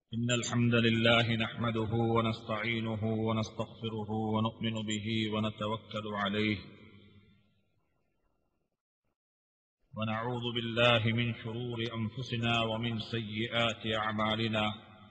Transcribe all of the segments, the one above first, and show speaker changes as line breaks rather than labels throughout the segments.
إن الحمد لله نحمده ونستعينه ونستغفره ونؤمن به ونتوكل عليه ونعوذ بالله من شرور أنفسنا ومن سيئات أعمالنا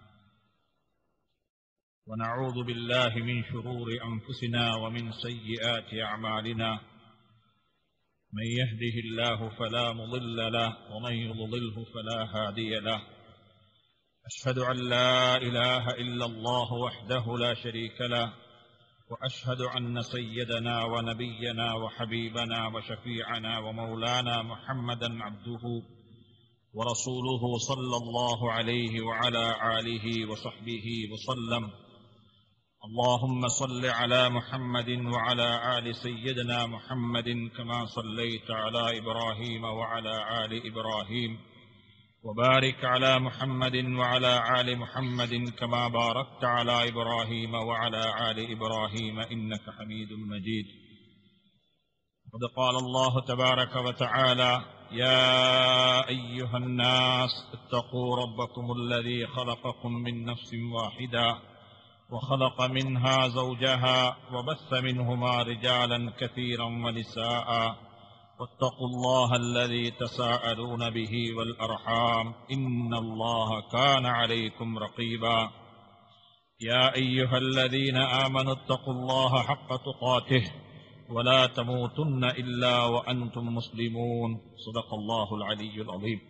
ونعوذ بالله من شرور أنفسنا ومن سيئات أعمالنا من يهده الله فلا مضل له ومن يضلله فلا هادي له أشهد أن لا إله إلا الله وحده لا شريك له وأشهد أن سيدنا ونبينا وحبيبنا وشفيعنا ومولانا محمدا عبده ورسوله صلى الله عليه وعلى آله وصحبه وسلم اللهم صل على محمد وعلى آل سيدنا محمد كما صليت على إبراهيم وعلى آل إبراهيم وبارك على محمد وعلى آل محمد كما باركت على إبراهيم وعلى آل إبراهيم إنك حميد مجيد قد قال الله تبارك وتعالى يا أيها الناس اتقوا ربكم الذي خلقكم من نفس واحدة وخلق منها زوجها وبث منهما رجالا كثيرا ونساء واتقوا الله الذي تساءلون به والأرحام إن الله كان عليكم رقيبا يا أيها الذين آمنوا اتقوا الله حق تقاته ولا تموتن إلا وأنتم مسلمون صدق الله العلي العظيم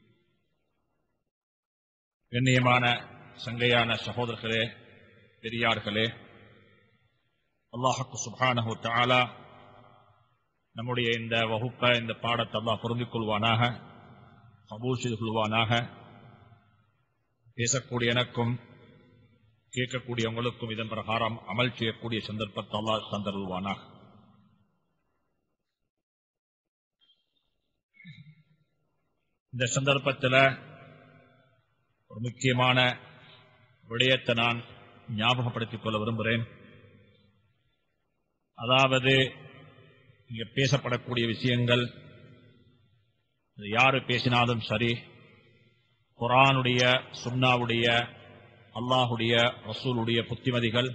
கண்ணியமான சங்கையான சகோதரர்களே பெரியார்களே அல்லாஹக்கு சுபானஹு தாலா நம்முடைய இந்த வகுப்பை இந்த பாடத்தை அல்லாஹ் பொருந்திக் கொள்வானாக கபூல் செய்து கொள்வானாக பேசக்கூடிய எனக்கும் கேட்கக்கூடிய உங்களுக்கும் இதன் பிரகாரம் அமல் செய்யக்கூடிய சந்தர்ப்பத்தை அல்லாஹ் தந்தருள்வானாக இந்த சந்தர்ப்பத்தில் ஒரு முக்கியமான விடயத்தை நான் ஞாபகப்படுத்திக் கொள்ள விரும்புகிறேன் அதாவது இங்க பேசப்படக்கூடிய விஷயங்கள் யாரு பேசினாலும் சரி குரானுடைய சுன்னாவுடைய அல்லாஹுடைய ரசூலுடைய புத்திமதிகள்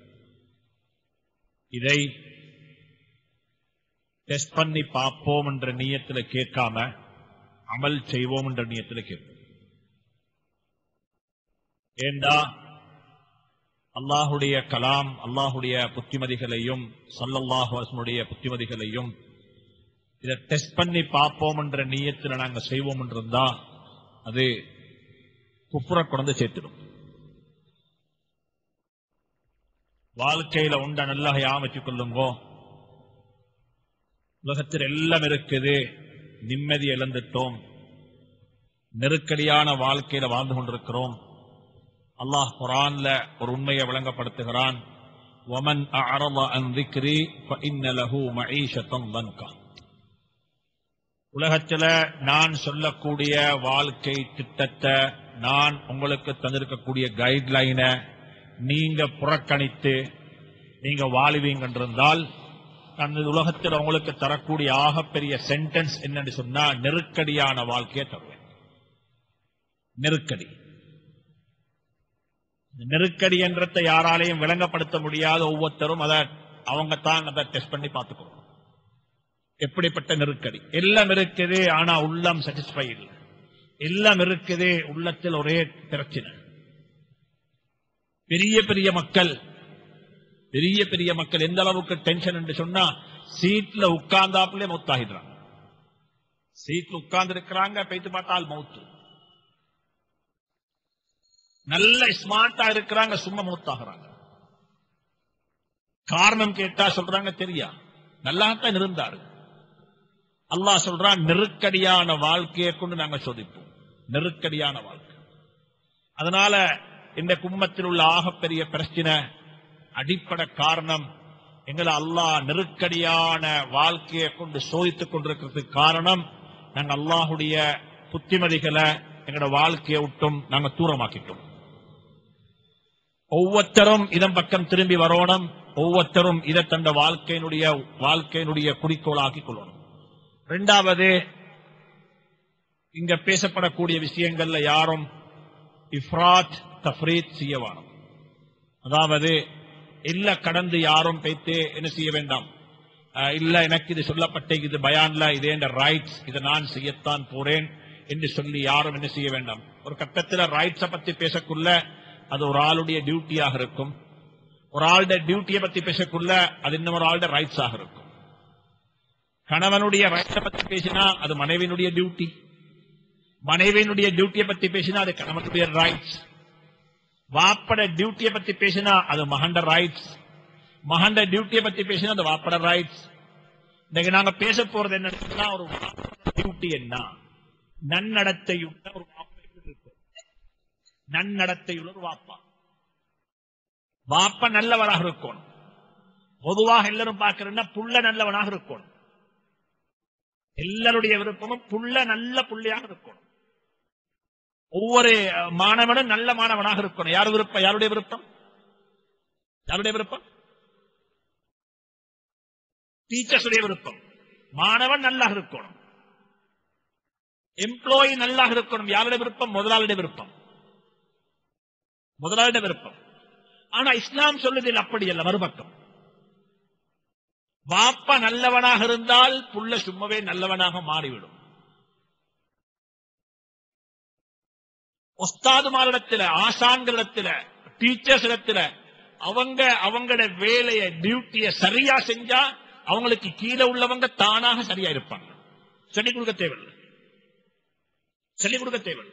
இதை டெஸ்ட் பண்ணி பார்ப்போம் என்ற நீயத்தில் கேட்காம அமல் செய்வோம் என்ற நீயத்தில் கேட்போம் ஏண்டா அல்லாஹுடைய கலாம் அல்லாஹுடைய புத்திமதிகளையும் சல்லல்லாஹுடைய புத்திமதிகளையும் இதை டெஸ்ட் பண்ணி பார்ப்போம் என்ற நீயத்தில் நாங்க செய்வோம் என்றிருந்தா அது குப்புற கொண்டு சேர்த்துடும் வாழ்க்கையில உண்ட நல்லா யாமச்சிக் கொள்ளுங்கோ உலகத்தில் எல்லாம் இருக்குது நிம்மதி இழந்துட்டோம் நெருக்கடியான வாழ்க்கையில வாழ்ந்து கொண்டிருக்கிறோம் அல்லாஹ் குரான்ல ஒரு உண்மையை விளங்கப்படுத்துகிறான் ومن أعرض عن ذكري فإن له معيشة ضنكا உலகத்துல நான் சொல்லக்கூடிய வாழ்க்கை திட்டத்தை நான் உங்களுக்கு தந்திருக்கக்கூடிய கைட்லைனை நீங்க புறக்கணித்து நீங்க வாழுவீங்கன்றிருந்தால் அந்த உலகத்தில் உங்களுக்கு தரக்கூடிய ஆகப்பெரிய சென்டென்ஸ் என்னன்னு சொன்னா நெருக்கடியான வாழ்க்கையை தருவேன் நெருக்கடி நெருக்கடி என்றத்தை யாராலையும் விளங்கப்படுத்த முடியாத ஒவ்வொருத்தரும் அதை அவங்க தான் அதை டெஸ்ட் பண்ணி பார்த்துக்கணும் எப்படிப்பட்ட நெருக்கடி எல்லாம் இருக்குது ஆனா உள்ளம் சாட்டிஸ்ஃபை இல்லை எல்லாம் இருக்குது உள்ளத்தில் ஒரே பிரச்சனை பெரிய பெரிய மக்கள் பெரிய பெரிய மக்கள் எந்த அளவுக்கு டென்ஷன் என்று சொன்னா சீட்ல உட்கார்ந்தாப்புல மௌத்தாகிடுறாங்க சீட்ல உட்கார்ந்து இருக்கிறாங்க பேத்து பார்த்தால் மௌத்து நல்ல ஸ்மார்ட்டா இருக்கிறாங்க சும்மா மூத்தாகிறாங்க காரணம் கேட்டா சொல்றாங்க தெரியா நல்லாத்தான் இருந்தாரு அல்லாஹ் சொல்றான் நெருக்கடியான வாழ்க்கையை கொண்டு நாங்க சோதிப்போம் நெருக்கடியான வாழ்க்கை அதனால இந்த கும்பத்தில் உள்ள ஆகப்பெரிய பிரச்சனை அடிப்படை காரணம் எங்களை அல்லாஹ் நெருக்கடியான வாழ்க்கையை கொண்டு சோதித்துக் கொண்டிருக்கிறதுக்கு காரணம் நாங்க அல்லாஹுடைய புத்திமதிகளை எங்களோட வாழ்க்கையை விட்டும் நாங்க தூரமாக்கிட்டோம் ஒவ்வொருத்தரும் இதன் பக்கம் திரும்பி வரணும் ஒவ்வொருத்தரும் இதை தந்த வாழ்க்கையினுடைய வாழ்க்கையினுடைய குறிக்கோளாக்கி கொள்ளணும் இரண்டாவது இங்க பேசப்படக்கூடிய விஷயங்கள்ல யாரும் இஃப்ராத் தஃப்ரீத் செய்ய வேணும் அதாவது இல்ல கடந்து யாரும் பேத்து என்ன செய்ய வேண்டாம் அஹ், இல்ல எனக்கு இது சொல்லப்பட்ட இது பயான்ல இது என்ற ரைட்ஸ் இதை நான் செய்யத்தான் போறேன் என்று சொல்லி யாரும் என்ன செய்ய வேண்டாம் ஒரு கட்டத்தில் ரைட்ஸ பத்தி பேசக்குள்ள அது ஒரு ஆளுடைய டியூட்டியாக இருக்கும் ஒரு ஆளுடைய டியூட்டியை பத்தி பேசக்குள்ள அது இன்னும் ஒரு ஆளுடைய ரைட்ஸ் ஆக இருக்கும் கணவனுடைய ரைட்ஸை பத்தி பேசினா அது மனைவியினுடைய டியூட்டி மனைவியினுடைய டியூட்டியை பத்தி பேசினா அது கணவனுடைய ரைட்ஸ் வாப்பட டியூட்டியை பத்தி பேசினா அது மகண்ட ரைட்ஸ் மகண்ட டியூட்டியை பத்தி பேசினா அது வாப்பட ரைட்ஸ் இன்னைக்கு நாங்க பேச போறது என்ன ஒரு டியூட்டி என்ன நன்னடத்தையுள்ள ஒரு வாப்பா எப்படி இருக்கும்? நன்னடத்தையுள்ள ஒரு வாப்பா வாப்பா நல்லவராக இருக்கணும் பொதுவாக எல்லாரும் பார்க்கிறேன்னா புள்ள நல்லவனாக இருக்கணும் எல்லாருடைய விருப்பமும் புள்ள நல்ல புள்ளையாக இருக்கணும் ஒவ்வொரு அஹ், மாணவனும் நல்ல மாணவனாக இருக்கணும் யார் விருப்பம் யாருடைய விருப்பம் யாருடைய விருப்பம் டீச்சர்ஸுடைய விருப்பம் மாணவன் நல்லா இருக்கணும் எம்ப்ளாயி நல்லா இருக்கணும் யாருடைய விருப்பம் முதலாளியுடைய விருப்பம் முதலாளியுடைய விருப்பம் ஆனா இஸ்லாம் சொல்லுதில் அப்படி அல்ல மறுபக்கம் வாப்பா நல்லவனாக இருந்தால் புள்ள சும்மாவே நல்லவனாக மாறிவிடும் ஒஸ்தாதுமாரிடத்துல ஆசான்களிடத்துல டீச்சர்ஸ் இடத்துல அவங்க அவங்களோட வேலைய டியூட்டிய சரியா செஞ்சா அவங்களுக்கு கீழே உள்ளவங்க தானாக சரியா இருப்பாங்க சொல்லிக் கொடுக்க தேவையில்லை சொல்லிக் கொடுக்க தேவையில்லை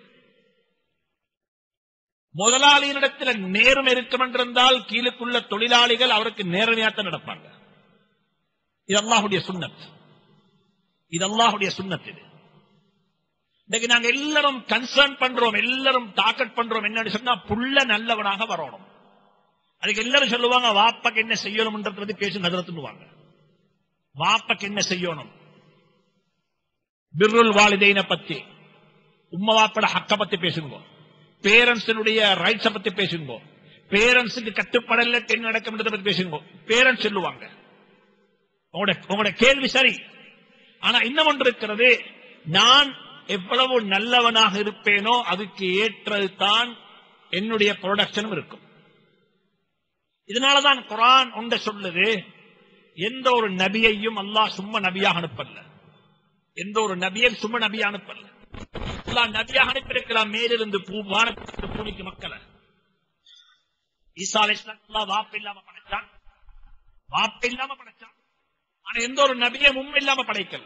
முதலாளியினிடத்துல நேர்மை இருக்கும் என்றிருந்தால் கீழுக்குள்ள தொழிலாளிகள் அவருக்கு நேர்மையாத்தான் நடப்பாங்க இது அல்லாஹுடைய சுண்ணத் இது அல்லாஹுடைய சுண்ணத் இது இன்னைக்கு நாங்க எல்லாரும் கன்சர்ன் பண்றோம் எல்லாரும் டாக்கெட் பண்றோம் என்னன்னு சொன்னா புள்ள நல்லவனாக வரணும் அதுக்கு எல்லாரும் சொல்லுவாங்க வாப்பாக்கு என்ன செய்யணும்ன்றத பத்தி பேசி நகரத்துவாங்க வாப்பாக்கு என்ன செய்யணும் பிர்ருல் வாலிதைன பத்தி உம்மா வாப்பட ஹக்க பத்தி பேசுங்க பேரண்ட்ஸினுடைய ரைட்ஸ பத்தி பேசுங்க பேரண்ட்ஸுக்கு கட்டுப்படல என்ன நடக்கும்ன்றத பத்தி பேசுங்க பேரண்ட்ஸ் சொல்லுவாங்க உங்களுடைய உங்களுடைய கேள்வி சரி ஆனா இன்னும் ஒன்று இருக்கிறது நான் எவ்வளவு நல்லவனாக இருப்பேனோ அதுக்கு ஏற்றது தான் என்னுடைய ப்ரொடக்ஷனும் இருக்கும் இதனாலதான் குரான் ஒன்றை சொல்லுது எந்த ஒரு நபியையும் அல்லாஹ் சும்மா நபியாக அனுப்பல எந்த ஒரு நபியையும் சும்மா நபியா அனுப்பல அல்லாஹ் நபியாக அனுப்பியிருக்கலாம் மேலிருந்து பூ வானத்திலிருந்து பூமிக்கு மக்களை ஈசா அலைஹிஸ்ஸலாம் அல்லாஹ் வாப்பு இல்லாம படைச்சான் வாப்பு இல்லாம படைச்சான் ஆனா எந்த ஒரு நபியும் உண்மை இல்லாம படைக்கல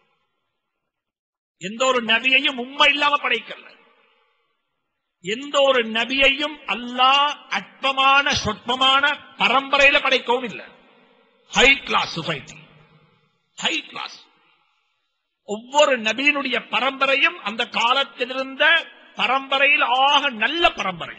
எந்த ஒரு நபியையும் உண்மை இல்லாம படைக்கல எந்த ஒரு நபியையும் அல்லாஹ் அற்பமான சொற்பமான பரம்பரையில படைக்கவும் இல்லை high class society high class ஒவ்வொரு நபியினுடைய பரம்பரையும் அந்த காலத்தில் இருந்த பரம்பரையில் ஆக நல்ல பரம்பரை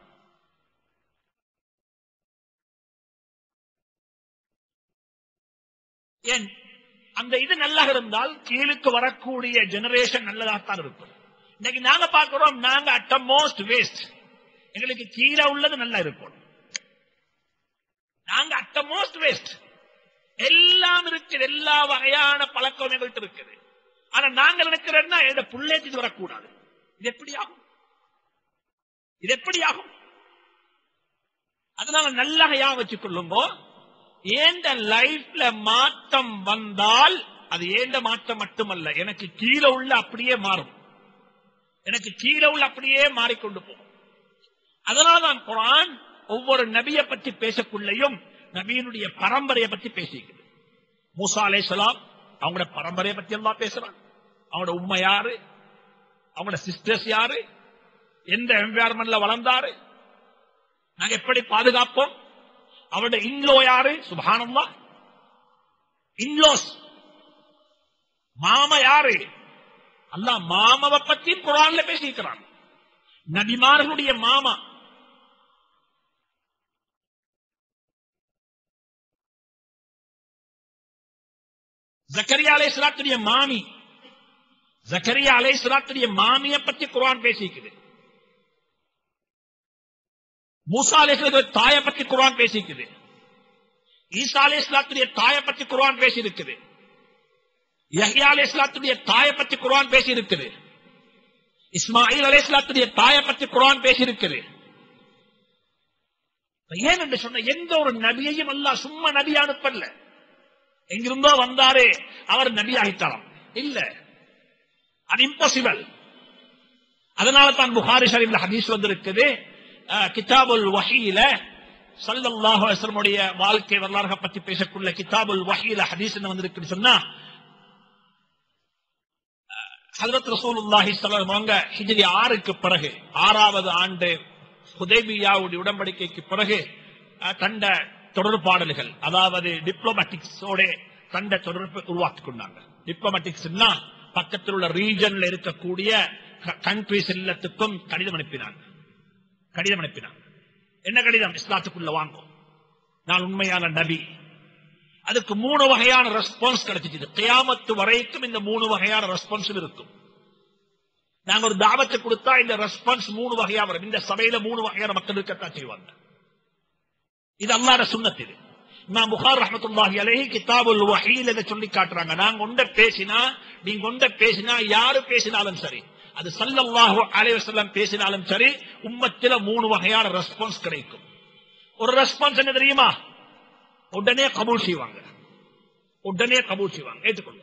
ஏன் அந்த இது நல்லா இருந்தால் கீழுக்கு வரக்கூடிய ஜெனரேஷன் நல்லதாகத்தான் இருக்கும் இன்னைக்கு நாங்க பார்க்கிறோம் நாங்க அட் மோஸ்ட் வேஸ்ட் எங்களுக்கு கீழே உள்ளது நல்லா இருக்கும் நாங்க அட் மோஸ்ட் வேஸ்ட் எல்லாம் இருக்குது எல்லா வகையான பழக்கம் எங்கள்கிட்ட இருக்குது ஆனா நாங்க நினைக்கிறோம்னா என்னோட புள்ளேத்தி வரக்கூடாது இது எப்படி ஆகும் இது எப்படி ஆகும் அதனால நல்லா யா வச்சுக் கொள்ளுங்கோ ஏண்ட லைஃப்ல மாற்றம் வந்தால் அது ஏண்ட மாற்றம் மட்டுமல்ல எனக்கு கீழே உள்ள அப்படியே மாறும் எனக்கு கீழே உள்ள அப்படியே மாறிக்கொண்டு போகும் அதனால்தான் குரான் ஒவ்வொரு நபியை பற்றி பேசக்குள்ளையும் நபியினுடைய பரம்பரையை பற்றி பேசிக்கிறது மூசா அலைஹிஸ்ஸலாம் அவங்களோட பரம்பரையை பத்தி எல்லாம் பேசுறாங்க அவங்களோட உண்மை யாரு அவங்களோட சிஸ்டர்ஸ் யாரு எந்த என்வாரன்மெண்ட்ல வளர்ந்தாரு நாங்க எப்படி பாதுகாப்போம் அவருடைய இன்லோ யாரு சுபானம்மா இன்லோஸ் மாமா யாரு அல்ல மாமாவை பத்தி குரான்ல பேசிக்கிறான் நபிமார்களுடைய மாமா ஜக்கரியா அலை சலாத்துடைய மாமி ஜக்கரியா அலை சலாத்துடைய மாமிய பத்தி குரான் பேசிக்குது மூசா அலை தாயை பத்தி குரான் பேசிக்குது ஈசா அலை இஸ்லாத்துடைய தாயை பத்தி குரான் பேசி இருக்குது யஹ்யா அலை இஸ்லாத்துடைய தாயை பத்தி குரான் பேசி இருக்குது இஸ்மாயில் அலை இஸ்லாத்துடைய தாயை பத்தி குரான் பேசி இருக்குது ஏன் என்று சொன்ன எந்த ஒரு நபியையும் அல்லாஹ் சும்மா நபி அனுப்பல எங்கிருந்தோ வந்தாரே அவர் நபி ஆகித்தாராம் இல்ல அது இம்பாசிபிள் அதனால தான் புகாரி ஷரீஃப்ல ஹதீஸ் வந்திருக்குது அஹ், கிதாபுல் வஹீல ஸல்லல்லாஹு அலைஹி வஸல்லமுடைய வாழ்க்கை வரலாறு பத்தி பேசக்குள்ள கிதாபுல் வஹீல ஹதீஸ் என்ன வந்திருக்குன்னு சொன்னா ஹஜரத் ரசூலுல்லாஹி ஸல்லல்லாஹு அலைஹி வஸல்லம் ஹிஜ்ரி ஆறுக்கு பிறகு ஆறாவது ஆண்டு ஹுதைபியாவுடைய உடன்படிக்கைக்கு பிறகு அஹ், தண்ட தொடர்பாடல்கள் அதாவது டிப்ளோமேட்டிக்ஸோட தண்ட தொடர்பு உருவாக்கி கொண்டாங்க டிப்ளோமேட்டிக்ஸ்னா பக்கத்தில் உள்ள ரீஜன்ல இருக்கக்கூடிய கண்ட்ரிஸ் எல்லாத்துக்கும் கடிதம் அனுப்பினாங்க கடிதம் அனுப்பினாங்க என்ன கடிதம் இஸ்லாத்துக்குள்ள வாங்கும் நான் உண்மையான நபி அதுக்கு மூணு வகையான ரெஸ்பான்ஸ் கிடைச்சிச்சு கியாமத்து வரைக்கும் இந்த மூணு வகையான ரெஸ்பான்ஸ் இருக்கும் நாங்க ஒரு தாவத்தை கொடுத்தா இந்த ரெஸ்பான்ஸ் மூணு வகையா வரும் இந்த சபையில மூணு வகையான மக்கள் இருக்கத்தான் செய்வாங்க இது அல்லாத சுண்ணத் இது இமாம் புகார் ரஹமத்துல்லாஹி அலைஹி கிதாபுல் வஹீல் இதை சொல்லி காட்டுறாங்க நாங்க ஒண்ட பேசினா நீங்க ஒண்ட பேசினா யாரு பேசினாலும் சரி அது ஸல்லல்லாஹு அலைஹி வஸல்லம் பேசினாலும் சரி உம்மத்தில மூணு வகையான ரெஸ்பான்ஸ் கிடைக்கும் ஒரு ரெஸ்பான்ஸ் என்ன தெரியுமா உடனே கபூல் செய்வாங்க உடனே கபூல் செய்வாங்க ஏற்றுக்கொள்வாங்க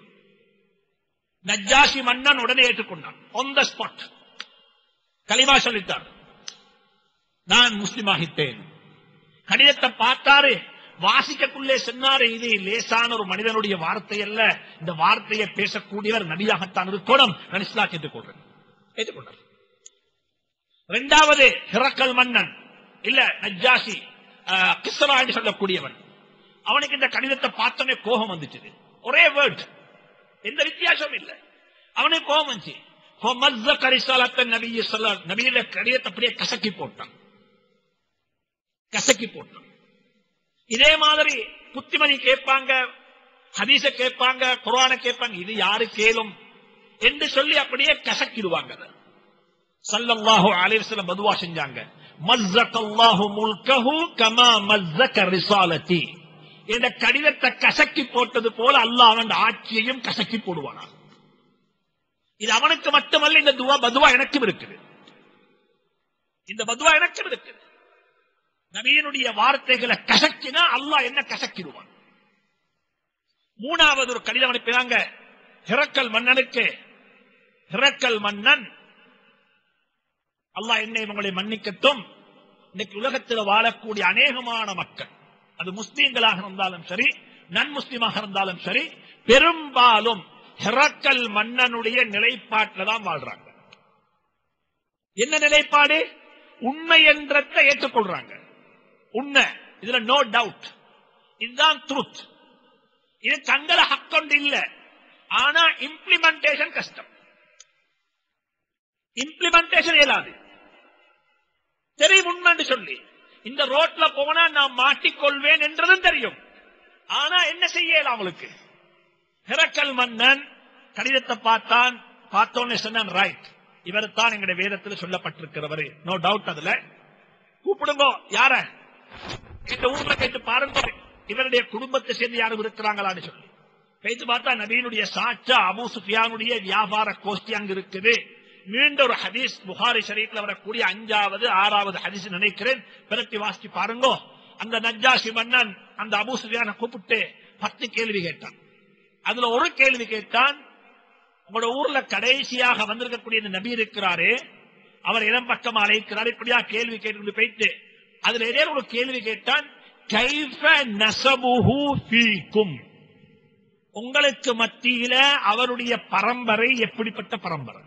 நஜ்ஜாசி மன்னன் உடனே ஏற்றுக்கொண்டான் on the spot கலிமா சொல்லிட்டார் நான் முஸ்லிம் ஆகிட்டேன் கடிதத்தை பார்த்தாரு வாசிக்கக்குள்ளே சொன்னாரு இது லேசான ஒரு மனிதனுடைய வார்த்தை அல்ல இந்த வார்த்தையை பேசக்கூடியவர் நபியாகத்தான் இருக்கணும் நான் இஸ்லாம் ஏற்றுக்கொள்றேன் ஏற்றுக்கொண்டார் இரண்டாவது ஹிரக்கல் மன்னன் இல்ல நஜ்ஜாசி ஆஹ், கிஸ்ரா என்று சொல்லக்கூடியவன் அவனுக்கு இந்த கடிதத்தை பார்த்தோன்னே கோபம் வந்துச்சு ஒரே வேர்ட் எந்த வித்தியாசமும் இல்ல அவனுக்கு கோபம் வந்துச்சு فَمَزَّقَ رِسَالَةَ النَّبِيِّ صلى الله عليه وسلم. நபியில கடிதத்தை அப்படியே கசக்கி போட்டான் கசக்கி போட்டான் இதே மாதிரி புத்திமதி கேட்பாங்க ஹதீஸ கேட்பாங்க குர்ஆன கேட்பாங்க இது யாரு கேளும் என்று சொல்லி அப்படியே கசக்கிடுவாங்க அதை. ஸல்லல்லாஹு அலைஹி வஸல்லம் பதுவா செஞ்சாங்க மஸ்ஸகல்லாஹு முல்கஹு கமா மஸ்ஸக ரிசாலதி இந்த கடிதத்தை கசக்கி போட்டது போல அல்லாஹ் அவன் ஆட்சியையும் கசக்கி போடுவானா இது அவனுக்கு மட்டுமல்ல இந்த துவா பதுவா எனக்கும் இருக்குது இந்த பதுவா எனக்கும் இருக்குது நபியினுடைய வார்த்தைகளை கசக்கினா அல்லாஹ் என்ன கசக்கிடுவான் மூணாவது ஒரு கடிதம் அனுப்பினாங்க ஹிரக்கல் மன்னனுக்கு ஹிரக்கல் மன்னன் அல்லாஹ் என்னை உங்களை மன்னிக்கட்டும் இன்னைக்கு உலகத்தில் வாழக்கூடிய அநேகமான மக்கள் அது முஸ்லீம்களாக இருந்தாலும் சரி நன் முஸ்லீமாக இருந்தாலும் சரி பெரும்பாலும் ஹெரக்கல் மன்னனுடைய நிலைப்பாட்டில் தான் வாழ்றாங்க என்ன நிலைப்பாடு உண்மை என்றதை ஏற்றுக்கொள்றாங்க உண்மை இதுல நோ டவுட் இதுதான் ட்ரூத் இது தங்கள ஹக்கொண்டு இல்ல ஆனா இம்ப்ளிமெண்டேஷன் கஷ்டம் இம்ப்ளிமெண்டேஷன் இயலாது தெரியும் உண்மைன்னு சொல்லி இந்த ரோட்ல போனா நான் மாட்டிக்கொள்வேன் என்றதும் தெரியும் ஆனா என்ன செய்யல அவங்களுக்கு ஹிரக்கல் மன்னன் கடிதத்தை பார்த்தான் பார்த்தோன்னு சொன்னான் ரைட் இவர் தான் எங்களுடைய வேதத்தில் சொல்லப்பட்டிருக்கிறவர் நோ டவுட் அதுல கூப்பிடுங்க யார இந்த ஊர்ல கேட்டு பாருங்க இவருடைய குடும்பத்தை சேர்ந்து யாரும் இருக்கிறாங்களான்னு சொல்லி பேச்சு பார்த்தா நபீனுடைய சாட்சா அபூ சுஃபியானுடைய வியாபார கோஷ்டி அங்க இருக்குது மீண்டும் ஒரு ஹதீஸ் புகாரி ஷரீஃப்ல வரக்கூடிய அஞ்சாவது ஆறாவது ஹதீஸ் நினைக்கிறேன் பிறட்டி வாசிச்சு பாருங்க அந்த நஜ்ஜாசி மன்னன் அந்த அபூ சுஃபியான கூப்பிட்டு பத்து கேள்வி கேட்டான் அதுல ஒரு கேள்வி கேட்டான் உங்களோட ஊர்ல கடைசியாக வந்திருக்கக்கூடிய இந்த நபி இருக்கிறாரு அவர் இடம் பக்கம் அழைக்கிறார் இப்படியா கேள்வி கேட்டு போயிட்டு அதுல ஏதே ஒரு கேள்வி கேட்டான் கைஃப நசபுஹு ஃபீக்கும் உங்களுக்கு மத்தியில அவருடைய பரம்பரை எப்படிப்பட்ட பரம்பரை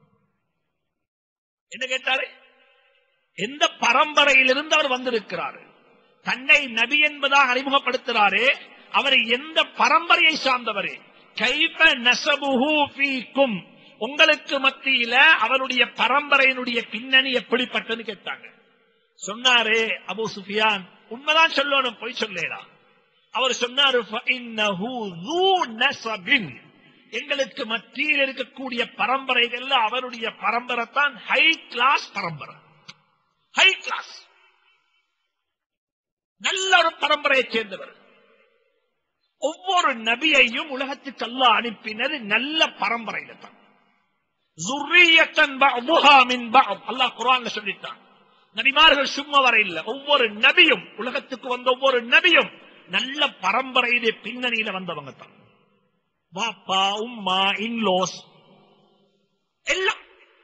என்ன கேட்டாரு எந்த பரம்பரையிலிருந்து அவர் வந்திருக்கிறார் தன்னை நபி என்பதாக அறிமுகப்படுத்துகிறாரே அவர் எந்த பரம்பரையை சார்ந்தவர் கைஃப நசபுஹு ஃபீக்கும் உங்களுக்கு மத்தியில அவருடைய பரம்பரையினுடைய பின்னணி எப்படிப்பட்டது கேட்டாங்க சொன்னாரு அபூ சுஃபியான் உண்மைதான் சொல்லணும் பொய் சொல்லேடா அவர் சொன்னாரு "ஃபஇன்னஹு ذُو نَسَبٍ." எங்களுக்கு மத்தியில் இருக்கக்கூடிய பரம்பரைகள்ல அவருடைய பரம்பரை தான் ஹை கிளாஸ் பரம்பரை ஹை கிளாஸ் நல்ல ஒரு பரம்பரையைச் சேர்ந்தவர் ஒவ்வொரு நபியையும் உலகத்துக்கு அல்லாஹ் அனுப்பினது நல்ல பரம்பரையில தான் ذُرِّيَّةً بَعْضُهَا مِنْ بَعْضٍ அல்லாஹ் குர்ஆன்ல சொல்லிட்டான்
நபிமார்கள் சும்மா வர இல்ல ஒவ்வொரு நபியும் உலகத்துக்கு வந்த ஒவ்வொரு நபியும் நல்ல பரம்பரையிலே பின்னணியில வந்தவங்க தான் வாப்பா உம்மா இன்லோஸ் எல்லாம்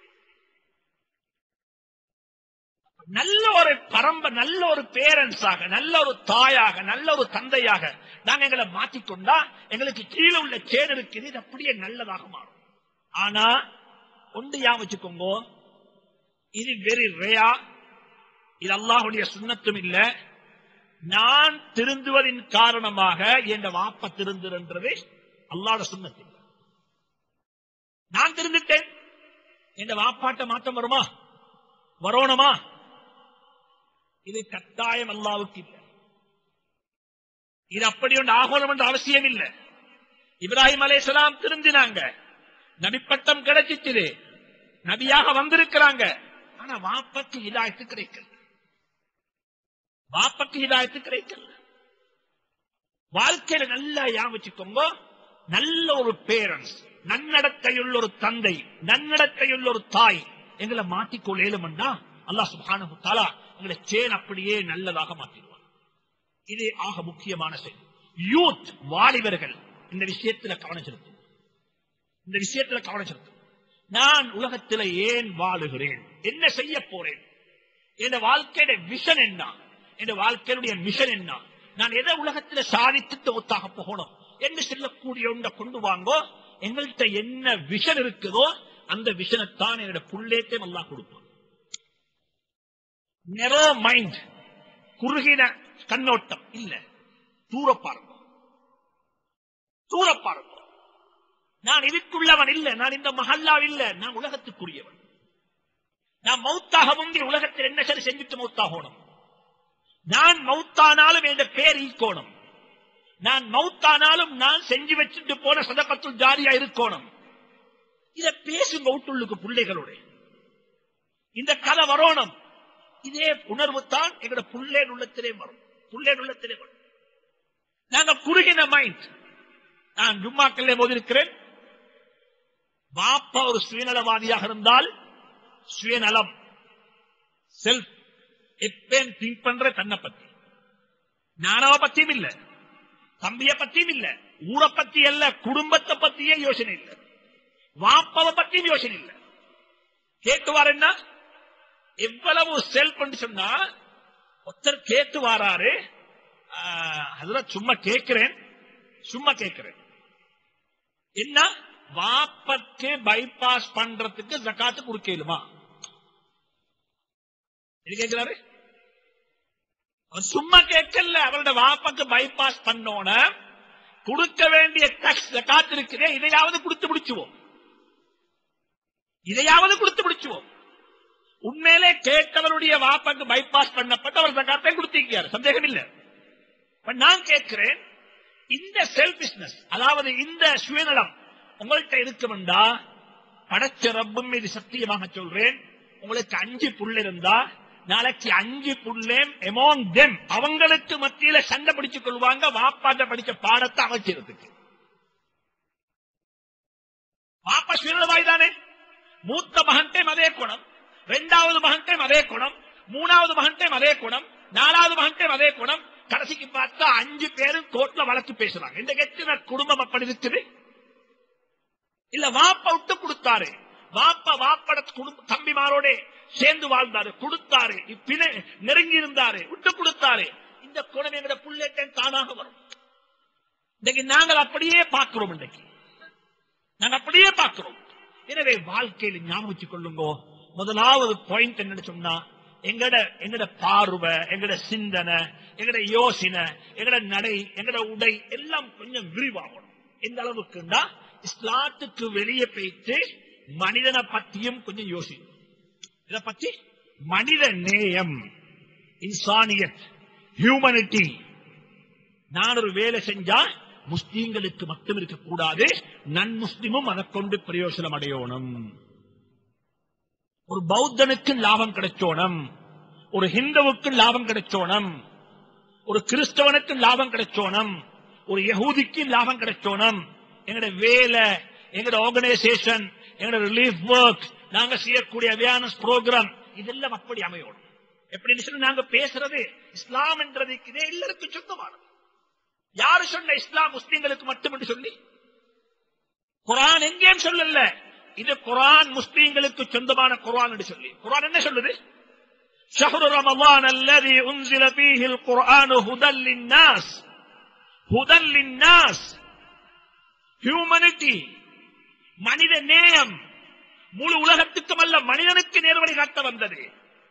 நல்ல ஒரு பரம்ப நல்ல ஒரு பேரண்ட்ஸாக நல்ல ஒரு தாயாக நல்ல ஒரு தந்தையாக நாங்க எங்களை மாற்றிக்கொண்டா எங்களுக்கு கீழே உள்ள சேர் இருக்குது இது அப்படியே நல்லதாக மாறும் ஆனா ஒன்று யா வச்சுக்கோங்க இது வெரி ரேயா இது அல்லாஹுடைய சுண்ணத்தும் இல்ல நான் திருந்துவதின் காரணமாக என் வாப்ப திருந்துன்றது அல்லாட சுண்ணத்து இல்ல. நான் திருந்துட்டேன் என் வாப்பாட்ட மாற்றம் வருமா வரணுமா இது கட்டாயம் அல்லாவுக்கு இல்லை இது அப்படி ஒன்று ஆகணும் என்ற அவசியம் இல்லை இப்ராஹிம் அலைஹிஸ்ஸலாம் திருந்தினாங்க நபிப்பட்டம் கிடைச்சிச்சு நபியாக வந்திருக்கிறாங்க ஆனா வாப்பக்கு ஹிதாயத்து கிடைக்கல வாப்பக்கு ஹிதாயத்து கிடைக்கல வாழ்க்கையில நல்லா ஞாபகம் வச்சுக்கோங்க நல்ல ஒரு பேரண்ட்ஸ் நன்னடத்தையுள்ள ஒரு தந்தை நன்னடத்தையுள்ள ஒரு தாய் எங்களை மாட்டிக்கொள்ளேலும்னா அல்லாஹ் சுப்ஹானஹு தஆலா எங்களை சேன் அப்படியே நல்லதாக மாற்றிடுவார் இது ஆக முக்கியமான செய்தி யூத் வாலிபர்கள் இந்த விஷயத்துல கவனம் செலுத்தும் இந்த விஷயத்துல கவனம் செலுத்தும் நான் உலகத்துல ஏன் வாழுகிறேன் என்ன செய்ய போறேன் என் வாழ்க்கையோட விஷன் என்ன என் வாழ்க்கையுடைய மிஷன் என்ன நான் எதை உலகத்துல சாதித்துட்டு ஒத்தாக போகணும் என்று சொல்லக்கூடிய ஒன்றை கொண்டு வாங்கோ எங்கள்கிட்ட என்ன விஷன் இருக்குதோ அந்த விஷனைத்தான் என்னோட புள்ளேட்டே நல்லா கொடுப்போம் நெரோ மைண்ட் குறுகின கண்ணோட்டம் இல்ல தூர பாருங்க தூர பாருங்க நான் இதுக்குள்ளவன் இல்ல நான் இந்த மஹல்லா இல்ல நான் உலகத்துக்குரியவன் நான் மௌத்தாக முந்தி உலகத்தில் என்ன சரி செஞ்சுட்டு மௌத்தாகணும் நான் மௌத்தானாலும் என்ற பேர் ஈக்கோணும் நான் மௌத்தானாலும் நான் செஞ்சு வச்சுட்டு போன சதக்கத்துள் ஜாரியா இருக்கணும் இத பேசுங்க வீட்டுள்ளுக்கு பிள்ளைகளோட இந்த கதை வரணும் இதே உணர்வு தான் எங்களோட புள்ளேன் உள்ளத்திலே வரும் புள்ளேன் உள்ளத்திலே வரும் நாங்க குறுகின மைண்ட் நான் ஜும்மாக்கல்லே போதிருக்கிறேன் பாப்பா ஒரு சுயநலவாதியாக இருந்தால் சுயநலம் செல்ஃப் எப்பேன் திங்க் பண்ற தன்னை பத்தி நானாவ பத்தியும் இல்ல தம்பிய பத்தியும் இல்ல ஊரை பத்தி அல்ல குடும்பத்தை பத்தியே யோசனை இல்ல வாப்பாவை பத்தியும் யோசனை இல்ல கேட்டுவார் என்ன எவ்வளவு செல்ஃப் சொன்னா ஒருத்தர் கேட்டு வாராரு அதுல சும்மா கேட்கிறேன் சும்மா கேட்கிறேன் என்ன வாப்பக்கு பைபாஸ் பண்றதுக்கு ஜக்காத்து கொடுக்கலுமா இது கேட்கிறாரு அவர் சும்மா கேட்கல அவரோட வாப்பக்கு பைபாஸ் பண்ணோன கொடுக்க வேண்டிய டக்ஸ் ஜக்காத்து இருக்குதே இதையாவது கொடுத்து முடிச்சுவோம் இதையாவது கொடுத்து முடிச்சுவோம் உண்மையிலே கேட்டவருடைய வாப்பக்கு பைபாஸ் பண்ணப்பட்ட அவர் ஜக்காத்தை கொடுத்திருக்கிறார் சந்தேகம் இல்லை இப்ப நான் கேட்கிறேன் இந்த செல்பிஷ்னஸ் அதாவது இந்த சுயநலம் உங்கள்கிட்ட இருக்குமெண்டா படைச்ச ரப்பும் மீது சத்தியமாக சொல்றேன் உங்களுக்கு அஞ்சு புள்ள இருந்தா நாளைக்கு அஞ்சு புள்ளேம் எமோங் தெம் அவங்களுக்கு மத்தியில சண்டை பிடிச்சு கொள்வாங்க வாப்பாட்ட படிச்ச பாடத்தை அமைச்சிருத்துக்கு பாப்பா சுயநலவாய் தானே மூத்த மகன்டையும் அதே குணம் ரெண்டாவது மகன்டையும் அதே குணம் மூணாவது மகன்டையும் அதே குணம் நாலாவது மகன்டையும் அதே குணம் கடைசிக்கு பார்த்தா அஞ்சு பேரும் கோர்ட்ல வழக்கு பேசுறாங்க இந்த எத்தனை குடும்பம் அப்படி இருக்குது இல்ல வாப்ப விட்டு கொடுத்தாரு வாப்ப வாப்பட குடும்ப தம்பிமாரோட சேர்ந்து வாழ்ந்தாரு கொடுத்தாரு பிணை நெருங்கி இருந்தாரு விட்டு கொடுத்தாரு இந்த குணம் எங்கட புள்ளேட்டன் தானாக வரும் இன்னைக்கு நாங்கள் அப்படியே பார்க்கிறோம் இன்னைக்கு நாங்க அப்படியே பார்க்கிறோம் எனவே வாழ்க்கையில் ஞாபகம் வச்சுக் கொள்ளுங்க முதலாவது பாயிண்ட் என்னன்னு சொன்னா எங்கட எங்கட பார்வை எங்கட சிந்தனை எங்கட யோசனை எங்கட நடை எங்கட உடை எல்லாம் கொஞ்சம் விரிவாகணும் எந்த அளவுக்குண்டா இஸ்லாத்துக்கு வெளியே போயிட்டு மனிதனை பத்தியும் கொஞ்சம் யோசிக்கணும் இத பத்தி மனித நேயம் இன்சானியத் ஹியூமனிட்டி நான் ஒரு வேலை செஞ்சா முஸ்லீம்களுக்கு மட்டும் இருக்கக்கூடாது நன் முஸ்லிமும் அதை கொண்டு பிரயோசனம் அடையணும் ஒரு பௌத்தனுக்கு லாபம் கிடைச்சோணும் ஒரு ஹிந்துவுக்கு லாபம் கிடைச்சோணும் ஒரு கிறிஸ்தவனுக்கு லாபம் கிடைச்சோணும் ஒரு யகூதிக்கு லாபம் கிடைச்சோணும் எங்கட வேலை எங்கட ஆர்கனைசேஷன் எங்கட ரிலீஃப் ஒர்க் நாங்க செய்யக்கூடிய அவேர்னஸ் ப்ரோக்ராம் இதெல்லாம் அப்படி அமையணும் எப்படின்னு சொல்லி நாங்க பேசுறது இஸ்லாம் என்றது இதே எல்லாருக்கும் சொந்தமானது யாரு சொன்ன இஸ்லாம் முஸ்லிம்களுக்கு மட்டும் என்று சொல்லி குரான் எங்கேயும் சொல்லல இது குரான் முஸ்லிம்களுக்கு சொந்தமான குரான் என்று சொல்லி குரான் என்ன சொல்லுது شهر رمضان الذي أنزل فيه القرآن هدى للناس هدى للناس humanity மனித நேயம் முழு உலகத்துக்கும் அல்ல மனிதனுக்கு நேர்வழி காட்ட வந்தது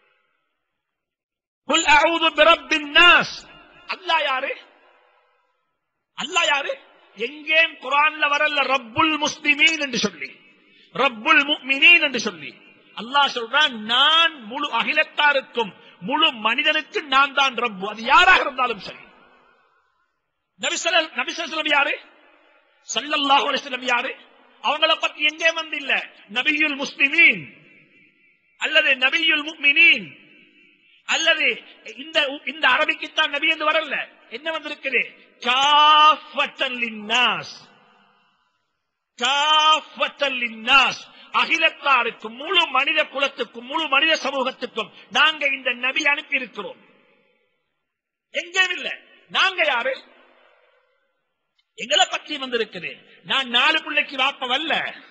قل أعوذ برب الناس அல்லாஹ் யாரு அல்லாஹ் யாரு எங்கேயும் குரான்ல வரல ரப்புல் முஸ்லிமீன் என்று சொல்லி ரப்புல் முக்மினீன் என்று சொல்லி அல்லாஹ் சொல்றான் நான் முழு அகிலத்தாருக்கும் முழு மனிதனுக்கு நான் தான் ரப்பு அது யாராக இருந்தாலும் சரி நபிசல் நபிசலம் யாரு சல்லல்லாஹு அலைஹி வஸல்லம் யாரு அவங்கள பத்தி எங்கே வந்து இல்ல நபியுல் முஸ்லிமீன் அல்லது நபியுல் முக்மினீன் அல்லது இந்த இந்த அரபிக்குத்தான் நபி என்று வரல என்ன வந்திருக்குது காஃபத்தன் லின்னாஸ் காஃபத்தன் லின்னாஸ் அகிலத்தாருக்கும் முழு மனித குலத்துக்கும் முழு மனித சமூகத்துக்கும் நாங்க இந்த நபி அனுப்பி இருக்கிறோம் எங்கேயும் இல்ல நாங்க யாரு எங்களை பற்றி வந்திருக்குது நான் நாலு பிள்ளைக்கு வாப்ப வல்ல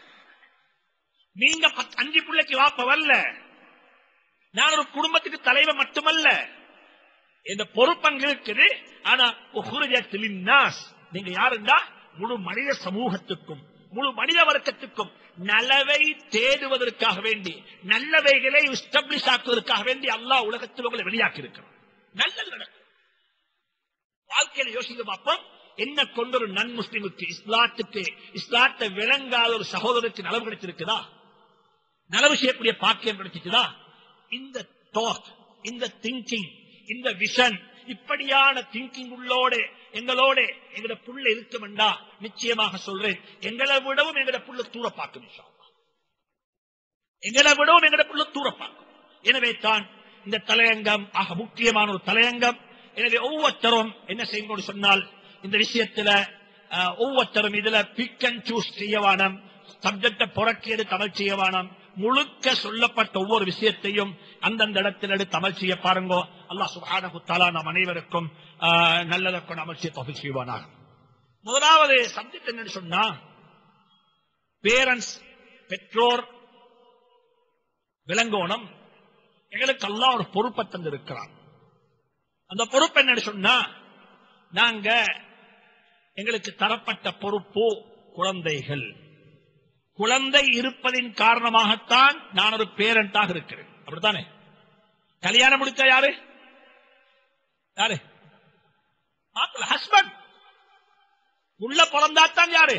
நீங்க பத்து- அஞ்சு பிள்ளைக்கு வாப்ப வல்ல நான் ஒரு குடும்பத்துக்கு தலைவர் மட்டுமல்ல இந்த பொறுப்பங்க இருக்குது ஆனா உஹ்ருஜத்தில் நாஸ் நீங்க யாருண்டா முழு மனித சமூகத்துக்கும் முழு மனித வர்க்கத்துக்கும் நலவை தேடுவதற்காக வேண்டி நல்லவைகளை எஸ்டாப்ளிஷ் ஆக்குவதற்காக வேண்டி அல்லாஹ் உலகத்தில் உங்களை வெளியாக்கி இருக்கிறோம் நல்லது நடக்கும் வாழ்க்கையில யோசித்து பார்ப்போம் என்ன கொண்ட ஒரு நன் முஸ்லிமுக்கு இஸ்லாத்துக்கு இஸ்லாத்தை விளங்காத ஒரு சகோதரருக்கு நலவு கிடைச்சிருக்குதா நலவு செய்யக்கூடிய பாக்கியம் கிடைச்சிச்சுதா இந்த தாட் இந்த திங்கிங் இந்த விஷன் இப்படியான திங்கிங் உள்ளோட எங்களோட எங்கட புள்ள இருக்குமெண்டா நிச்சயமாக சொல்றேன் எங்களை விடவும் எங்கட புள்ள தூர பார்க்கும் இன்ஷா அல்லாஹ். எங்களை விடவும் எங்கட புள்ள தூர பார்க்கும் எனவே தான் இந்த தலையங்கம் ஆக முக்கியமான ஒரு தலையங்கம் எனவே ஒவ்வொருத்தரும் என்ன செய்யணும் சொன்னால் இந்த விஷயத்துல அஹ், ஒவ்வொருத்தரும் இதுல பிக் அண்ட் சூஸ் செய்யவானம் சப்ஜெக்ட புறக்கி எடுத்து அமல் செய்யவானம் முழுக்க சொல்லப்பட்ட ஒவ்வொரு விஷயத்தையும் அந்தந்த இடத்தில் எடுத்து அமல் செய்ய பாருங்கோ அல்லாஹ் சுப்ஹானஹு தஆலா நம் அனைவருக்கும் அஹ், நல்லதை கொண்டு அமல் செய்ய தொகை செய்வானாக முதலாவது சப்ஜெக்ட் என்னன்னு சொன்னா பேரண்ட்ஸ் பெற்றோர் விளங்கோணம் எங்களுக்கு அல்லாஹ் ஒரு பொறுப்பை தந்திருக்கிறான் அந்த பொறுப்பு என்னன்னு சொன்னா நாங்க எங்களுக்கு தரப்பட்ட பொறுப்பு குழந்தைகள் குழந்தை இருப்பதின் காரணமாகத்தான் நான் ஒரு பேரண்டாக இருக்கிறேன் அப்படித்தானே கல்யாணம் முடிச்சா யாரு யாரு மாப்பிள்ள ஹஸ்பண்ட் உள்ள பிறந்தாத்தான் யாரு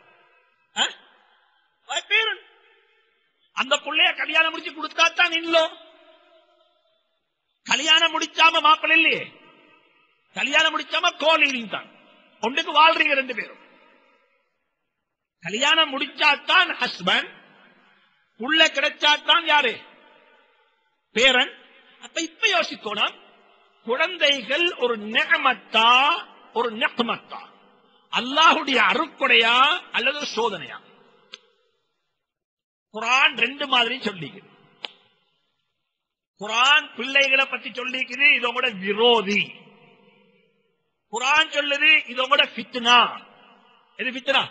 பேரன் அந்த புள்ளைய கல்யாணம் முடிச்சு கொடுத்தாத்தான் இல்லோ கல்யாணம் முடிச்சாம மாப்பிள்ளை இல்லையே கல்யாணம் முடிச்சாம கோலீலிங் தான் ஒன்றுக்கு வாழ்றீங்க ரெண்டு பேரும் கல்யாணம் முடிச்சாத்தான் ஹஸ்பண்ட் உள்ள கிடைச்சாத்தான் யாரு பேரன் அப்ப இப்ப யோசிக்கணும் குழந்தைகள் ஒரு நிகமத்தா ஒரு நெக்மத்தா அல்லாஹுடைய அருக்குடையா அல்லது ஒரு சோதனையா குரான் ரெண்டு மாதிரி சொல்லிக்குது குரான் பிள்ளைகளை பத்தி சொல்லிக்குது இது உங்களோட விரோதி குரான் சொல்லுது இது உங்களோட ஃபித்னா எது ஃபித்னா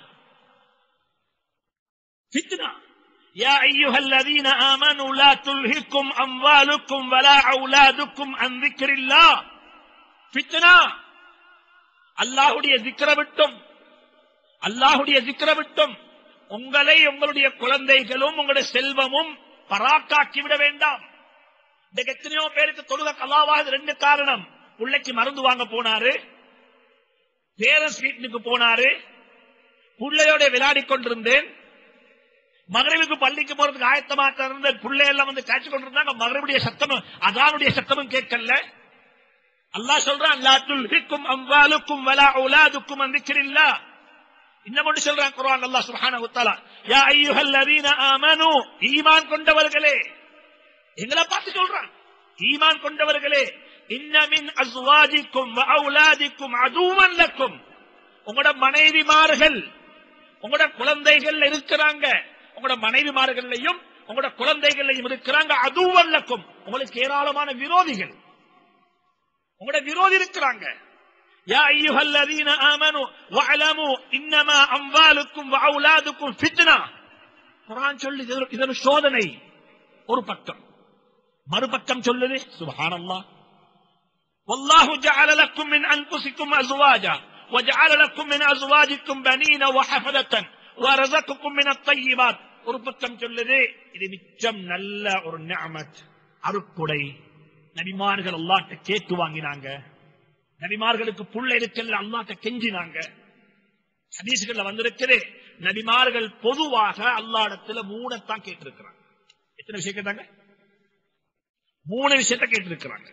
ஃபித்னா يا أيها الذين آمنوا لا تلهكم أموالكم ولا أولادكم عن ذكر الله فتنة அல்லாஹுடைய திக்ர விட்டும் அல்லாஹுடைய திக்ர விட்டும் உங்களை உங்களுடைய குழந்தைகளும் உங்களுடைய செல்வமும் பராக்காக்கி விட வேண்டாம் இந்த எத்தனையோ பேருக்கு தொழுக கலாவாக ரெண்டு காரணம் பிள்ளைக்கு மருந்து வாங்க போனாரு பேரண்ட்ஸ் வீட்டுக்கு போனாரு பிள்ளையோட விளையாடி கொண்டிருந்தேன் மகரவுக்கு பள்ளிக்கு போறதுக்கு ஆயத்தமாக இருந்த பிள்ளை எல்லாம் வந்து காய்ச்சி கொண்டிருந்தாங்க மகரவுடைய சத்தமும் அதானுடைய சத்தமும் கேட்கல அல்லாஹ் சொல்றான் லா துல்ஹிக்கும் அம்வாலுக்கும் வலா அவுலாதுக்கும் அன் திக்ரில்லா இன்னும் ஒன்று சொல்றான் குர்ஆன் அல்லாஹ் சுப்ஹானஹு வ தஆலா யா அய்யுஹல்லதீன ஆமனூ ஈமான் கொண்டவர்களே எங்களை பார்த்து சொல்றான் ஈமான் கொண்டவர்களே இன்ன மின் அஸ்வாஜிக்கும் வ அவுலாதிக்கும் அதுவன் லக்கும் உங்களோட மனைவிமார்கள் உங்களோட குழந்தைகள் இருக்கிறாங்க உங்களோட மனைவிமார்களையும் உங்களோட குழந்தைகளையும் இருக்கிறாங்க அதுவல்லக்கும் உங்களுக்கு ஏராளமான விரோதிகள் உங்களோட விரோதி இருக்கிறாங்க يا أيها الذين آمنوا واعلموا إنما أموالكم وأولادكم فتنة குரான் சொல்லி இது- இது ஒரு சோதனை ஒரு பக்கம் மறுபக்கம் சொல்லுது சுபஹானல்லாஹ் والله جعل لكم من أنفسكم أزواجا وجعل لكم من أزواجكم بنين وحفدة ورزقكم من الطيبات ஒரு பக்கம் சொல்லுது இது மிச்சம் நல்ல ஒரு நிஅமத் அருக்குடை நபிமார்கள் அல்லாஹ்ட்ட கேட்டு வாங்கினாங்க நபிமார்களுக்கு புள்ள இருக்கல்ல அல்லாஹ்ட்ட கெஞ்சினாங்க ஹதீஸ்கள்ல வந்திருக்குது நபிமார்கள் பொதுவாக அல்லாஹ்விடத்துல மூணத்தான் கேட்டிருக்கிறாங்க எத்தனை விஷயம் கேட்டாங்க மூணு விஷயத்தை கேட்டிருக்கிறாங்க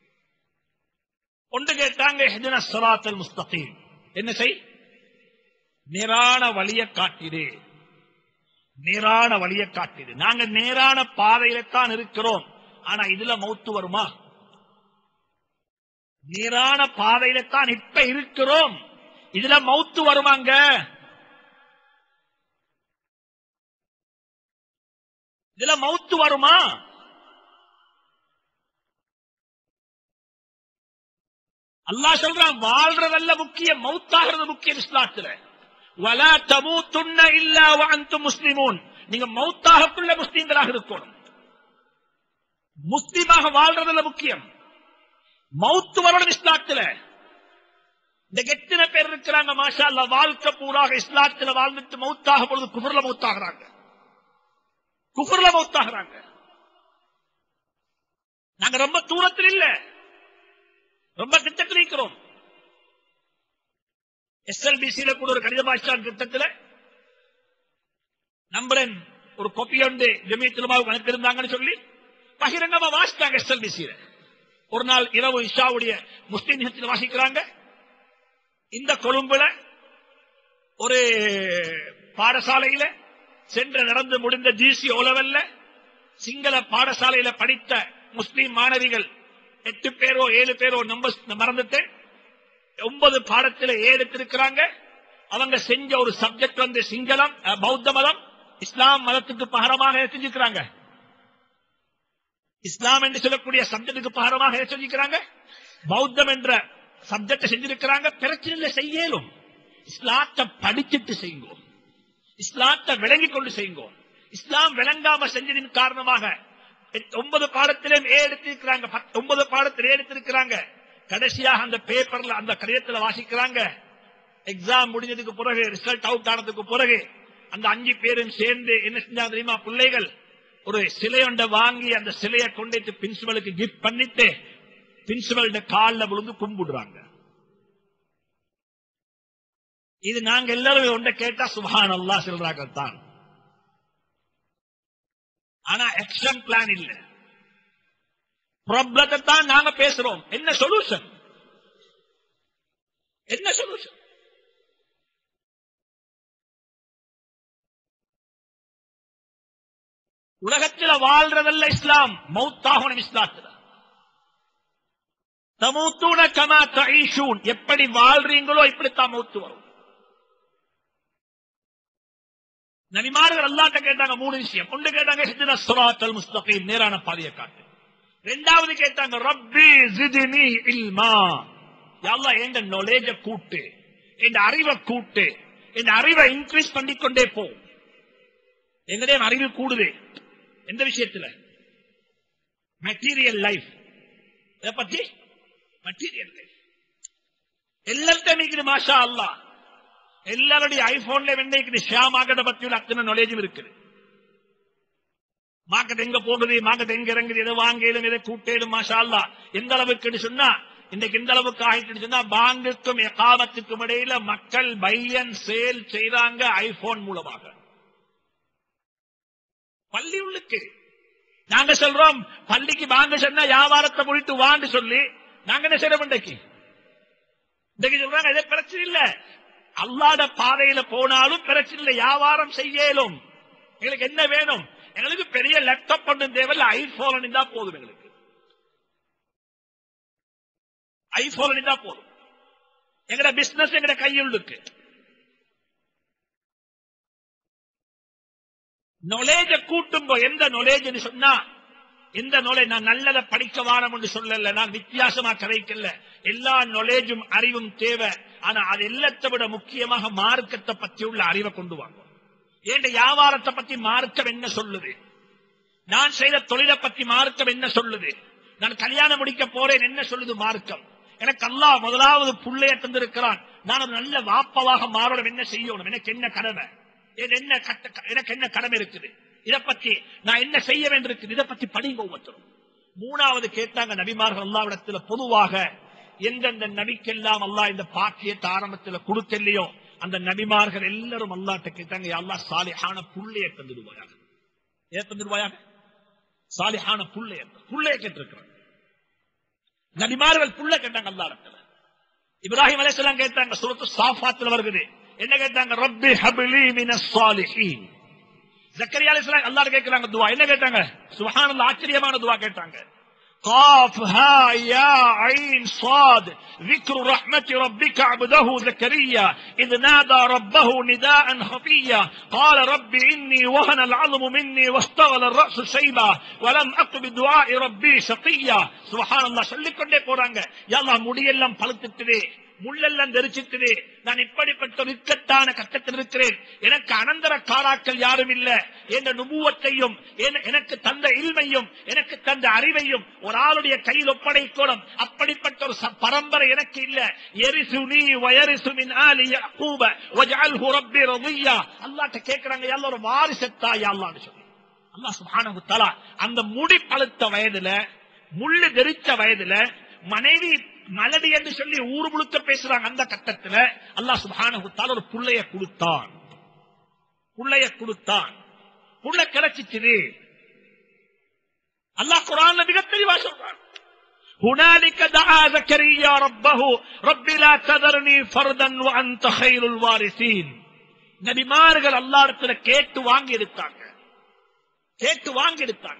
ஒன்று கேட்டாங்க ஹெஜன சராத்தல் முஸ்தகீம் என்ன செய் நேரான வழியை காட்டிடு நேரான வழியை காட்டிடு நாங்க நேரான பாதையில தான் இருக்கிறோம் ஆனா இதுல மௌத்து வருமா நேரான பாதையில தான் இப்ப இருக்கிறோம் இதுல மௌத்து வருவாங்க இதுல மௌத்து வருமா அல்லாஹ் சொல்றான் வாழ்றதல்ல முக்கியம் மௌத்தாகிறது முக்கியம் இஸ்லாத்துல வலா தமூத்துன்ன இல்லா வஅன்தும் முஸ்லிமூன் நீங்க மௌத்தாகக்குள்ள முஸ்லீம்களாக இருக்கணும் முஸ்லீமாக வாழ்றதல்ல முக்கியம் மௌத்து வரணும் இஸ்லாத்துல இந்த எத்தனை பேர் இருக்கிறாங்க மாஷா அல்லாஹ் வாழ்க்கை பூராக இஸ்லாத்துல வாழ்ந்துட்டு மௌத்தாக பொழுது குஃபர்ல மௌத்தாகிறாங்க குஃபர்ல மௌத்தாகிறாங்க நாங்க ரொம்ப தூரத்தில் இல்ல ரொம்ப கிட்டத்தில் இருக்கிறோம் எஸ்எல்பிசியில கூட ஒரு கணித பாஷான் திட்டத்தில் நம்புறேன் ஒரு கொப்பி ஒன்று ஜமியத்திலுமாவுக்கு அனுப்பியிருந்தாங்கன்னு சொல்லி பகிரங்கமா வாசித்தாங்க எஸ்எல்பிசியில ஒரு நாள் இரவு இஷாவுடைய முஸ்லீம் நிகழ்ச்சியில் வாசிக்கிறாங்க இந்த கொழும்புல ஒரு பாடசாலையில சென்று நடந்து முடிந்த ஜிசி ஓலவல்ல சிங்கள பாடசாலையில படித்த முஸ்லீம் மாணவிகள் எட்டு பேரோ ஏழு பேரோ நம்பர் மறந்துட்டு ஒன்பது பாடத்தில் ஏ எடுத்திருக்கிறாங்க அவங்க செஞ்ச ஒரு சப்ஜெக்ட் வந்து சிங்களம் அஹ், பௌத்த மதம் இஸ்லாம் மதத்துக்கு பகரமாக எதை செஞ்சிருக்கிறாங்க இஸ்லாம் என்று சொல்லக்கூடிய சப்ஜெக்டுக்கு பகரமாக எதை செஞ்சிருக்கிறாங்க பௌத்தம் என்ற சப்ஜெக்ட் செஞ்சிருக்கிறாங்க பிரச்சனை செய்யலும் இஸ்லாத்தை படிச்சுட்டு செய்யுங்க இஸ்லாத்தை விளங்கிக் கொண்டு செய்யுங்க இஸ்லாம் விளங்காம செஞ்சதின் காரணமாக எட்- ஒன்பது பாடத்திலும் ஏ எடுத்திருக்கிறாங்க பத்து- ஒன்பது பாடத்தில் ஏ எடுத்திருக்கிறாங்க கடைசியாக அந்த பேப்பர்ல அந்த கடிதத்துல வாசிக்கிறாங்க எக்ஸாம் முடிஞ்சதுக்கு பிறகு ரிசல்ட் அவுட் ஆனதுக்கு பிறகு அந்த அஞ்சு பேரும் சேர்ந்து என்ன செஞ்சாங்க தெரியுமா பிள்ளைகள் ஒரு சிலை ஒன்றை வாங்கி அந்த சிலையை கொண்டு பிரின்சிபலுக்கு கிஃப்ட் பண்ணிட்டு பிரின்சிபல் காலில் விழுந்து கும்பிடுறாங்க இது நாங்க எல்லாரும் ஒன்றை கேட்டா சுபான் அல்லா சொல்றாங்க தான் ஆனா ஆக்ஷன் பிளான் இல்ல ப்ராப்ளத்தை தான் நாங்க பேசுறோம் என்ன சொல்யூஷன் என்ன சொல்யூஷன் உலகத்தில் வாழ்றதல்ல இஸ்லாம் மௌத்தாகணும் இஸ்லாத்துல தமூத்தூன கமா தஈஷூன் எப்படி வாழ்றீங்களோ இப்படித்தான் மௌத்து வரும் நபிமார்கள் அல்லாட்ட கேட்டாங்க மூணு விஷயம் ஒன்று கேட்டாங்க ஹிஜ்ன ஸிராத்தல் முஸ்தகீம் நேரான பாதையை காட்டு ரெண்டாவது கேட்டாங்க ரப்பி ஜித்னி இல்மா யா அல்லாஹ் எங்க knowledge கூட்டு என் அறிவை கூட்டு என் அறிவை இன்க்ரீஸ் பண்ணிக்கொண்டே போ எங்களுடைய அறிவு கூடுது எந்த விஷயத்துல மெட்டீரியல் லைஃப் இதை பத்தி மெட்டீரியல் லைஃப் எல்லாத்தையும் இருக்குது மாஷா அல்லாஹ் எல்லாருடைய ஐபோன்ல வெண்ணைக்கு ஷியாம் ஆகத பத்தியுள்ள அத்தனை நாலேஜும் இருக்குது மார்க்கெட் எங்க போகுது மார்க்கெட் எங்க இறங்குது எதை வாங்கலும் எதை கூட்டேடும் மாஷா அல்லா எந்த அளவுக்கு சொன்னா இன்னைக்கு எந்த அளவுக்கு ஆயிட்டு சொன்னா பாங்குக்கும் எகாமத்துக்கும் இடையில மக்கள் பையன் சேல் செய்றாங்க ஐபோன் மூலமாக பள்ளி உள்ளுக்கு நாங்க சொல்றோம் பள்ளிக்கு வாங்க சொன்னா வியாபாரத்தை முடித்து வான்னு சொல்லி நாங்க என்ன செய்யறோம் இன்றைக்கு இன்றைக்கு சொல்றாங்க இதே பிரச்சனை இல்ல அல்லாத பாதையில போனாலும் பிரச்சனை இல்லை வியாபாரம் செய்யலும் எங்களுக்கு என்ன வேணும் எங்களுக்கு பெரிய லேப்டாப் ஒன்றும் தேவையில்ல ஐபோன் இருந்தா போதும் எங்களுக்கு ஐபோன் இருந்தா போதும் எங்கட பிசினஸ் எங்கட கையுள்ளுக்கு நாலேஜ கூட்டும்போ எந்த நாலேஜ்னு சொன்னா எந்த நாலேஜ் நான் நல்லதை படிக்க வாரம் என்று சொல்லல நான் வித்தியாசமா கதைக்கல எல்லா நாலேஜும் அறிவும் தேவை ஆனா அது எல்லாத்தை விட முக்கியமாக மார்க்கத்தை பத்தி உள்ள அறிவை கொண்டு வாங்க ஏண்ட வியாபாரத்தை பத்தி மார்க்கம் என்ன சொல்லுது நான் செய்த தொழிலை பத்தி மார்க்கம் என்ன சொல்லுது நான் கல்யாணம் முடிக்க போறேன் என்ன சொல்லுது மார்க்கம் எனக்கு அல்லாஹ் முதலாவது புள்ளைய தந்திருக்கிறான் நான் ஒரு நல்ல வாப்பவாக மாறணும் என்ன செய்யணும் எனக்கு என்ன கடமை எனக்கு என்ன கட்ட- எனக்கு என்ன கடமை இருக்குது இத பத்தி நான் என்ன செய்ய வேண்டியிருக்குது இத பத்தி படிங்க ஒவ்வொருத்தரும் மூணாவது கேட்டாங்க நபிமார்கள் அல்லாவிடத்துல பொதுவாக எந்தெந்த நபிக்கெல்லாம் அல்லாஹ் இந்த பாக்கியத்தை ஆரம்பத்துல கொடுக்கலையோ அந்த நபிமார்கள் எல்லாரும் அல்லாட்ட கேட்டாங்க "யா அல்லாஹ் சாலிஹான புள்ளைய தந்துடுவாயாக ஏன் தந்துடுவாயாக சாலிஹான புள்ளைய புள்ளைய கேட்டிருக்கிறாங்க நபிமார்கள் புள்ள கேட்டாங்க அல்லாடத்துல இப்ராஹிம் அலைஹிஸ்ஸலாம் கேட்டாங்க சூரத்து சாஃபாத்துல வருகிறது என்ன கேட்டாங்க ரப்பி ஹப்லி மினஸ் சாலிஹீன் ஜக்கரியா அலைஹிஸ்ஸலாம் அல்லாஹ் கேக்குறாங்க துவா என்ன கேட்டாங்க சுப்ஹானல்லாஹ் ஆச்சரியமான துவா கேட்டாங்க قاف ها يا عين صاد ذكر رحمة ربك عبده زكريا إذ نادى ربه نداء خفيا قال رب إني وهن العظم مني واستغل الرأس شيبا ولم أق بدعاء ربي شقيا سبحان الله சொல்லிக் கொண்டே போறாங்க யா அல்லாஹ் முடியெல்லாம் பழுத்துட்டுதே முள்ளெல்லாம் தெரிச்சிட்டுதே நான் இப்படிப்பட்ட ஒரு இக்கட்டான கட்டத்தில் இருக்கிறேன் எனக்கு அனந்தர காராக்கள் யாரும் இல்ல என்ற நுபுவத்தையும் என- எனக்கு தந்த இல்மையும் எனக்கு தந்த அறிவையும் ஒரு ஆளுடைய கையில் ஒப்படைக்கணும் அப்படிப்பட்ட ஒரு ச- பரம்பரை எனக்கு இல்ல எரிசுனி வயரிசு மின் ஆலி யக்கூப வஜஅல்ஹு ரப்பி ரதியா அல்லாஹ்ட்ட கேக்குறாங்க எல்லாம் ஒரு வாரிசத்தா யா அல்லாஹ்னு சொல்லி அல்லாஹ் சுப்ஹானஹு தஆலா அந்த முடி பழுத்த வயதுல முள்ளு தெரிச்ச வயதுல மனைவி மலடி என்று சொல்லி ஊர் முழுக்க பேசுறாங்க அந்த கட்டத்துல அல்லாஹ் சுப்ஹானஹு தஆலா ஒரு புள்ளைய கொடுத்தான் புள்ளைய கொடுத்தான் புள்ள கிடைச்சிச்சு அல்லாஹ் குர்ஆன்ல மிக தெளிவா சொல்றான் هنالك دعا زكريا ربه رب لا تذرني فردا وانت خير الوارثين நபிமார்கள் அல்லாஹ்விடத்துல கேட்டு வாங்கி எடுத்தாங்க கேட்டு வாங்கி எடுத்தாங்க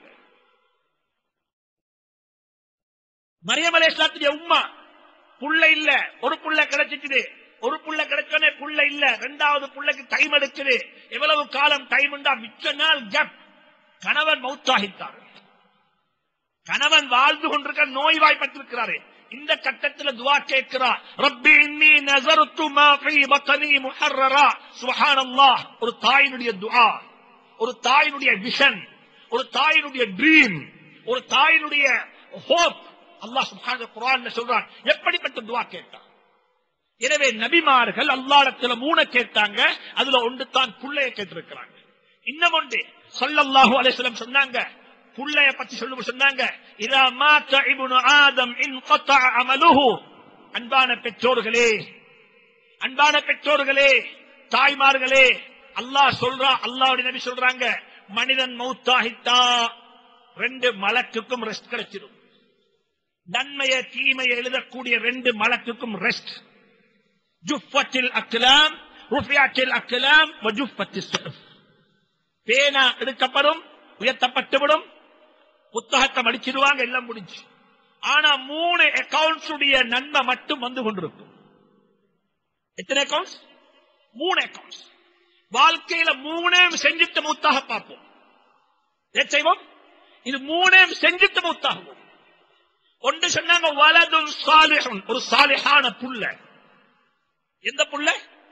மரியம் அலைஹிஸ்ஸலாத்துடைய உம்மா புள்ள இல்ல ஒரு புள்ள கிடைச்சிட்டு ஒரு புள்ள கிடைச்சோனே புள்ள இல்ல ரெண்டாவது புள்ளைக்கு டைம் எடுக்குது எவ்வளவு காலம் டைம் உண்டா மிச்ச நாள் கேப் கணவன் மௌத்தாகித்தார் கணவன் வாழ்ந்து கொண்டிருக்க நோய்வாய்ப்பட்டிருக்கிறாரு இந்த கட்டத்துல துவா கேட்கிறார் ரப்பி இன்னி நஸர்து மா ஃபீ பத்னி முஹர்ரரா சுப்ஹானல்லாஹ் ஒரு தாயினுடைய துஆ ஒரு தாயினுடைய விஷன் ஒரு தாயினுடைய ட்ரீம் ஒரு தாயினுடைய ஹோப் அல்லாஹ் சுப்ஹானஹு குர்ஆன்ல சொல்றான் எப்படிப்பட்ட துஆ கேட்டான் எனவே நபிமார்கள் அல்லாஹ்விடத்துல மூணு கேட்டாங்க அதுல ஒன்று தான் புள்ளைய கேட்டிருக்கிறாங்க இன்னும் ஒன்று ஸல்லல்லாஹு அலைஹி வஸல்லம் சொன்னாங்க புள்ளைய பத்தி சொல்லு சொன்னாங்க இதா மாத்த இப்னு ஆதம் இன் கத்தஅ அமலுஹு அன்பான பெற்றோர்களே அன்பான பெற்றோர்களே தாய்மார்களே அல்லாஹ் சொல்றா அல்லாஹ்வுடைய நபி சொல்றாங்க மனிதன் மௌத்தாகித்தா ரெண்டு மலக்குக்கும் ரெஸ்ட் கிடைச்சிடும் நன்மைய தீமையை எழுதக்கூடிய ரெண்டு மலக்குக்கும் ரெஸ்ட் ஜுஃபத்தில் அக்லாம் ருஃபியாத்தில் அக்லாம் வஜுஃபத்தில் சுஹுஃப் பேனா எடுக்கப்படும் உயர்த்தப்பட்டுவிடும் புத்தகத்தை மடிச்சிடுவாங்க எல்லாம் முடிஞ்சு ஆனா மூணு அக்கவுண்ட்ஸ் உடைய நன்மை மட்டும் வந்து கொண்டிருக்கும் எத்தனை அக்கவுண்ட்ஸ் மூணு அக்கவுண்ட்ஸ் வாழ்க்கையில மூணையும் செஞ்சுட்டு மூத்தாக பார்ப்போம் ஏன் செய்வோம் இது மூணையும் செஞ்சுட்டு மூத்தாகுவோம் ஒன்று சொன்னாங்க வலதும் சாலிஹுன் ஒரு சாலிஹான புள்ள எந்த புள்ள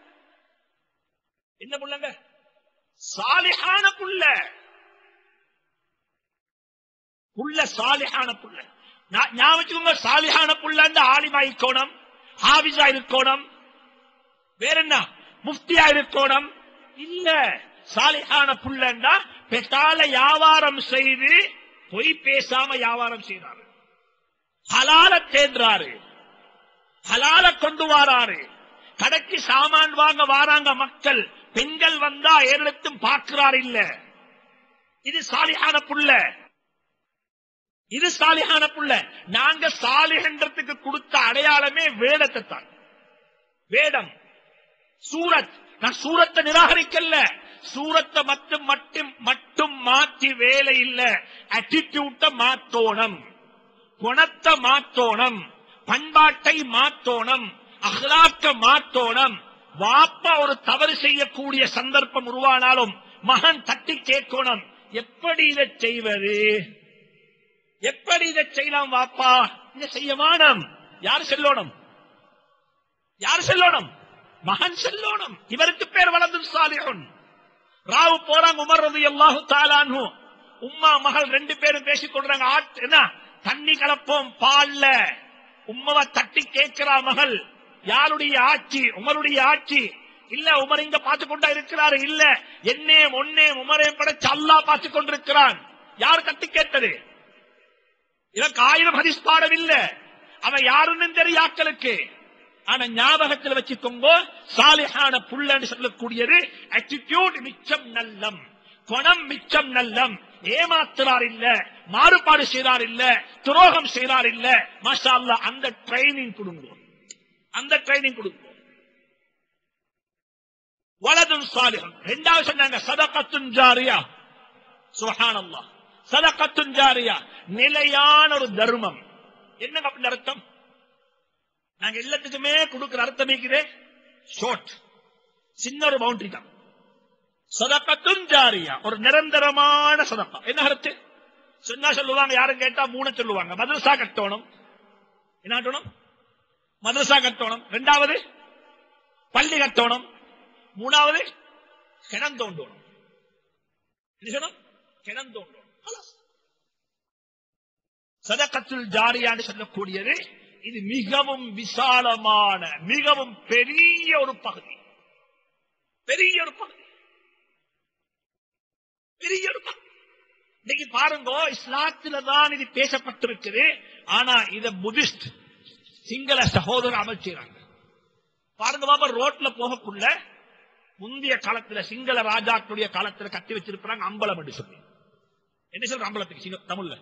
என்ன புள்ளங்க சாலிஹான புள்ள புள்ள சாலிஹான புள்ள ஞா- ஞாபகம் வச்சுக்கோங்க, சாலிஹான புள்ள ஆலிமா இருக்கணும் ஹாபிஸா இருக்கணும் வேற என்ன முஃப்தியா இருக்கணும் இல்ல சாலிஹான புள்ளன்னா பெட்டால வியாபாரம் செய்து பொய் பேசாம வியாபாரம் செய்றாரு ஹலால தேடுறாரு ஹலால கொண்டு வாராரு கடைக்கு சாமான் வாங்க வாராங்க மக்கள் பெண்கள் வந்தா ஏறெடுத்தும் பார்க்கிறார் இல்ல இது சாலிஹான புள்ள இது சாலிஹான புள்ள நாங்க சாலிஹன்றதுக்கு கொடுத்த அடையாளமே வேடத்தை தான் வேடம் சூரத் நான் சூரத்தை நிராகரிக்கல சூரத்தை மட்டும் மட்டும் மட்டும் மாற்றி வேலை இல்ல அட்டிடியூட்ட மாத்தோணும் குணத்தை மாத்தோணும் பண்பாட்டை மாத்தோணும் அஹ்லாக்க மாத்தோணும் வாப்பா ஒரு தவறு செய்யக்கூடிய சந்தர்ப்பம் உருவானாலும் மகன் தட்டி கேட்கணும் எப்படி இதை செய்வது எப்படி இதை செய்யலாம் வாப்பா இதை செய்ய வேணும் யார் செல்லோணும் யார் செல்லோணும் மகன் செல்லோணும் இவருக்கு பேர் வளர்ந்து சாலிஹன் ராவு போறாங்க உமர் ரதி அல்லாஹு தாலானு உம்மா மகள் ரெண்டு பேரும் பேசிக் கொள்றாங்க ஆட்- என்ன தண்ணி கலப்போம் பால்ல உம்மவ தட்டி கேட்கிறா மகள் யாருடைய ஆட்சி உமருடைய ஆட்சி இல்ல உமர் இங்க பார்த்து கொண்டா இருக்கிறாரு இல்ல என்னே ஒன்னே உமரே படைச்சு அல்லாஹ் பார்த்து கொண்டிருக்கிறான் யார் தட்டி கேட்டது இதற்கு ஆயிரம் ஹதீஸ் பாடம் இல்ல அவன் யாருன்னு தெரியாக்களுக்கு ஆனா ஞாபகத்தில் வச்சுக்கோங்க சாலிஹான புள்ளன்னு சொல்லக்கூடியது attitude மிச்சம் நல்லம் குணம் மிச்சம் நல்லம் ஏமாத்துறார் இல்ல மாறுபாடு செய்றார் இல்ல துரோகம் செய்றார் இல்ல மாஷா அல்லாஹ் அந்த ட்ரைனிங் கொடுங்க அந்த ட்ரைனிங் கொடுங்க வலதும் சாலிஹம் ரெண்டாவது சொன்னாங்க சதகத்துன் ஜாரியா சுபஹானல்லாஹ் சதகத்துன் ஜாரியா நிலையான ஒரு தர்மம் என்ன அப்படி அர்த்தம் நாங்க எல்லாத்துக்குமே கொடுக்கிற அர்த்தம் இருக்குது ஷார்ட் சின்ன ஒரு பவுண்டரி தான் சதக்கத்தும் ஜாரியா ஒரு நிரந்தரமான சதக்கா என்ன அர்த்தம் சொன்னா சொல்லுவாங்க யாரும் கேட்டா மூணு சொல்லுவாங்க மதரசா கட்டணும் என்ன கட்டணும் மதரசா கட்டணும் ரெண்டாவது பள்ளி கட்டணும் மூணாவது கிணம் தோண்டணும் என்ன சொல்லணும் கிணம் தோண்டணும் خلاص. சதக்கத்துல் ஜாரியான்னு சொல்லக்கூடியது இது மிகவும் விசாலமான மிகவும் பெரிய ஒரு பகுதி பெரிய ஒரு பகுதி பெரிய ஒரு பகுதி இன்னைக்கு பாருங்க இஸ்லாத்துல தான் இது பேசப்பட்டிருக்குது ஆனா இத புத்திஸ்ட் சிங்கள சகோதரர் அமல் செய்றாங்க பாருங்க பாப்பா ரோட்ல போகக்குள்ள முந்தைய காலத்துல சிங்கள ராஜாக்களுடைய காலத்துல கட்டி வச்சிருப்பாங்க அம்பலம் என்று சொல்லி என்ன சொல்ற அம்பலத்துக்கு சிங்க- தமிழ்ல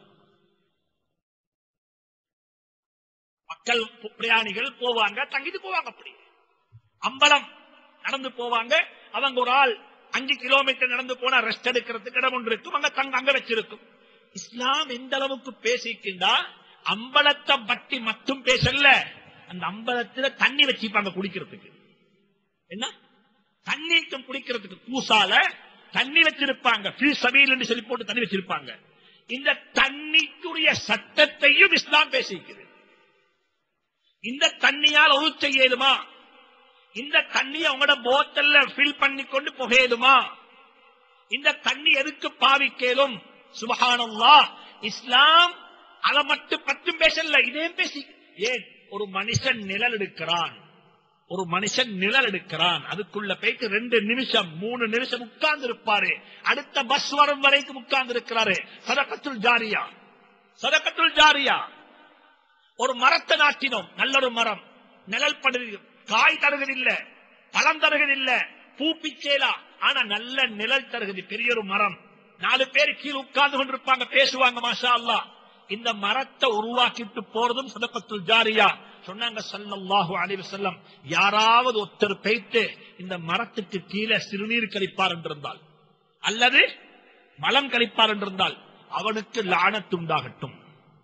மக்கள் பு- பிரயாணிகள் போவாங்க தங்கிட்டு போவாங்க அப்படி அம்பலம் நடந்து போவாங்க அவங்க ஒரு ஆள் அஞ்சு கிலோமீட்டர் நடந்து போனா ரெஸ்ட் எடுக்கிறதுக்கு இடம் ஒன்று இருக்கும் அங்க தங்க அங்க வச்சிருக்கும் இஸ்லாம் எந்த அளவுக்கு பேசிக்கிண்டா அம்பலத்தை பற்றி மட்டும் பேசல அந்த அம்பலத்துல தண்ணி வச்சுப்பாங்க குடிக்கிறதுக்கு என்ன தண்ணிக்கும் குடிக்கிறதுக்கு பூசால தண்ணி வச்சிருப்பாங்க ஃபீ சபீல் சொல்லி போட்டு தண்ணி வச்சிருப்பாங்க இந்த தண்ணிக்குரிய சட்டத்தையும் இஸ்லாம் பேசிக்கிறது இந்த தண்ணியால் ஒரு செய்யலுமா இந்த தண்ணியை உங்களோட போத்தல்ல ஃபில் பண்ணி கொண்டு புகையலுமா இந்த தண்ணி எதுக்கு பாவிக்கலும் சுபஹானல்லா இஸ்லாம் அதை மட்டும் பற்றும் பேசல இதே பேசி ஏன் ஒரு மனுஷன் நிழல் எடுக்கிறான் ஒரு மனுஷன் நிழல் எடுக்கிறான் அதுக்குள்ள போயிட்டு ரெண்டு நிமிஷம் மூணு நிமிஷம் உட்கார்ந்து இருப்பாரு அடுத்த பஸ் வரும் வரைக்கும் உட்கார்ந்து இருக்கிறாரு சதக்கத்துல் ஜாரியா சதக்கத்துல் ஜாரியா ஒரு மரத்தை நாட்டினோம் நல்ல ஒரு மரம் நிழல் படுது காய் தருகிறதில்ல பழம் தருகிறதில்ல பூ பிச்சேலா ஆனா நல்ல நிழல் தருகிறது பெரிய ஒரு மரம் நாலு பேர் கீழே உட்கார்ந்து கொண்டிருப்பாங்க பேசுவாங்க மாஷா அல்லாஹ் இந்த மரத்தை உருவாக்கிட்டு போறதும் சதக்கத்துல் ஜாரியா சொன்னாங்க ஸல்லல்லாஹு அலைஹி வஸல்லம் யாராவது ஒருத்தர் பெய்த்து இந்த மரத்துக்கு கீழே சிறுநீர் கழிப்பார் என்றிருந்தால் அல்லது மலம் கழிப்பார் என்றிருந்தால் அவனுக்கு லானத்துண்டாகட்டும்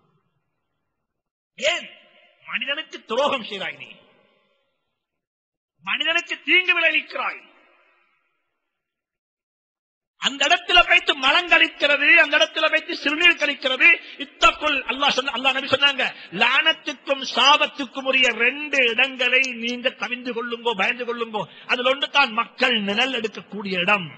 ஏன் மனிதனுக்கு துரோகம் செய்கிறாய் நீ மனிதனுக்கு தீங்கு விளைவிக்கிறாய் அந்த இடத்துல வைத்து மலம் கழிக்கிறது அந்த இடத்துல வைத்து சிறுநீர் கழிக்கிறது இத்தக்குள் அல்லாஹ் சொன்ன அல்லாஹ் நபி சொன்னாங்க லானத்துக்கும் சாபத்துக்கும் உரிய ரெண்டு இடங்களை நீங்க தவிந்து கொள்ளுங்கோ பயந்து கொள்ளுங்கோ அதுல ஒன்று தான் மக்கள் நிழல் எடுக்கக்கூடிய இடம்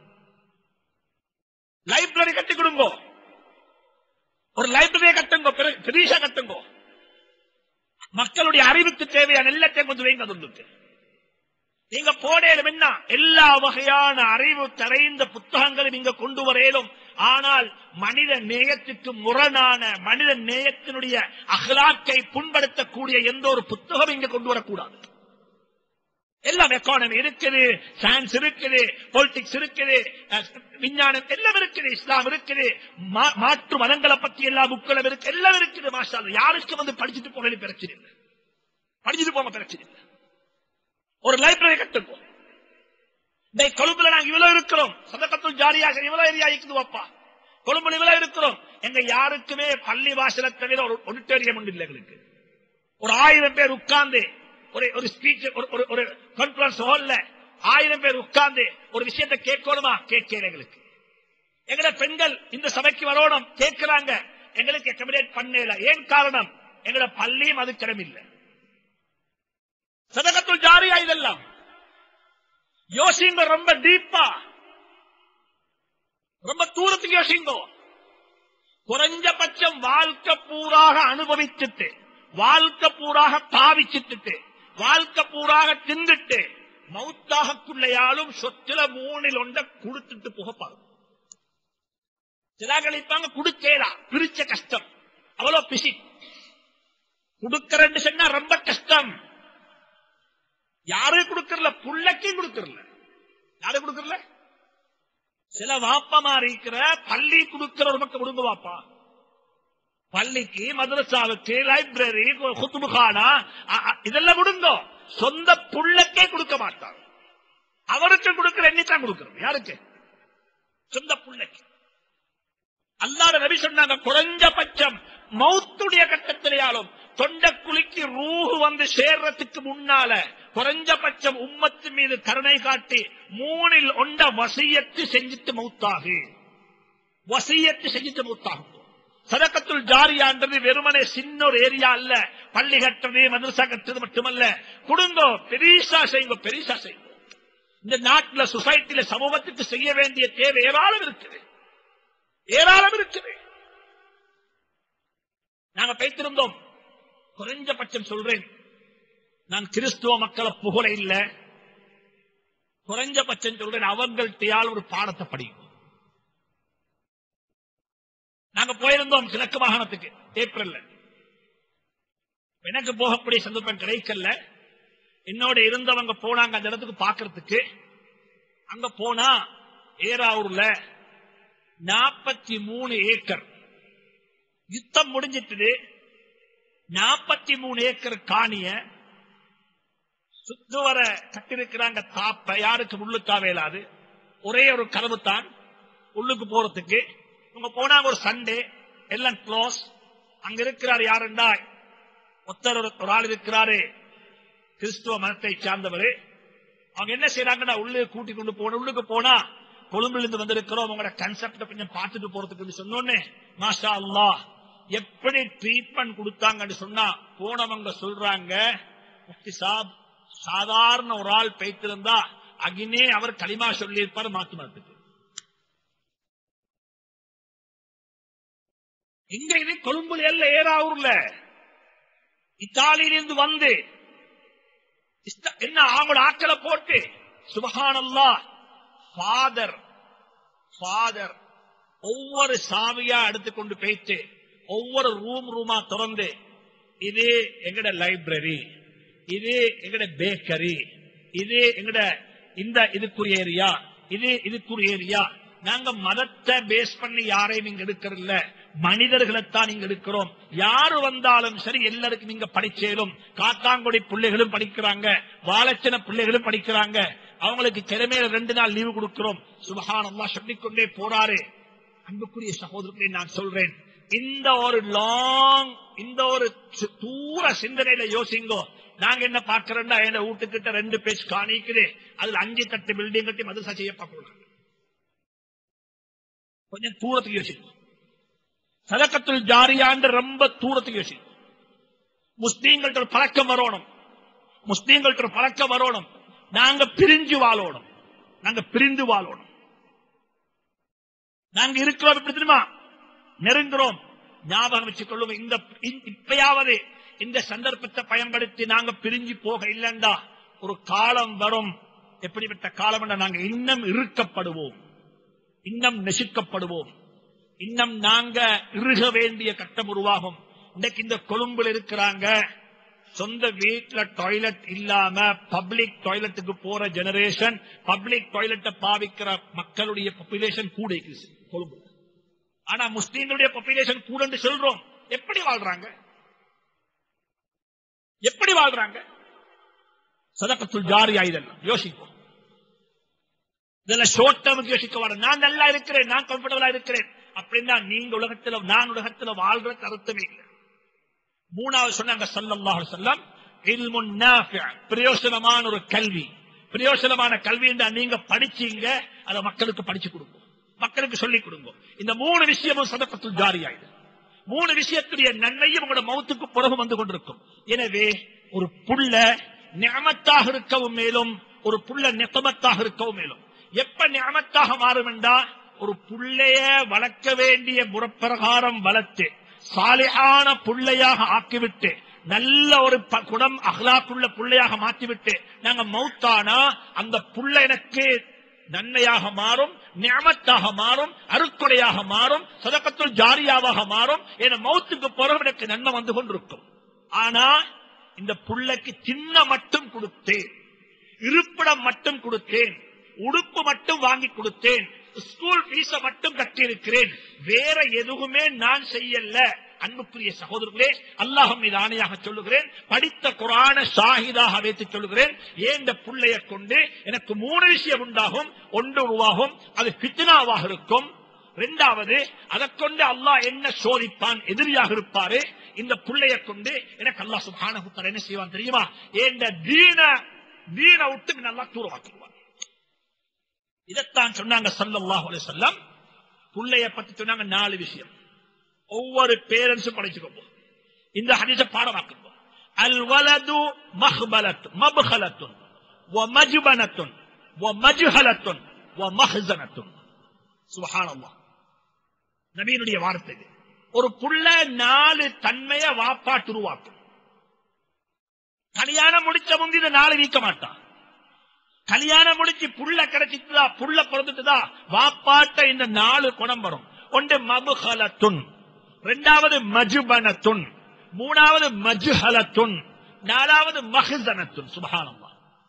லைப்ரரி கட்டி கொடுங்கோ ஒரு லைப்ரரியை கட்டுங்கோ பெரு- பெரிசா கட்டுங்கோ மக்களுடைய அறிவுக்கு தேவையான எல்லாத்தையும் கொஞ்சம் வைங்க அதுக்கு நீங்க போடேலும் என்ன எல்லா வகையான அறிவு தரைந்த புத்தகங்களை நீங்க கொண்டு வரையிலும் ஆனால் மனித நேயத்துக்கு முரணான மனித நேயத்தினுடைய அகலாக்கை புண்படுத்தக்கூடிய எந்த ஒரு புத்தகம் இங்க கொண்டு வரக்கூடாது எல்லாம் எக்கானமி இருக்குது சயின்ஸ் இருக்குது பொலிட்டிக்ஸ் இருக்குது அஹ், விஞ்ஞானம் எல்லாம் இருக்குது இஸ்லாம் இருக்குது மா- மாற்று மதங்களை பத்தி எல்லா புக்களும் இருக்கு எல்லாம் இருக்குது மாஷா அல்லாஹ். யாருக்கும் வந்து படிச்சுட்டு போக பிரச்சனை இல்லை படிச்சுட்டு போங்க பிரச்சனை இல்லை ஒரு லைப்ரரி கட்டுங்க இந்த கொழும்புல நாங்க இவ்வளவு இருக்கிறோம் சதக்கத்துள் ஜாரியாக இவ்வளவு ஏரியா இருக்குது அப்பா கொழும்புல இவ்வளவு இருக்கிறோம் எங்க யாருக்குமே பள்ளி வாசலை தவிர ஒரு ஒடிட்டோரியம் உண்டு இல்லை எங்களுக்கு ஒரு ஆயிரம் பேர் உட்கார்ந்து ஒரு ஒரு ஸ்பீச் ஒரு ஒரு- ஒரு கான்பரன்ஸ் ஹால்ல ஆயிரம் பேர் உட்கார்ந்து ஒரு விஷயத்தை கேட்கணுமா கேட்கல எங்களுக்கு எங்கட பெண்கள் இந்த சபைக்கு வரணும் கேட்கிறாங்க எங்களுக்கு அக்கமடேட் பண்ணல ஏன் காரணம் எங்கட பள்ளியும் அது கிடமில்லை சதகத்துள் ஜாரியா இதெல்லாம் யோசிங்க ரொம்ப டீப்பா ரொம்ப தூரத்துக்கு யோசிங்கோ குறைஞ்சபட்சம் வாழ்க்கை பூராக அனுபவிச்சுட்டு வாழ்க்கை பூராக தாவிச்சிட்டு வாழ்க்கை பூராக தின்னுட்டு மௌத்தாகக்குள்ளையாலும் சொத்துல மூணில் ஒன்ற கொடுத்துட்டு புகப்பாங்க சிலாக்களிப்பாங்க குடுக்கேடா பிரிச்ச கஷ்டம் அவ்வளவு பிசி குடுக்கறன்னு சொன்னா ரொம்ப கஷ்டம் யாரு கொடுக்கறல புள்ளக்கும் கொடுக்கறல யாரு கொடுக்கறல சில வாப்பமா இருக்கிற பள்ளி கொடுக்கிற ஒரு மக்கள் கொடுங்க வாப்பா பள்ளிக்கு மதரசாவுக்கு லைப்ரரி குத்துபுகானா இதெல்லாம் கொடுங்க சொந்த புள்ளக்கே கொடுக்க மாட்டார் அவருக்கு கொடுக்கிற எண்ணித்தான் கொடுக்கிறோம் யாருக்கு சொந்த புள்ளைக்கு அல்லாத நபி சொன்னாங்க குறைஞ்சபட்சம் மௌத்துடைய கட்டத்திலேயாலும் தொண்ட குலுக்கி ரூஹு வந்து சேர்றதுக்கு முன்னால குறைஞ்சபட்சம் உம்மத்து மீது கருணை காட்டி மூணில் ஒண்ட வசியத்து செஞ்சுட்டு மௌத்தாகு வசியத்து செஞ்சுட்டு மௌத்தாகும் சதக்கத்துள் ஜாரியான்றது வெறுமனே சின்ன ஒரு ஏரியா அல்ல பள்ளி கட்டுறது மதரசா கட்டுறது மட்டுமல்ல குடுங்கோ பெரிசா செய்யுங்க பெரிசா செய்யுங்க இந்த நாட்டுல சொசைட்டில சமூகத்துக்கு செய்ய வேண்டிய தேவை ஏராளம் இருக்குது ஏராளம் இருக்குது நாங்க பேத்திருந்தோம் குறைஞ்சபட்சம் சொல்றேன் நான் கிறிஸ்துவ மக்களை புகழ இல்ல குறைஞ்சபட்சம் சொல்றேன் அவங்கள்ட்டையால் ஒரு பாடத்தை படிக்கும் நாங்க போயிருந்தோம் கிழக்கு மாகாணத்துக்கு ஏப்ரல்ல எனக்கு போகக்கூடிய சந்தர்ப்பம் கிடைக்கல என்னோட இருந்தவங்க போனாங்க அந்த இடத்துக்கு பாக்குறதுக்கு அங்க போனா ஏராவூர்ல நாற்பத்தி மூணு ஏக்கர் யுத்தம் முடிஞ்சிட்டு நாற்பத்தி மூணு ஏக்கர் காணிய சுத்துவர கட்டிருக்கிறாங்க தாப்ப யாருக்கு உள்ளுக்கா வேலாது ஒரே ஒரு கதவு தான் உள்ளுக்கு போறதுக்கு இவங்க போனாங்க ஒரு சண்டே எல்லாம் க்ளோஸ் அங்க இருக்கிறார் யாருண்டா ஒத்தர் ஒரு ஒரு ஆள் இருக்கிறாரு கிறிஸ்துவ மதத்தை சார்ந்தவர் அவங்க என்ன செய்யறாங்கன்னா உள்ளே கூட்டி கொண்டு போன உள்ளுக்கு போனா கொழும்புல இருந்து வந்திருக்கிறோம் உங்களோட கன்செப்ட கொஞ்சம் பார்த்துட்டு போறதுக்கு சொன்னோன்னே மாஷா அல்லாஹ் எப்படி ட்ரீட்மெண்ட் கொடுத்தாங்கன்னு சொன்னா போனவங்க சொல்றாங்க முஃப்தி சாப் சாதாரண ஒரு ஆள் பெய்த்திருந்தா அகினே அவர் களிமா சொல்லியிருப்பார் மாத்து மரத்துக்கு இங்க இது கொழும்புல இல்ல ஏறாவூர்ல இத்தாலியிலிருந்து வந்து இஸ்த- என்ன அவங்களோட ஆக்களை போட்டு சுபஹானல்லா ஃபாதர் ஃபாதர் ஒவ்வொரு சாவியா எடுத்துக்கொண்டு போயிட்டு ஒவ்வொரு ரூம் ரூமா திறந்து இது எங்கட லைப்ரரி இது எங்கட பேக்கரி இது எங்கட இந்த இதுக்குரிய ஏரியா இது இதுக்குரிய ஏரியா நாங்க மதத்தை பேஸ் பண்ணி யாரையும் இங்க எடுக்கிறதில்ல மனிதர்களைத்தான் இங்க எடுக்கிறோம் யாரு வந்தாலும் சரி எல்லாருக்கும் இங்க படிச்சேலும் காத்தாங்குடி பிள்ளைகளும் படிக்கிறாங்க வாழச்சன பிள்ளைகளும் படிக்கிறாங்க அவங்களுக்கு திறமையில ரெண்டு நாள் லீவு கொடுக்கிறோம் சுபஹானல்லா சொல்லிக்கொண்டே போறாரு அன்புக்குரிய சகோதரர்களே நான் சொல்றேன் இந்த ஒரு லாங் இந்த ஒரு சி- தூர சிந்தனையில யோசிங்கோ நாங்க என்ன பார்க்கிறோம்னா என் வீட்டுக்கிட்ட ரெண்டு பேஜ் காணிக்குது அதுல அஞ்சு தட்டு பில்டிங் கட்டி மதுசா செய்ய பார்க்கணும் கொஞ்சம் தூரத்துக்கு யோசிக்கும் சதக்கத்துல் ஜாரியாண்டு ரொம்ப தூரத்துக்கு யோசிக்கும் முஸ்லீம்கள்ட்ட ஒரு பழக்கம் வரணும் முஸ்லீம்கள்ட்ட ஒரு பழக்கம் வரணும் நாங்க பிரிஞ்சு வாழணும் நாங்க பிரிந்து வாழணும் நாங்க இருக்கிறோம் எப்படி தெரியுமா நெருங்குறோம் ஞாபகம் வச்சுக் கொள்ளுங்க இந்த இ- இப்பயாவது இந்த சந்தர்ப்பத்தை பயன்படுத்தி நாங்க பிரிஞ்சு போக இல்லைண்டா ஒரு காலம் வரும் எப்படிப்பட்ட காலம் என்றா நாங்க இன்னும் இறுக்கப்படுவோம் இன்னும் நெசுக்கப்படுவோம் இன்னும் நாங்க இறுக வேண்டிய கட்டம் உருவாகும் இன்னைக்கு இந்த கொழும்புல இருக்கிறாங்க சொந்த வீட்ல டாய்லெட் இல்லாம பப்ளிக் டாய்லெட்டுக்கு போற ஜெனரேஷன் பப்ளிக் டாய்லெட்டை பாவிக்கிற மக்களுடைய பாப்புலேஷன் கூட இருக்குது கொழும்புல ஆனா முஸ்லீம்களுடைய பாப்புலேஷன் கூட என்று சொல்றோம் எப்படி வாழ்றாங்க எப்படி வாழ்றாங்க சதக்கத்துள் ஜாரியா இதெல்லாம் யோசிப்போம் இதெல்லாம் ஷோர்ட் டேர்முக்கு யோசிக்க வேண்டாம் நான் நல்லா இருக்கிறேன் நான் கம்ஃபர்டபுளா இருக்கிறேன் அப்படின்னா நீங்க உலகத்துல நான் உலகத்துல வாழ்றதுக்கு அர்த்தமே இல்லை மூணாவது சொன்னாங்க ஸல்லல்லாஹு அலைஹி வஸல்லம் இல்முன் நாஃபி' பிரயோசனமான ஒரு கல்வி பிரயோசனமான கல்வின்னா நீங்க படிச்சீங்க அதை மக்களுக்கு படிச்சு கொடுங்க மக்களுக்கு சொல்லிக் கொடுங்க இந்த மூணு விஷயமும் சதக்கத்துள் ஜாரியாயிடும் மூணு விஷயத்துடைய நன்மையும் உங்களோட மௌத்துக்கு பிறகு வந்து கொண்டிருக்கும் எனவே ஒரு புள்ள ஞாமத்தாக இருக்கவும் மேலும் ஒரு புள்ள நிகமத்தாக இருக்கவும் மேலும் எப்ப ஞாமத்தாக மாறும் என்றா ஒரு புள்ளைய வளர்க்க வேண்டிய முறப்பிரகாரம் வளர்த்து சாலியான புள்ளையாக ஆக்கிவிட்டு நல்ல ஒரு ப- குணம் அகலாக்குள்ள புள்ளையாக மாற்றிவிட்டு நாங்க மௌத்தானா அந்த புள்ள எனக்கு நன்மையாக மாறும் ஞாமத்தாக மாறும் அருட்கொடையாக மாறும் சதக்கத்துள் ஜாரியாவாக மாறும் என மௌத்துக்கு பிறகு எனக்கு நன்மை வந்து கொண்டிருக்கும் ஆனா இந்த புள்ளைக்கு சின்ன மட்டும் கொடுத்தேன் இருப்பிடம் மட்டும் கொடுத்தேன் உடுப்பு மட்டும் வாங்கி கொடுத்தேன் ஸ்கூல் பீஸ மட்டும் கட்டியிருக்கிறேன் வேற எதுவுமே நான் செய்யல அன்புக்குரிய சகோதரர்களே அல்லாஹ் மீது ஆணையாக சொல்லுகிறேன் படித்த குரான ஷாஹிதாக வைத்து சொல்லுகிறேன் ஏன் இந்த புள்ளைய கொண்டு எனக்கு மூணு விஷயம் உண்டாகும் ஒன்று உருவாகும் அது பித்னாவாக இருக்கும் இரண்டாவது அதை கொண்டு அல்லாஹ் என்ன சோதிப்பான் எதிரியாக இருப்பாரு இந்த புள்ளைய கொண்டு எனக்கு அல்லாஹ் சுப்ஹானஹு தஆலா என்ன செய்வான் தெரியுமா ஏண்ட தீன தீன விட்டு நல்லா தூரமாக்கிடுவான் இதைத்தான் சொன்னாங்க ஸல்லல்லாஹு அலைஹி வஸல்லம் புள்ளைய பத்தி சொன்னாங்க நாலு விஷயம் ஒவ்வொரு பேரண்ட்ஸும் படிச்சுக்கோங்க இந்த ஹதீஸ பாடமாக்குங்க அல் வலது மஹ்பலத் மப்ஹலத்துன் வ மஜ்பனத்துன் வ மஜ்ஹலத்துன் வ மஹ்ஸனத்துன் சுப்ஹானல்லாஹ் நபியினுடைய வார்த்தை இது. ஒரு புள்ள நாலு தன்மைய வாப்பாட்டு உருவாக்கும் கல்யாணம் முடிச்ச முந்தி இந்த நாலு நீக்க மாட்டான் கல்யாணம் முடிச்சு புள்ள கிடைச்சிட்டுதா புள்ள பிறந்துட்டுதா வாப்பாட்ட இந்த நாலு குணம் வரும் ஒன்று மபுஹலத்துன் இரண்டாவது மஜுபனத்துன் மூணாவது மஜுஹலத்துன் நாலாவது மஹ்சனத்துன் சுபஹானல்லாஹ்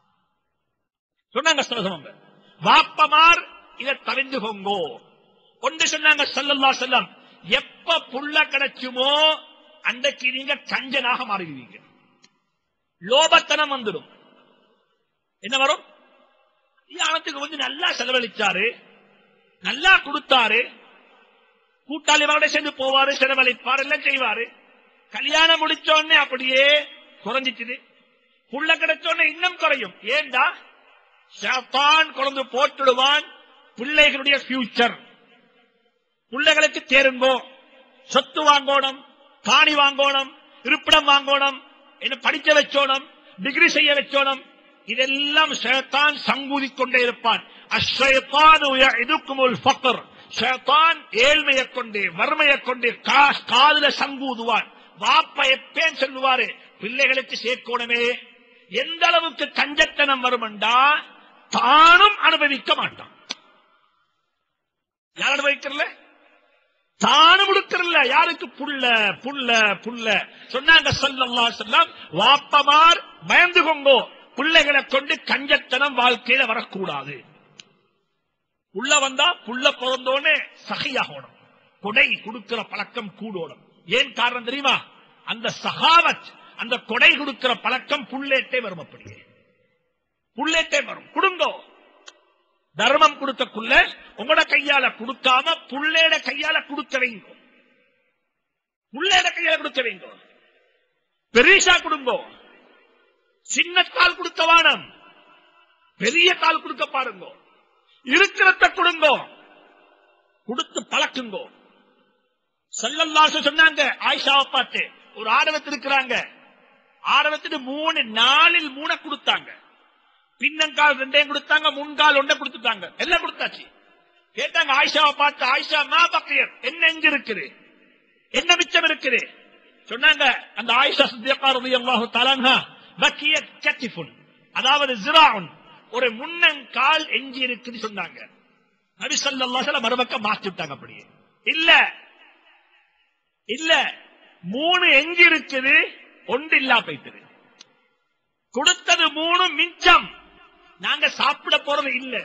சொன்னாங்க சலசமங்க வாப்பமார் இதை தெரிஞ்சுக்கோங்கோ ஒன்று சொன்னாங்க சல்லல்லா செல்லம் எப்ப புள்ள கிடைச்சுமோ அன்றைக்கு நீங்க கஞ்சனாக மாறிடுவீங்க லோபத்தனம் வந்துடும் என்ன வரும் கல்யாணத்துக்கு வந்து நல்லா செலவழிச்சாரு நல்லா கொடுத்தாரு கூட்டாளிகளோட சேர்ந்து போவாரு செலவழிப்பார் எல்லாம் செய்வாரு கல்யாணம் முடிச்ச உடனே அப்படியே குறைஞ்சிச்சுது புள்ள கிடைச்ச உடனே இன்னும் குறையும் ஏண்டா ஷைத்தான் கொண்டு போட்டுடுவான் பிள்ளைகளுடைய ஃபியூச்சர் பிள்ளைகளுக்கு தேருங்கோ சொத்து வாங்கணும் காணி வாங்கணும் இருப்பிடம் வாங்கணும் என்ன படிக்க வச்சோணும் டிகிரி செய்ய வச்சோணும் இதெல்லாம் ஷைத்தான் சங்கூதிக் கொண்டே இருப்பான் அஷ்ஷைத்தான் இதுக்குமுல் ஃபக்ர் ஷைத்தான் ஏழ்மையை கொண்டு வறுமையை கொண்டு கா- காதுல சங்கூதுவான் வாப்ப எப்பேன் சொல்லுவாரு பிள்ளைகளுக்கு சேர்க்கணுமே எந்த அளவுக்கு கஞ்சத்தனம் வருமெண்டா தானும் அனுபவிக்க மாட்டான் யார் அனுபவிக்கிறல தானும் கொடுக்கறல யாருக்கு புள்ள புள்ள புள்ள சொன்னாங்க ஸல்லல்லாஹு அலைஹி வஸல்லம் வாப்பமார் பயந்துகோங்கோ பிள்ளைகளை கொண்டு கஞ்சத்தனம் வாழ்க்கையில வரக்கூடாது உள்ள வந்தா புள்ள பிறந்தோனே சகையாகணும் கொடை கொடுக்கிற பழக்கம் கூடோடும் ஏன் காரணம் தெரியுமா அந்த சகாவத் அந்த கொடை கொடுக்கிற பழக்கம் புள்ளேட்டே வரும் அப்படியே புள்ளேட்டே வரும் கொடுங்கோ தர்மம் கொடுக்கக்குள்ள உங்களோட கையால கொடுக்காம புள்ளேட கையால கொடுக்க வைங்க புள்ளேட கையால கொடுக்க வைங்க பெரிசா கொடுங்கோ சின்ன கால் கொடுக்க வானம் பெரிய கால் கொடுக்க பாருங்க இருக்கிறத கொடுங்கோ கொடுத்து பழக்குங்கோ சல்லல்லாஹு சொன்னாங்க ஆயிஷாவை பார்த்து ஒரு ஆடவத்தில் இருக்கிறாங்க ஆடவத்துக்கு மூணு நாளில் மூணை கொடுத்தாங்க பின்னங்கால் ரெண்டையும் கொடுத்தாங்க முன்கால் ஒன்றை கொடுத்துட்டாங்க எல்லாம் கொடுத்தாச்சு கேட்டாங்க ஆயிஷாவை பார்த்து ஆயிஷா மா பக்கையர் என்ன எங்க இருக்குது என்ன மிச்சம் இருக்குது சொன்னாங்க அந்த ஆயிஷா சித்தியக்கா ரலியல்லாஹு தஆலா பக்கிய கத்திஃபுன் அதாவது ஜிராஉன் ஒரு முன்னங்கால் எஞ்சி இருக்குது சொன்னாங்க நபி ஸல்லல்லாஹு அலைஹி வஸல்லம் மறுபக்கம் மாத்தி விட்டாங்க அப்படியே இல்ல இல்ல மூணு எஞ்சி இருக்குது ஒன்று இல்லா போயிட்டது கொடுத்தது மூணு மிச்சம் நாங்க சாப்பிட போறது இல்ல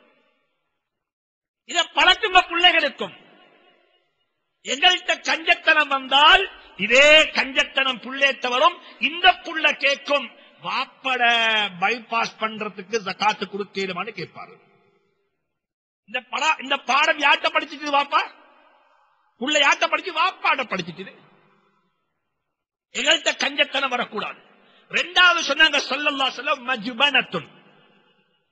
இத பழக்குங்க பிள்ளைகளுக்கும் எங்கள்கிட்ட கஞ்சத்தனம் வந்தால் இதே கஞ்சத்தனம் புள்ளேட்ட வரும் இந்த புள்ள கேட்கும் வாப்பட பைபாஸ் பண்றதுக்கு ஜக்காத்து கொடுக்கலுமான்னு கேட்பாரு இந்த படா இந்த பாடம் யார்கிட்ட படிச்சிட்டு வாப்பா புள்ள யார்கிட்ட படிச்சு வாப்பாட படிச்சிட்டு எங்கள்கிட்ட கஞ்சத்தனம் வரக்கூடாது ரெண்டாவது சொன்னாங்க சொல்லல்லா சொல்ல மஜுபனத்துன்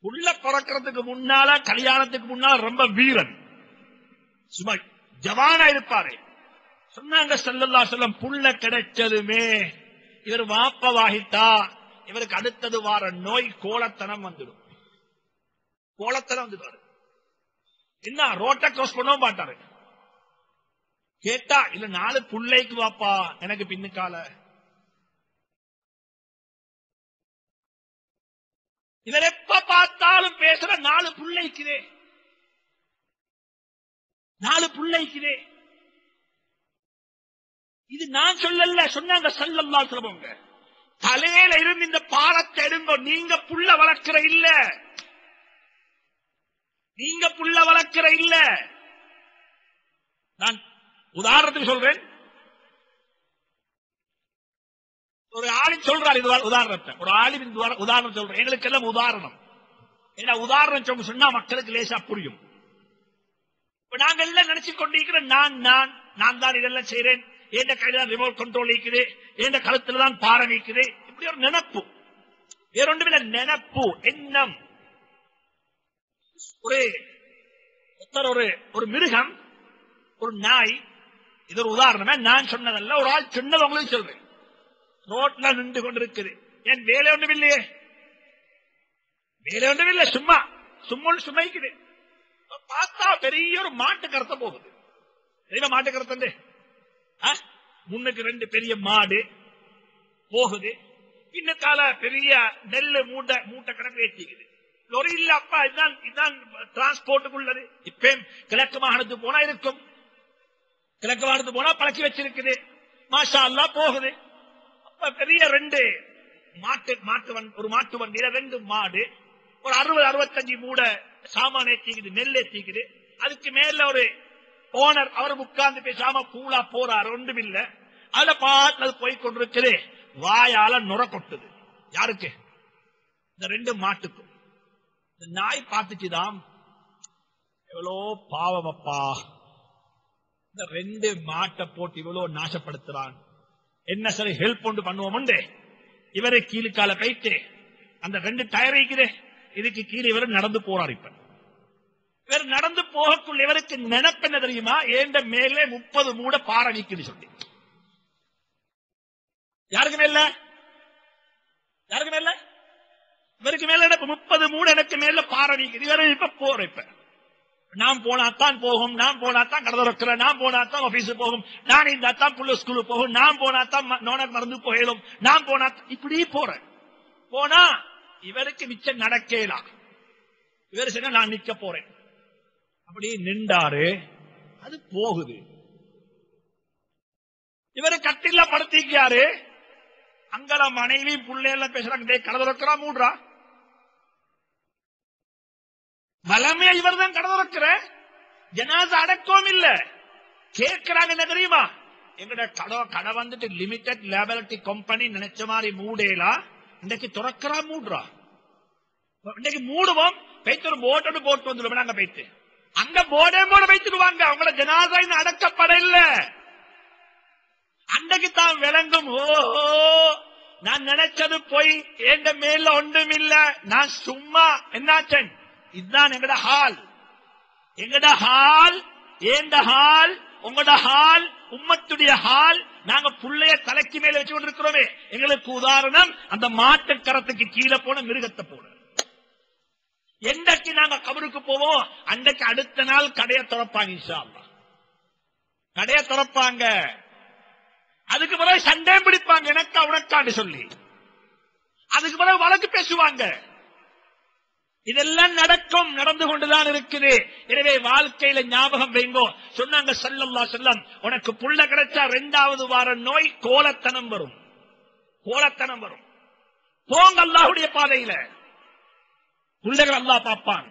புள்ள பிறக்கிறதுக்கு முன்னால கல்யாணத்துக்கு முன்னால ரொம்ப வீரன் சும்மா ஜவானா இருப்பாரு சொன்னாங்க செல்லல்லா செல்லம் புள்ள கிடைச்சதுமே இவர் வாப்பவாகிட்டா இவருக்கு அடுத்தது வார நோய் கோலத்தனம் வந்துடும் கோலத்தனம் வந்துடுவாரு என்ன ரோட்டை கிராஸ் பண்ணவும் மாட்டாரு கேட்டா இல்ல நாலு புள்ளைக்கு வாப்பா எனக்கு பின்னுக்கால இவர் எப்ப பார்த்தாலும் பேசுற நாலு புள்ளைக்குதே நாலு புள்ளைக்குதே இது நான் சொல்லல சொன்னாங்க சல்லல்லா சொல்லுவாங்க தலையில இருந்து இந்த பாலத்தை எடுங்க நீங்க புள்ள வளர்க்கிற இல்ல நீங்க புள்ள வளர்க்கிற இல்ல நான் உதாரணத்துக்கு சொல்றேன் ஒரு ஆளின் சொல்றார் இது உதாரணத்தை ஒரு ஆளின் உதாரணம் சொல்றேன் எங்களுக்கு எல்லாம் உதாரணம் ஏன்னா உதாரணம் சொல்ல சொன்னா மக்களுக்கு லேசா புரியும் இப்ப நாங்க எல்லாம் நினைச்சு கொண்டிருக்கிற நான் நான் நான் தான் இதெல்லாம் செய்றேன் எந்த கையில தான் ரிமோட் கண்ட்ரோல் இருக்குது எந்த கழுத்துல தான் பாறை நிற்குது இப்படி ஒரு நினப்பு வேறொன்றுமில்ல நினப்பு எண்ணம் ஒரு ஒருத்தர் ஒரு ஒரு மிருகம் ஒரு நாய் இது ஒரு உதாரணமே நான் சொன்னதல்ல ஒரு ஆள் சொன்னது உங்களுக்கு சொல்றேன் ரோட்ல நின்று கொண்டிருக்குது என் வேலை ஒன்றும் இல்லையே வேலை ஒன்றும் இல்லை சும்மா சும்மா சுமைக்குது பார்த்தா பெரிய ஒரு மாட்டு கருத்த போகுது என்ன மாட்டு கருத்தண்டு முன்னுக்கு ரெண்டு பெரிய மாடு போகுது பின்னுக்கால பெரிய நெல்லு மூட்டை மூட்டை கணக்கு ஏற்றிக்குது லொரி இல்ல அப்பா இதுதான் இதுதான் டிரான்ஸ்போர்ட்டுக்குள்ளது இப்ப கிழக்கு மாகாணத்துக்கு போனா இருக்கும் கிழக்கு மாகாணத்துக்கு போனா பழக்கி வச்சிருக்குது மாஷா அல்லா போகுது அப்ப பெரிய ரெண்டு மாட்டு மாட்டு வண்டி ஒரு மாட்டு வண்டியில ரெண்டு மாடு ஒரு அறுபது அறுபத்தஞ்சு மூட சாமான ஏற்றிக்குது நெல் ஏற்றிக்குது அதுக்கு மேல ஒரு ஓனர் அவர் உட்கார்ந்து பேசாம கூலா போறாரு ஒன்றும் இல்ல அத பார்த்து போய் கொண்டிருக்குது வாயால நுர கொட்டுது யாருக்கு இந்த ரெண்டு மாட்டுக்கும் இந்த நாய் பார்த்துச்சுதான் எவ்வளோ பாவம் அப்பா இந்த ரெண்டு மாட்டை போட்டு இவ்வளவு நாசப்படுத்துறான் என்ன சரி ஹெல்ப் ஒன்று பண்ணுவோம் இவரை கீழுக்கால போயிட்டு அந்த ரெண்டு டயர் இருக்குது இதுக்கு கீழே இவர் நடந்து போறார் இப்ப இவர் நடந்து போகக்குள்ள இவருக்கு நினைப்பு என்ன தெரியுமா ஏண்ட மேலே முப்பது மூட பாறை நிக்குது சொல்லி யாருக்கு மேல யாருக்கு மேல இவருக்கு மேல எனக்கு முப்பது மூட எனக்கு மேல பாறை நிக்குது இவரு இப்ப போற இப்ப நான் போனாத்தான் போகும் நான் போனாத்தான் கடை திறக்கிறேன் நான் போனாத்தான் ஆபீஸ் போகும் நான் இந்த தான் புள்ள ஸ்கூலுக்கு போகும் நான் போனாத்தான் நோனக்கு மறந்து போயிடும் நான் போனா இப்படி போறேன் போனா இவருக்கு மிச்சம் நடக்கலாம் இவர் சொன்ன நான் நிக்க போறேன் அப்படி நின்றாரு அது போகுது இவரு கட்டில படுத்திக்காரு அங்கல மனைவி புள்ளையெல்லாம் பேசுறாங்க டேய் கடை திறக்கிறா மூடுறா வளமையா இவர் தான் கடை திறக்கிற ஜனாச அடக்கம் இல்ல கேட்கிறாங்க என்ன தெரியுமா எங்கட கடை கடை வந்துட்டு லிமிடெட் லேபலிட்டி கம்பெனி நினைச்ச மாதிரி மூடேலா இன்னைக்கு துறக்கிறா மூடுறா இன்னைக்கு மூடுவோம் பைத்து ஒரு போட்டோடு போட்டு வந்துடுவோம் நாங்க பைத்து அங்க போர்டே போட வைத்துடுவாங்க அவங்கள ஜனாதா இன்னும் அடக்கப்பட இல்ல அன்னைக்கு தான் விளங்கும் ஓஹோ நான் நினைச்சது போய் எந்த மேல ஒன்றும் இல்ல நான் சும்மா என்னாச்சன் இதுதான் எங்கட ஹால் எங்கட ஹால் ஏண்ட ஹால் உங்களோட ஹால் உம்மத்துடைய ஹால் நாங்க புள்ளைய தலைக்கு மேல வச்சு கொண்டிருக்கிறோமே எங்களுக்கு உதாரணம் அந்த மாட்டுக்கரத்துக்கு கீழே போன மிருகத்தை போன என்றைக்கு நாங்க கபருக்கு போவோம் அன்றைக்கு அடுத்த நாள் கடையை திறப்பாங்க இன்ஷா அல்லாஹ். கடையை திறப்பாங்க அதுக்கு பிறகு சண்டை பிடிப்பாங்க எனக்கா உனக்கான்னு சொல்லி அதுக்கு பிறகு வழக்கு பேசுவாங்க இதெல்லாம் நடக்கும் நடந்து கொண்டுதான் இருக்குது எனவே வாழ்க்கையில ஞாபகம் வைங்கோ சொன்னாங்க சல்லல்லா செல்லம் உனக்கு புள்ள கிடைச்சா ரெண்டாவது வார நோய் கோலத்தனம் வரும் கோலத்தனம் வரும் போங்க அல்லாஹ்வுடைய பாதையில பிள்ளைகள் அல்லாஹ் பார்ப்பான்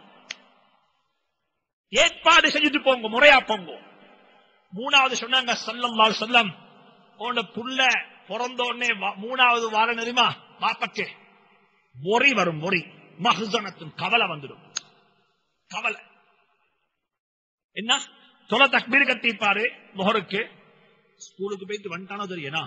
ஏற்பாடு செஞ்சுட்டு போங்க முறையா போங்க மூணாவது சொன்னாங்க சல்லல்லா செல்லம் உன புள்ள பிறந்த உடனே வா- மூணாவது வாரம் தெரியுமா பாப்பக்கு மொறி வரும் மொறி மஹசனத்தின் கவலை வந்துடும் கவலை என்ன சொல்ல தக்பீர் கட்டிப்பாரு முகருக்கு ஸ்கூலுக்கு போயிட்டு வந்துட்டானோ தெரியனா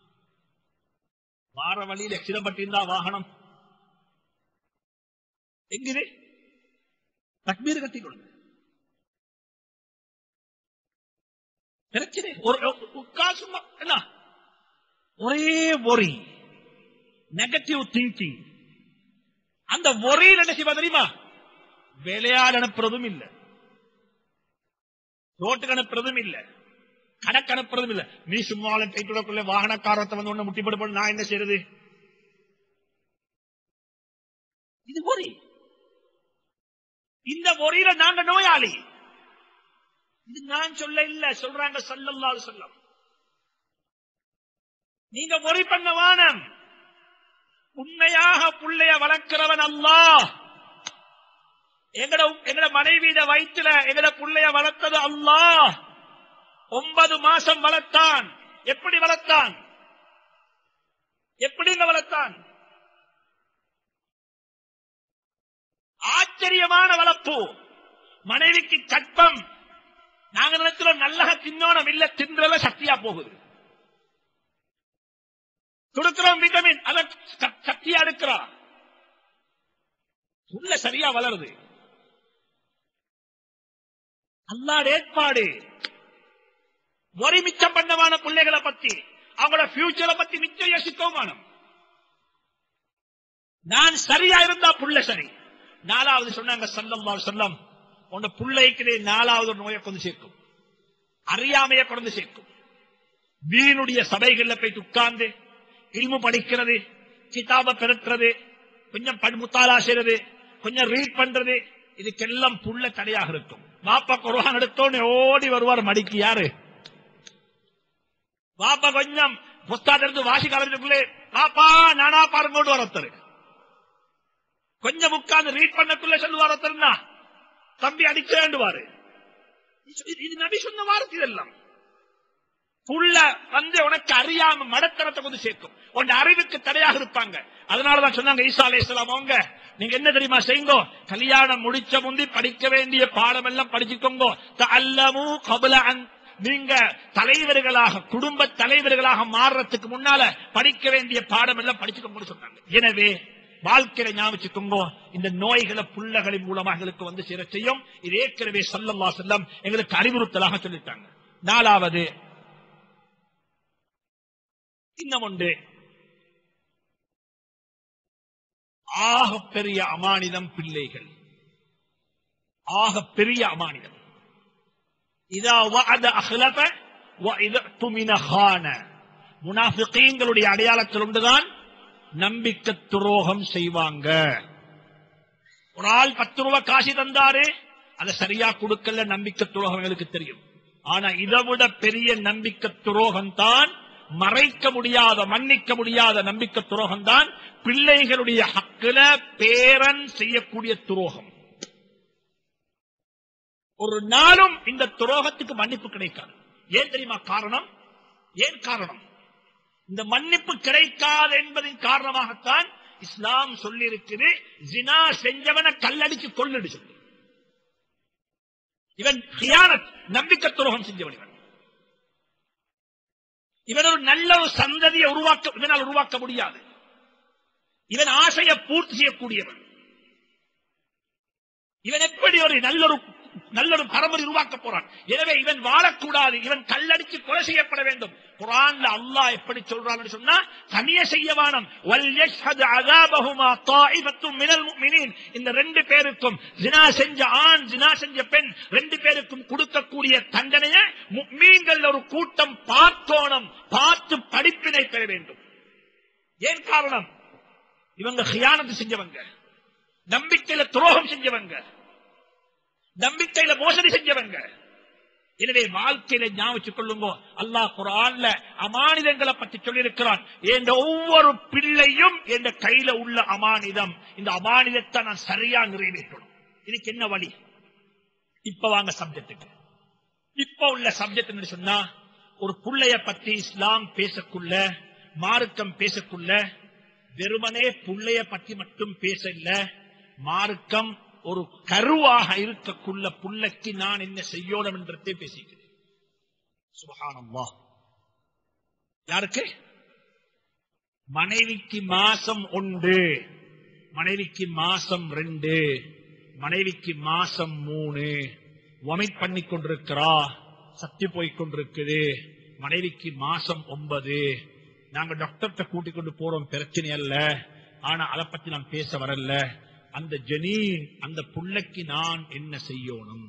வார வழியில் எக்ஸிடம் பட்டிருந்தா வாகனம் எங்கிது தக்பீர் கட்டி கொண்டு பிரச்சனை ஒரு உட்கார் சும்மா என்ன ஒரே ஒரி நெகட்டிவ் திங்கிங் அந்த ஒரியில் என்ன செய்வா தெரியுமா விளையாட அனுப்புறதும் இல்ல ரோட்டுக்கு அனுப்புறதும் இல்ல கணக்கு அனுப்புறதும் இல்ல நீ சும்மாலும் கைட்டுடக்குள்ள வாகனக்காரத்தை வந்து ஒண்ணு முட்டிப்பட்டு போட்டு நான் என்ன செய்யறது இது ஒரி இந்த ஒரியில நாங்க நோயாளி இது நான் சொல்ல இல்ல சொல்றாங்க சல்லல்லாஹு சொல்லம் நீங்க ஒரி பண்ண வானம் உண்மையாக புள்ளைய வளர்க்கிறவன் அல்லாஹ் எங்கட எங்கட மனைவியிட வயிற்றுல எங்கட புள்ளைய வளர்த்தது அல்லாஹ் ஒன்பது மாசம் வளர்த்தான் எப்படி வளர்த்தான் எப்படிங்க வளர்த்தான் ஆச்சரியமான வளர்ப்பு மனைவிக்கு கற்பம் நாங்க நினைக்கிறோம் நல்லக தின்னோனம் இல்ல தின்றல சக்தியா போகுது கொடுக்கிறோம் விட்டமின் அத ச- சக்தியா எடுக்கிறா உள்ள சரியா வளருது அல்லாட ஏற்பாடு ஒரு மிச்சம் பண்ணவான பிள்ளைகளை பத்தி அவங்களோட ஃபியூச்சரை பத்தி மிச்சம் யோசிக்கவும் வேணும் நான் சரியா இருந்தா புள்ள சரி நாலாவது சொன்னாங்க சல்லல்லாஹு சொல்லம் உன்ன புள்ளைக்கு நாலாவது ஒரு நோயை கொண்டு சேர்க்கும் அறியாமைய கொண்டு சேர்க்கும் வீணுடைய சபைகள்ல போய் உட்கார்ந்து இல்மு படிக்கிறது கிதாப பெருக்கிறது கொஞ்சம் படி முத்தாலா செய்யறது கொஞ்சம் ரீட் பண்றது இதுக்கெல்லாம் புள்ள தடையாக இருக்கும் வாப்பா குர்ஆன் எடுத்தோன்னு ஓடி வருவார் மடிக்கு யாரு வாப்பா கொஞ்சம் புஸ்தாத இருந்து வாசிக்க ஆரம்பிச்சுக்குள்ளே பாப்பா நானா பாருங்க வரத்தரு கொஞ்சம் உட்கார்ந்து ரீட் பண்ணக்குள்ள சொல்லுவார் ஒருத்தர்னா தம்பி அடிக்க வேண்டுவாரு இது- இது நபி சொன்ன வார்த்தை இதெல்லாம் புள்ள வந்து உனக்கு அறியாம மடத்தனத்தை கொண்டு சேர்க்கும் உன் அறிவுக்கு தடையாக இருப்பாங்க அதனாலதான் சொன்னாங்க ஈசா அலைஹிஸ்ஸலாம் அவங்க நீங்க என்ன தெரியுமா செய்யுங்கோ கல்யாணம் முடிச்ச முந்தி படிக்க வேண்டிய பாடம் எல்லாம் படிச்சுக்கோங்க தஅல்லமு கபல அன் நீங்க தலைவர்களாக குடும்ப தலைவர்களாக மாறுறதுக்கு முன்னால படிக்க வேண்டிய பாடம் எல்லாம் படிச்சுக்கோங்கன்னு சொன்னாங்க எனவே வாழ்க்கையில ஞாபகிச்சுக்கோங்க இந்த நோய்களை புள்ளகளின் மூலமா எங்களுக்கு வந்து சேர செய்யும் இது ஏற்கனவே சல்லல்லா செல்லம் எங்களுக்கு அறிவுறுத்தலாக சொல்லிட்டாங்க நாலாவது இன்னும் ஒன்று ஆக பெரிய அமானிதம் பிள்ளைகள் ஆக பெரிய அமானிதம் இதா வஅத அஹ்லப வஇத துமின ஹான முனாஃபிகீன்களுடைய அடையாளத்தில் ஒன்றுதான் நம்பிக்கை துரோகம் செய்வாங்க ஒரு ஆள் பத்து ரூபாய் காசு தந்தாரு அதை சரியா கொடுக்கல நம்பிக்கை துரோகம் எங்களுக்கு தெரியும் ஆனா இதை விட பெரிய நம்பிக்கை துரோகம் தான் மறைக்க முடியாத மன்னிக்க முடியாத நம்பிக்கை துரோகம் தான் பிள்ளைகளுடைய ஹக்குல பேரன் செய்யக்கூடிய துரோகம் ஒரு நாளும் இந்த துரோகத்துக்கு மன்னிப்பு கிடைக்காது ஏன் தெரியுமா காரணம் ஏன் காரணம் இந்த மன்னிப்பு கிடைக்காது என்பதின் காரணமாகத்தான் இஸ்லாம் சொல்லி இருக்குது ஜினா செஞ்சவனை கல்லடிச்சு கொள்ளடி சொல்லி இவன் ஹியானத் நம்பிக்கை துரோகம் செஞ்சவன் இவன் இவன் ஒரு நல்ல ஒரு சந்ததியை உருவாக்க இவனால் உருவாக்க முடியாது இவன் ஆசையை பூர்த்தி செய்யக்கூடியவன் இவன் எப்படி ஒரு நல்ல ஒரு நல்ல ஒரு பரம்பரை உருவாக்க போறான் எனவே இவன் வாழக்கூடாது இவன் கல்லடிச்சு கொலை செய்யப்பட வேண்டும் குரான்ல அல்லாஹ் எப்படி சொல்றான்னு சொன்னா தனிய செய்யவானம் வல் யஷ்ஹது அஸாபஹுமா தாயிஃபத்தும் மினல் முஃமினீன் இந்த ரெண்டு பேருக்கும் ஜினா செஞ்ச ஆண் ஜினா செஞ்ச பெண் ரெண்டு பேருக்கும் கொடுக்கக்கூடிய தண்டனையை முஃமீன்கள் ஒரு கூட்டம் பார்த்தோணும் பார்த்து படிப்பினை பெற வேண்டும் ஏன் காரணம் இவங்க ஹியானத்து செஞ்சவங்க நம்பிக்கையில துரோகம் செஞ்சவங்க நம்பிக்கையில மோசடி செஞ்சவங்க எனவே வாழ்க்கையில ஞாபகம் கொள்ளுங்க அல்லாஹ் குரான்ல அமானிதங்களை பற்றி சொல்லியிருக்கிறான் என்ற ஒவ்வொரு பிள்ளையும் என்ற கையில உள்ள அமானிதம் இந்த அமானிதத்தை நான் சரியா நிறைவேற்றணும் இதுக்கு என்ன வழி இப்ப வாங்க சப்ஜெக்டுக்கு இப்ப உள்ள சப்ஜெக்ட் சொன்னா ஒரு புள்ளைய பத்தி இஸ்லாம் பேசக்குள்ள மார்க்கம் பேசக்குள்ள வெறுமனே புள்ளைய பத்தி மட்டும் பேச இல்ல மார்க்கம் ஒரு கருவாக இருக்கக்குள்ள புள்ளைக்கு நான் என்ன செய்யணும் என்றதே பேசிக்கிறேன் சுபஹானல்லாஹ் யாருக்கு மனைவிக்கு மாசம் உண்டு மனைவிக்கு மாசம் ரெண்டு மனைவிக்கு மாசம் மூணு வொமிட் பண்ணி கொண்டிருக்கிறா சத்தி போய் கொண்டிருக்குது மனைவிக்கு மாசம் ஒன்பது நாங்க டாக்டர்கிட்ட கூட்டிக் கொண்டு போறோம் பிரச்சனை அல்ல ஆனா அதை பத்தி நான் பேச வரல அந்த ஜனீன் அந்த புள்ளைக்கு நான் என்ன செய்யணும்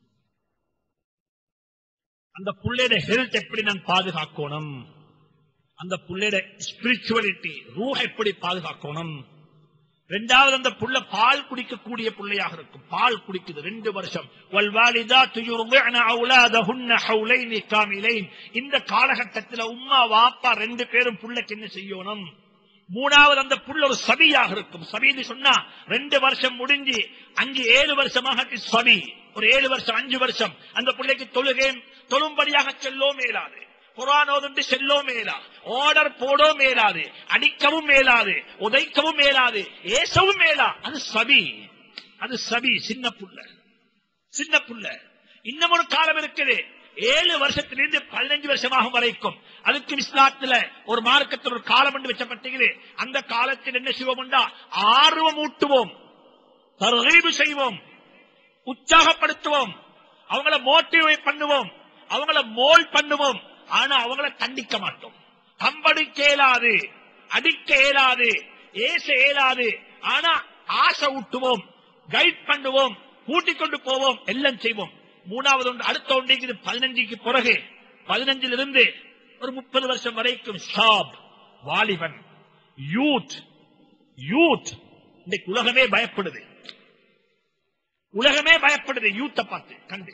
அந்த புள்ளையோட ஹெல்த் எப்படி நான் பாதுகாக்கணும் அந்த புள்ளையோட ஸ்பிரிச்சுவலிட்டி ரூஹ எப்படி பாதுகாக்கணும் ரெண்டாவது அந்த புள்ள பால் குடிக்கக்கூடிய பிள்ளையாக இருக்கும் பால் குடிக்குது ரெண்டு வருஷம் وَالْوَالِدَاتُ يُرْضِعْنَ أَوْلَادَهُنَّ حَوْلَيْنِ كَامِلَيْنِ இந்த காலகட்டத்தில் உம்மா வாப்பா ரெண்டு பேரும் புள்ளைக்கு என்ன செய்யணும் மூணாவது அந்த புள்ள ஒரு சபியாக இருக்கும் சபின்னு சொன்னா ரெண்டு வருஷம் முடிஞ்சு அஞ்சு ஏழு வருஷமாக சபி ஒரு ஏழு வருஷம் அஞ்சு வருஷம் அந்த பிள்ளைக்கு தொழுகை தொழும்படியாக செல்லோ மேலாது குரானோதுண்டு செல்லோ மேலா ஆர்டர் போடோ மேலாது அடிக்கவும் மேலாது உதைக்கவும் மேலாது ஏசவும் மேலா அது சபி அது சபி சின்ன புள்ள சின்ன புள்ள இன்னும் ஒரு காலம் இருக்குது ஏழு வருஷத்திலிருந்து பதினஞ்சு வருஷமாகும் வரைக்கும் அதுக்கு இஸ்லாத்துல ஒரு மார்க்கத்தில் ஒரு காலம் என்று வச்சப்பட்டது அந்த காலத்தில் என்ன செய்வோம்டா ஆர்வம் ஊட்டுவோம் தர்ஹீபு செய்வோம் உற்சாகப்படுத்துவோம் அவங்கள மோட்டிவேட் பண்ணுவோம் அவங்கள மோல் பண்ணுவோம் ஆனா அவங்கள கண்டிக்க மாட்டோம் கம்படிக்க இயலாது அடிக்க இயலாது ஏச இயலாது ஆனா ஆசை ஊட்டுவோம் கைட் பண்ணுவோம் கூட்டிக் கொண்டு போவோம் எல்லாம் செய்வோம் மூணாவது ஒன்று அடுத்த ஒன்றைக்கு பதினஞ்சுக்கு பிறகு பதினஞ்சில் இருந்து ஒரு முப்பது வருஷம் வரைக்கும் ஷாப் வாலிபன் யூத் யூத் இன்னைக்கு உலகமே பயப்படுது உலகமே பயப்படுது யூத்தை பார்த்து கண்டு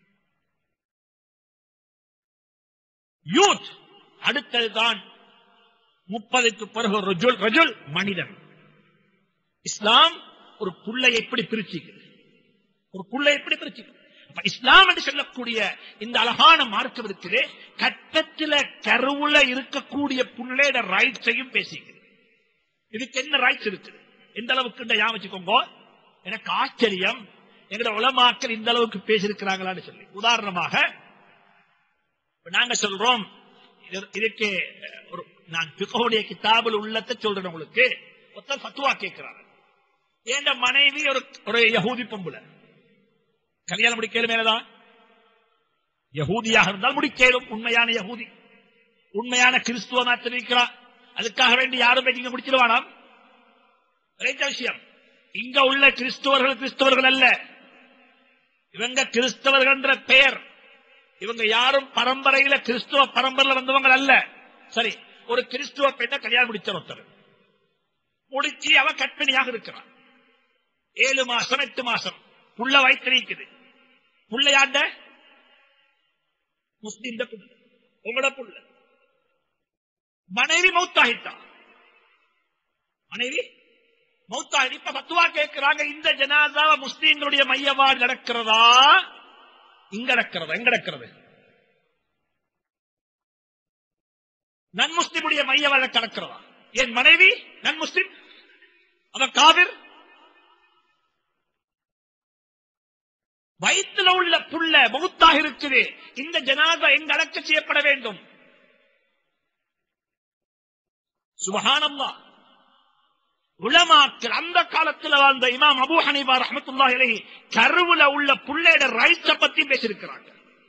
யூத் அடுத்ததுதான் முப்பதுக்கு பிறகு ஒரு ரஜுல் ரஜுல் மனிதன் இஸ்லாம் ஒரு புள்ளை எப்படி பிரிச்சுக்குது ஒரு புள்ளை எப்படி பிரிச்சுக்குது அப்ப இஸ்லாம் என்று சொல்லக்கூடிய இந்த அழகான மார்க்கம் இருக்குது கட்டத்தில கருவுல இருக்கக்கூடிய புள்ளையோட ரைட்ஸையும் பேசிக்குது இதுக்கு என்ன ரைட்ஸ் இருக்குது எந்த அளவுக்கு ஞாபகம் வச்சுக்கோங்க எனக்கு ஆச்சரியம் எங்கட உலமாக்கள் இந்த அளவுக்கு பேசியிருக்கிறாங்களான்னு சொல்லி உதாரணமாக இப்ப நாங்க சொல்றோம் இது- இதுக்கு ஒரு நான் பிகோடைய கிதாபில் உள்ளத்தை சொல்றேன் உங்களுக்கு ஒருத்தர் ஃபத்வா கேட்கிறார் ஏண்ட மனைவி ஒரு ஒரு யகூதி பொம்புல கல்யாணம் முடிக்கலும் மேலதான் யகூதியாக இருந்தால் முடிக்கலும் உண்மையான யகூதி உண்மையான கிறிஸ்துவ தெரிவிக்கிறார் அதுக்காக வேண்டி யாரும் போய் இங்க முடிச்சிருவானாம் ரைட்ட விஷயம் இங்க உள்ள கிறிஸ்துவர்கள் கிறிஸ்தவர்கள் அல்ல இவங்க கிறிஸ்தவர்கள் என்ற பெயர் இவங்க யாரும் பரம்பரையில கிறிஸ்துவ பரம்பரையில வந்தவங்க அல்ல சரி ஒரு கிறிஸ்துவ பெண்ணை கல்யாணம் முடிச்ச ஒருத்தர் முடிச்சு அவ கற்பிணியாக இருக்கிறான் ஏழு மாசம் எட்டு மாசம் புள்ள வயிற்றிருக்குது புள்ளையாண்ட முஸ்லிம் புள்ள உங்களோட புள்ள மனைவி மௌத்தாகிட்டான் மனைவி மௌத்தாகி இப்ப பத்துவா கேட்கிறாங்க இந்த ஜனாதாவ முஸ்லீம்களுடைய மையவாடு நடக்கிறதா இங்க நடக்கிறதா எங்க நடக்கிறது நன் முஸ்லிமுடைய மையவாடு நடக்கிறதா என் மனைவி நன் முஸ்லிம் அவன் காவிர் வயிற்றுல உள்ள புள்ள மௌத்தாக இருக்குது இந்த ஜனாதா எங்க அடக்க செய்யப்பட வேண்டும் சுபஹானல்லா உலமாக்கள் அந்த காலத்தில் வாழ்ந்த இமாம் அபூ ஹனீபா ரஹ்மத்துல்லாஹி அலைஹி கருவுல உள்ள புள்ளையோட ரைட்ஸ பத்தி பேசியிருக்கிறாங்க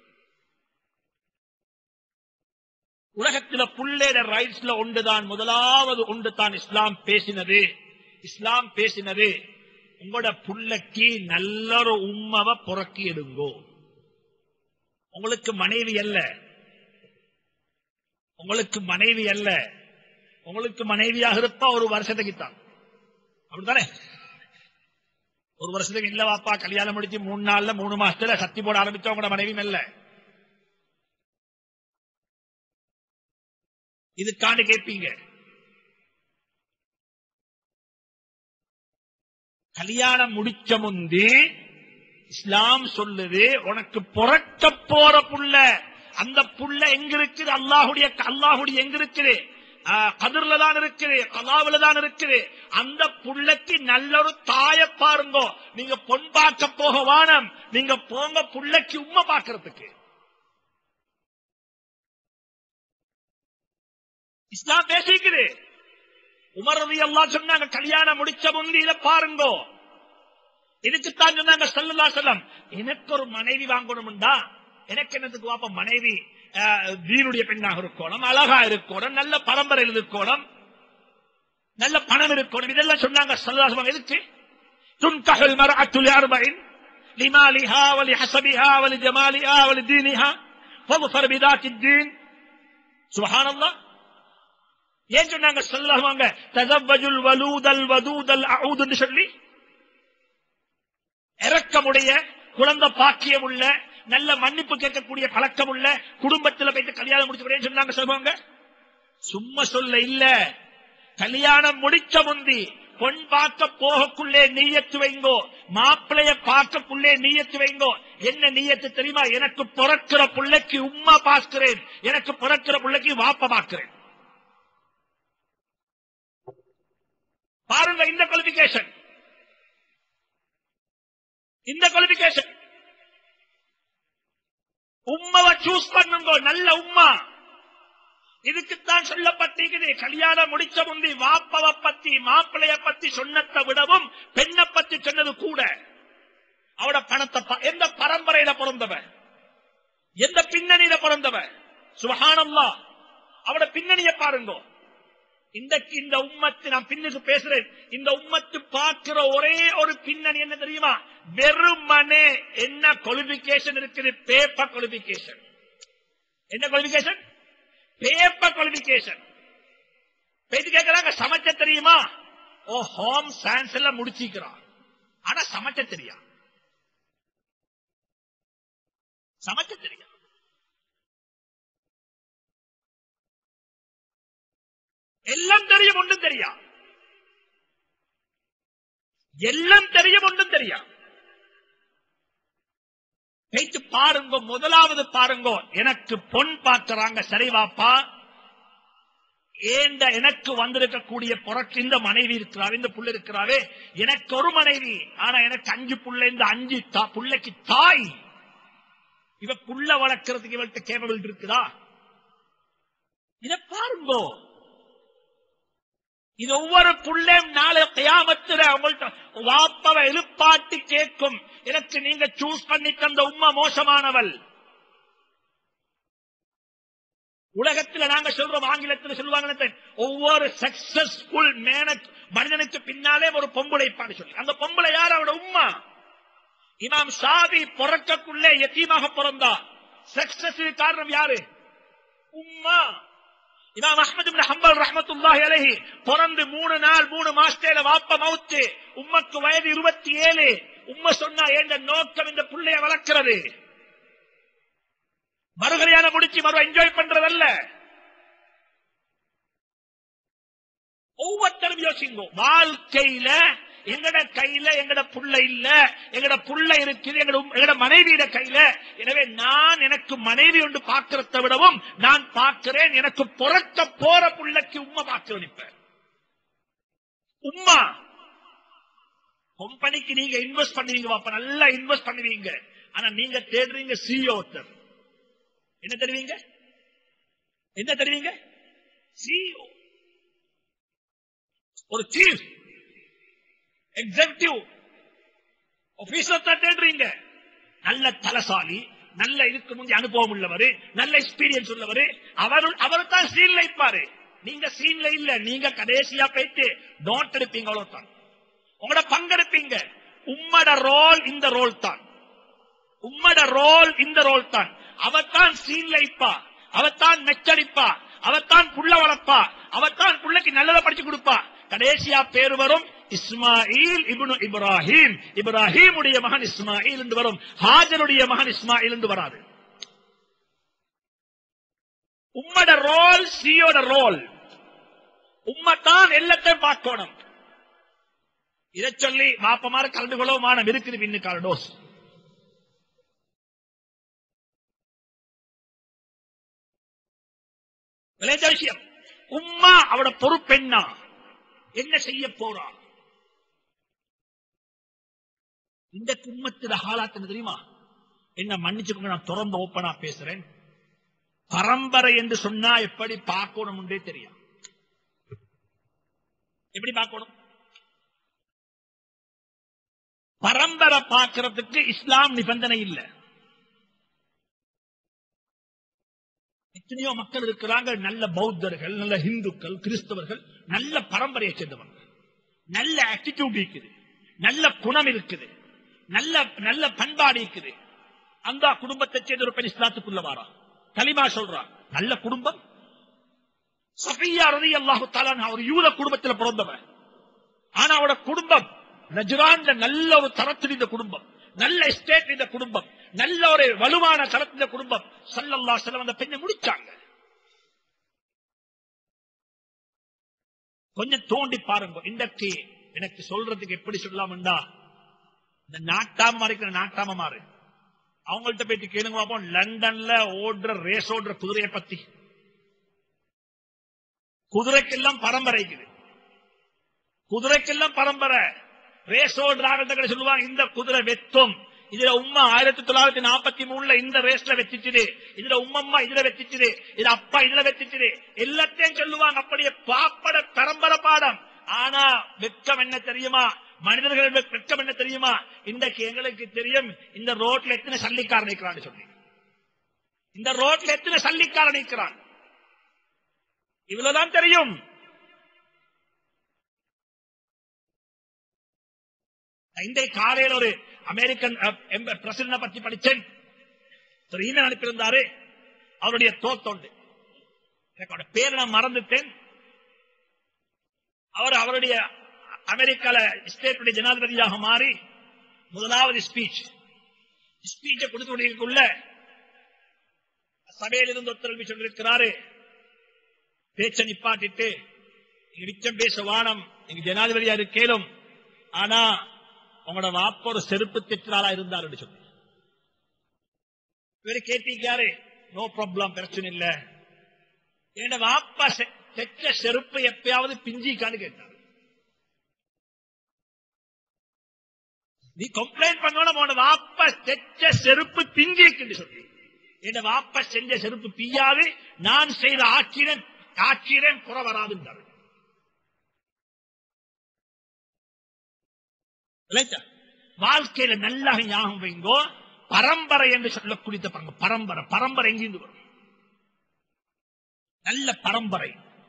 உலகத்தில புள்ளையோட ரைட்ஸ்ல ஒன்றுதான் முதலாவது ஒன்று தான் இஸ்லாம் பேசினது இஸ்லாம் பேசினது உங்களோட புள்ளைக்கு நல்ல ஒரு உம்மவ புறக்கி எடுங்கோ உங்களுக்கு மனைவி அல்ல உங்களுக்கு மனைவி அல்ல உங்களுக்கு மனைவியாக இருப்பா ஒரு வருஷத்துக்கு தான் அப்படித்தானே ஒரு வருஷத்துக்கு இல்ல வாப்பா கல்யாணம் முடிச்சு மூணு நாள்ல மூணு மாசத்துல சத்தி போட ஆரம்பிச்சவங்க மனைவியும் இல்ல இதுக்காண்டு கேட்பீங்க கல்யாணம் முடிச்ச முந்தி இஸ்லாம் சொல்லுது உனக்கு பிறக்க போற புள்ள அந்த புள்ள எங்க இருக்குது அல்லாஹுடைய அல்லாஹுடைய எங்க இருக்குது கதிர்ல தான் இருக்குது கலாவில தான் இருக்குது அந்த புள்ளைக்கு நல்ல ஒரு தாய பாருங்க நீங்க பொன் பார்க்க போக வானம் நீங்க போங்க புள்ளைக்கு உண்மை பார்க்கறதுக்கு இஸ்லாம் பேசிக்குது உமர் ரவி எல்லாம் சொன்னாங்க கல்யாணம் முடிச்ச முந்தி இதை பாருங்கோ இதுக்குத்தான் சொன்னாங்க சல்லல்லா செல்லம் எனக்கு ஒரு மனைவி வாங்கணும்டா எனக்கு என்னத்துக்கு வாப்ப மனைவி அஹ், தீனுடைய பெண்ணாக இருக்கணும் அழகா இருக்கணும் நல்ல பரம்பரையில் இருக்கணும் நல்ல பணம் இருக்கணும் இதெல்லாம் சொன்னாங்க சல்லல்லா செல்லம் எதுக்கு துன்கஹல் மர்அத்து லிஅர்பஇன் لمالها ولحسبها ولجمالها ولدينها فاظفر بذات الدين سبحان الله ஏன் சொன்னாங்க சொல்லுவாங்க ததவஜுல் வலூதல் வதூதல் அவுதுன்னு சொல்லி இறக்கமுடைய குழந்தை பாக்கியம் உள்ள நல்ல மன்னிப்பு கேட்கக்கூடிய பழக்கம் உள்ள குடும்பத்தில் போயிட்டு கல்யாணம் முடிச்சு சொன்னாங்க சொல்லுவாங்க சும்மா சொல்ல இல்ல கல்யாணம் முடிச்ச முந்தி பொன் பார்க்க போகக்குள்ளே நீயத்து வைங்கோ மாப்பிளைய பார்க்கக்குள்ளே நீயத்து வைங்கோ என்ன நீயத்து தெரியுமா எனக்கு பிறக்கிற பிள்ளைக்கு உம்மா பார்க்கிறேன் எனக்கு பிறக்கிற பிள்ளைக்கு வாப்ப பார்க்கிறேன் பாருங்க இந்த குவாலிபிகேஷன் இந்த குவாலிபிகேஷன் உம்மாவை சூஸ் பண்ணுங்க நல்ல உம்மா இதுக்குத்தான் சொல்லப்பட்டிருக்குது கல்யாணம் முடிச்ச முந்தி வாப்பவ பத்தி மாப்பிளைய பத்தி சொன்னதை விடவும் பெண்ணை பத்தி சொன்னது கூட அவட பணத்தை ப- எந்த பரம்பரையில பிறந்தவன் எந்த பின்னணியில பிறந்தவன் சுபஹானல்லா அவட பின்னணியை பாருங்க இன்றைக்கு இந்த உம்மத்து நான் பின்னுக்கு பேசுறேன் இந்த உம்மத்து பார்க்கிற ஒரே ஒரு பின்னணி என்ன தெரியுமா வெறுமனே என்ன குவாலிபிகேஷன் இருக்குது பேப்பர் குவாலிபிகேஷன் என்ன குவாலிபிகேஷன் பேப்பர் குவாலிபிகேஷன் பேசி கேட்கறாங்க சமைச்ச தெரியுமா ஓ ஹோம் சயின்ஸ் எல்லாம் முடிச்சிக்கிறான் ஆனா சமைச்ச தெரியா சமைச்ச தெரியா எல்லாம் தெரியும் ஒன்றும் தெரியா எல்லாம் தெரியும் ஒன்றும் தெரியா பேச்சு பாருங்க முதலாவது பாருங்க எனக்கு பொன் பார்க்கறாங்க சரி வாப்பா ஏண்ட எனக்கு வந்திருக்கக்கூடிய புறக்கு இந்த மனைவி இருக்கிறார் இந்த புள்ள இருக்கிறாரே எனக்கு ஒரு மனைவி ஆனா எனக்கு அஞ்சு புள்ள இந்த அஞ்சு தா- புள்ளைக்கு தாய் இவ புள்ள வளர்க்கறதுக்கு இவள்கிட்ட கேபபிள் இருக்குதா இத பாருங்கோ இது ஒவ்வொரு புள்ளையும் நாளை கியாமத்துல உங்கள்ட்ட வாப்பவை எழுப்பாட்டி கேட்கும் எனக்கு நீங்க சூஸ் பண்ணி தந்த உம்மா மோசமானவள் உலகத்துல நாங்க சொல்றோம் ஆங்கிலத்தில் சொல்லுவாங்க ஒவ்வொரு சக்சஸ்ஃபுல் மேனேஜ் மனிதனுக்கு பின்னாலே ஒரு பொம்பளை இருப்பான்னு சொல்லி அந்த பொம்பளை யார் அவட உம்மா இமாம் சாதி பிறக்கக்குள்ளே எத்தீமாக பிறந்தா சக்சஸ் காரணம் யாரு உம்மா இமாம் அஹ்மது இப்னு ஹம்பல் ரஹ்மத்துல்லாஹி அலைஹி பிறந்து மூணு நாள் மூணு மாசத்துல வாப்ப மவுத்து உம்மக்கு வயது இருபத்தி ஏழு உம்ம சொன்னா என்ற நோக்கம் இந்த புள்ளைய வளர்க்கிறது மறுகல்யாணம் முடிச்சு மறு என்ஜாய் பண்றதல்ல ஒவ்வொருத்தரும் யோசிங்க வாழ்க்கையில எங்கட கையில எங்கட புள்ள இல்ல எங்கட புள்ள இருக்குது எங்கட உம்- எங்கட மனைவியிட கையில எனவே நான் எனக்கு மனைவி ஒன்று பார்க்கறத விடவும் நான் பார்க்கிறேன் எனக்கு பிறக்க போற புள்ளைக்கு உம்மா பார்க்கிறேன் இப்ப உம்மா கம்பெனிக்கு நீங்க இன்வெஸ்ட் பண்ணுவீங்க பாப்பா நல்லா இன்வெஸ்ட் பண்ணுவீங்க ஆனா நீங்க தேடுறீங்க சிஓ என்ன தருவீங்க என்ன தருவீங்க சிஓ ஒரு சீஃப் எக்ஸிகூட்டிவ் ஆபீசர் தான் தேடுறீங்க நல்ல தலசாலி நல்ல இதுக்கு முந்தி அனுபவம் உள்ளவர் நல்ல எக்ஸ்பீரியன்ஸ் உள்ளவர் அவர் அவர் தான் சீன்ல இருப்பாரு நீங்க சீன்ல இல்ல நீங்க கடைசியா போயிட்டு நோட் எடுப்பீங்க அவ்வளவுதான் உங்களோட பங்கெடுப்பீங்க உம்மட ரோல் இந்த ரோல் தான் உம்மட ரோல் இந்த ரோல் தான் அவத்தான் சீன்ல இப்பா அவத்தான் மெச்சடிப்பா அவத்தான் புள்ள வளர்ப்பா அவத்தான் புள்ளைக்கு நல்லதை படிச்சு கொடுப்பா கடைசியா பேர் வரும் இஸ்மாயில் இப்னு இப்ராஹிம் இப்ராஹிமுடைய மகன் இஸ்மாயில் என்று வரும் ஹாஜருடைய மகன் இஸ்மாயில் என்று வராது உம்மட ரோல் சியோட ரோல் உம்மத்தான் எல்லாத்தையும் பார்க்கணும் இதை சொல்லி மாப்பமாறு கலந்து கொள்ளவும் மானம் இருக்குது பின்னுக்கால டோஸ் விளைஞ்ச விஷயம் உம்மா அவட பொறுப்பெண்ணா என்ன செய்ய போறா இந்த கும்மத்துல ஹாலாத்துன்னு தெரியுமா என்ன மன்னிச்சுக்கோங்க நான் திறந்த ஓப்பனா பேசுறேன் பரம்பரை என்று சொன்னா எப்படி பார்க்கணும் தெரியும் எப்படி பார்க்கணும் பரம்பரை பார்க்கறதுக்கு இஸ்லாம் நிபந்தனை இல்ல எத்தனையோ மக்கள் இருக்கிறாங்க நல்ல பௌத்தர்கள் நல்ல இந்துக்கள் கிறிஸ்தவர்கள் நல்ல பரம்பரையை சேர்ந்தவங்க நல்ல ஆட்டிடியூட் இருக்குது நல்ல குணம் இருக்குது நல்ல நல்ல பண்பாடு இருக்குது அந்த குடும்பத்தை சேர்ந்த ஒரு பெண் இஸ்லாத்துக்குள்ள வாரா கலிமா சொல்றா நல்ல குடும்பம் சஃபியா ரதி அல்லாஹு தாலான் ஒரு யூத குடும்பத்தில் பிறந்தவன் ஆனா அவரோட குடும்பம் நஜ்ரான்ல நல்ல ஒரு தரத்தில் இந்த குடும்பம் நல்ல எஸ்டேட் இந்த குடும்பம் நல்ல ஒரு வலுவான தரத்தில் இந்த குடும்பம் சல்லல்லா செல்லம் அந்த பெண்ணை முடிச்சாங்க கொஞ்சம் தோண்டி பாருங்க இன்றைக்கு எனக்கு சொல்றதுக்கு எப்படி சொல்லலாம்டா இந்த நாட்டாம இருக்கிற நாட்டாம மாறு அவங்கள்ட்ட போயிட்டு கேளுங்க பாப்போம் லண்டன்ல ஓடுற ரேஸ் ஓடுற குதிரையை பத்தி குதிரைக்கெல்லாம் பரம்பரை இருக்குது குதிரைக்கெல்லாம் பரம்பரை ரேஸ் ஓடுறாங்க சொல்லுவாங்க இந்த குதிரை வெத்தும் இதுல உம்மா ஆயிரத்தி தொள்ளாயிரத்தி நாற்பத்தி மூணுல இந்த ரேஸ்ல வெச்சிச்சுது இதுல உம்மம்மா இதுல வெச்சிச்சுது இது அப்பா இதுல வெச்சிச்சுது எல்லாத்தையும் சொல்லுவாங்க அப்படியே பாப்பட பரம்பரை பாடம் ஆனா வெக்கம் என்ன தெரியுமா மனிதர்கள் வெக்கம் என்ன தெரியுமா இன்றைக்கு எங்களுக்கு தெரியும் இந்த ரோட்ல எத்தனை சல்லிக்காரன் நிற்கிறான்னு சொல்லி இந்த ரோட்ல எத்தனை சல்லிக்காரன் நிற்கிறான் இவ்வளவுதான் தெரியும் இன்றைய காலையில் ஒரு அமெரிக்கன் பிரசிடண்ட் பத்தி படிச்சேன் ஒரு ஈமெயில் அனுப்பியிருந்தாரு அவருடைய தோத்தொண்டு எனக்கு அவருடைய பேரை நான் மறந்துட்டேன் அவர் அவருடைய அமெரிக்கால ஸ்டேட்டுடைய ஜனாதிபதியாக மாறி முதலாவது ஸ்பீச் ஸ்பீச்சை கொடுத்துள்ள சபையில் இருந்து ஒத்துழைப்பு சொல்லியிருக்கிறாரு பேச்ச நிப்பாட்டிட்டு மிச்சம் பேச வானம் நீங்க ஜனாதிபதியா இருக்கேலும் ஆனா உங்களோட வாப்ப ஒரு செருப்பு திட்டாளா இருந்தார் சொல்லி இவரு கேட்டிருக்காரு நோ ப்ராப்ளம் பிரச்சனை இல்ல என் வாப்பா தெற்ற செருப்பு எப்பயாவது பிஞ்சிக்கான்னு கேட்டார் நீ கம்ப்ளைண்ட் பண்ணணும் உன வாப்பா தெற்ற செருப்பு பிஞ்சிக்குன்னு சொல்லி என் வாப்பா செஞ்ச செருப்பு பிய்யாது நான் செய்த ஆட்சியன் ஆட்சியன் குறை வராதுன்றார் வாழ்க்கையில நல்லா ஞாபகம் வைங்கோ பரம்பரை என்று சொல்லக்கூடிய பாருங்க பரம்பரை பரம்பரை எங்கிருந்து வரும் நல்ல பரம்பரை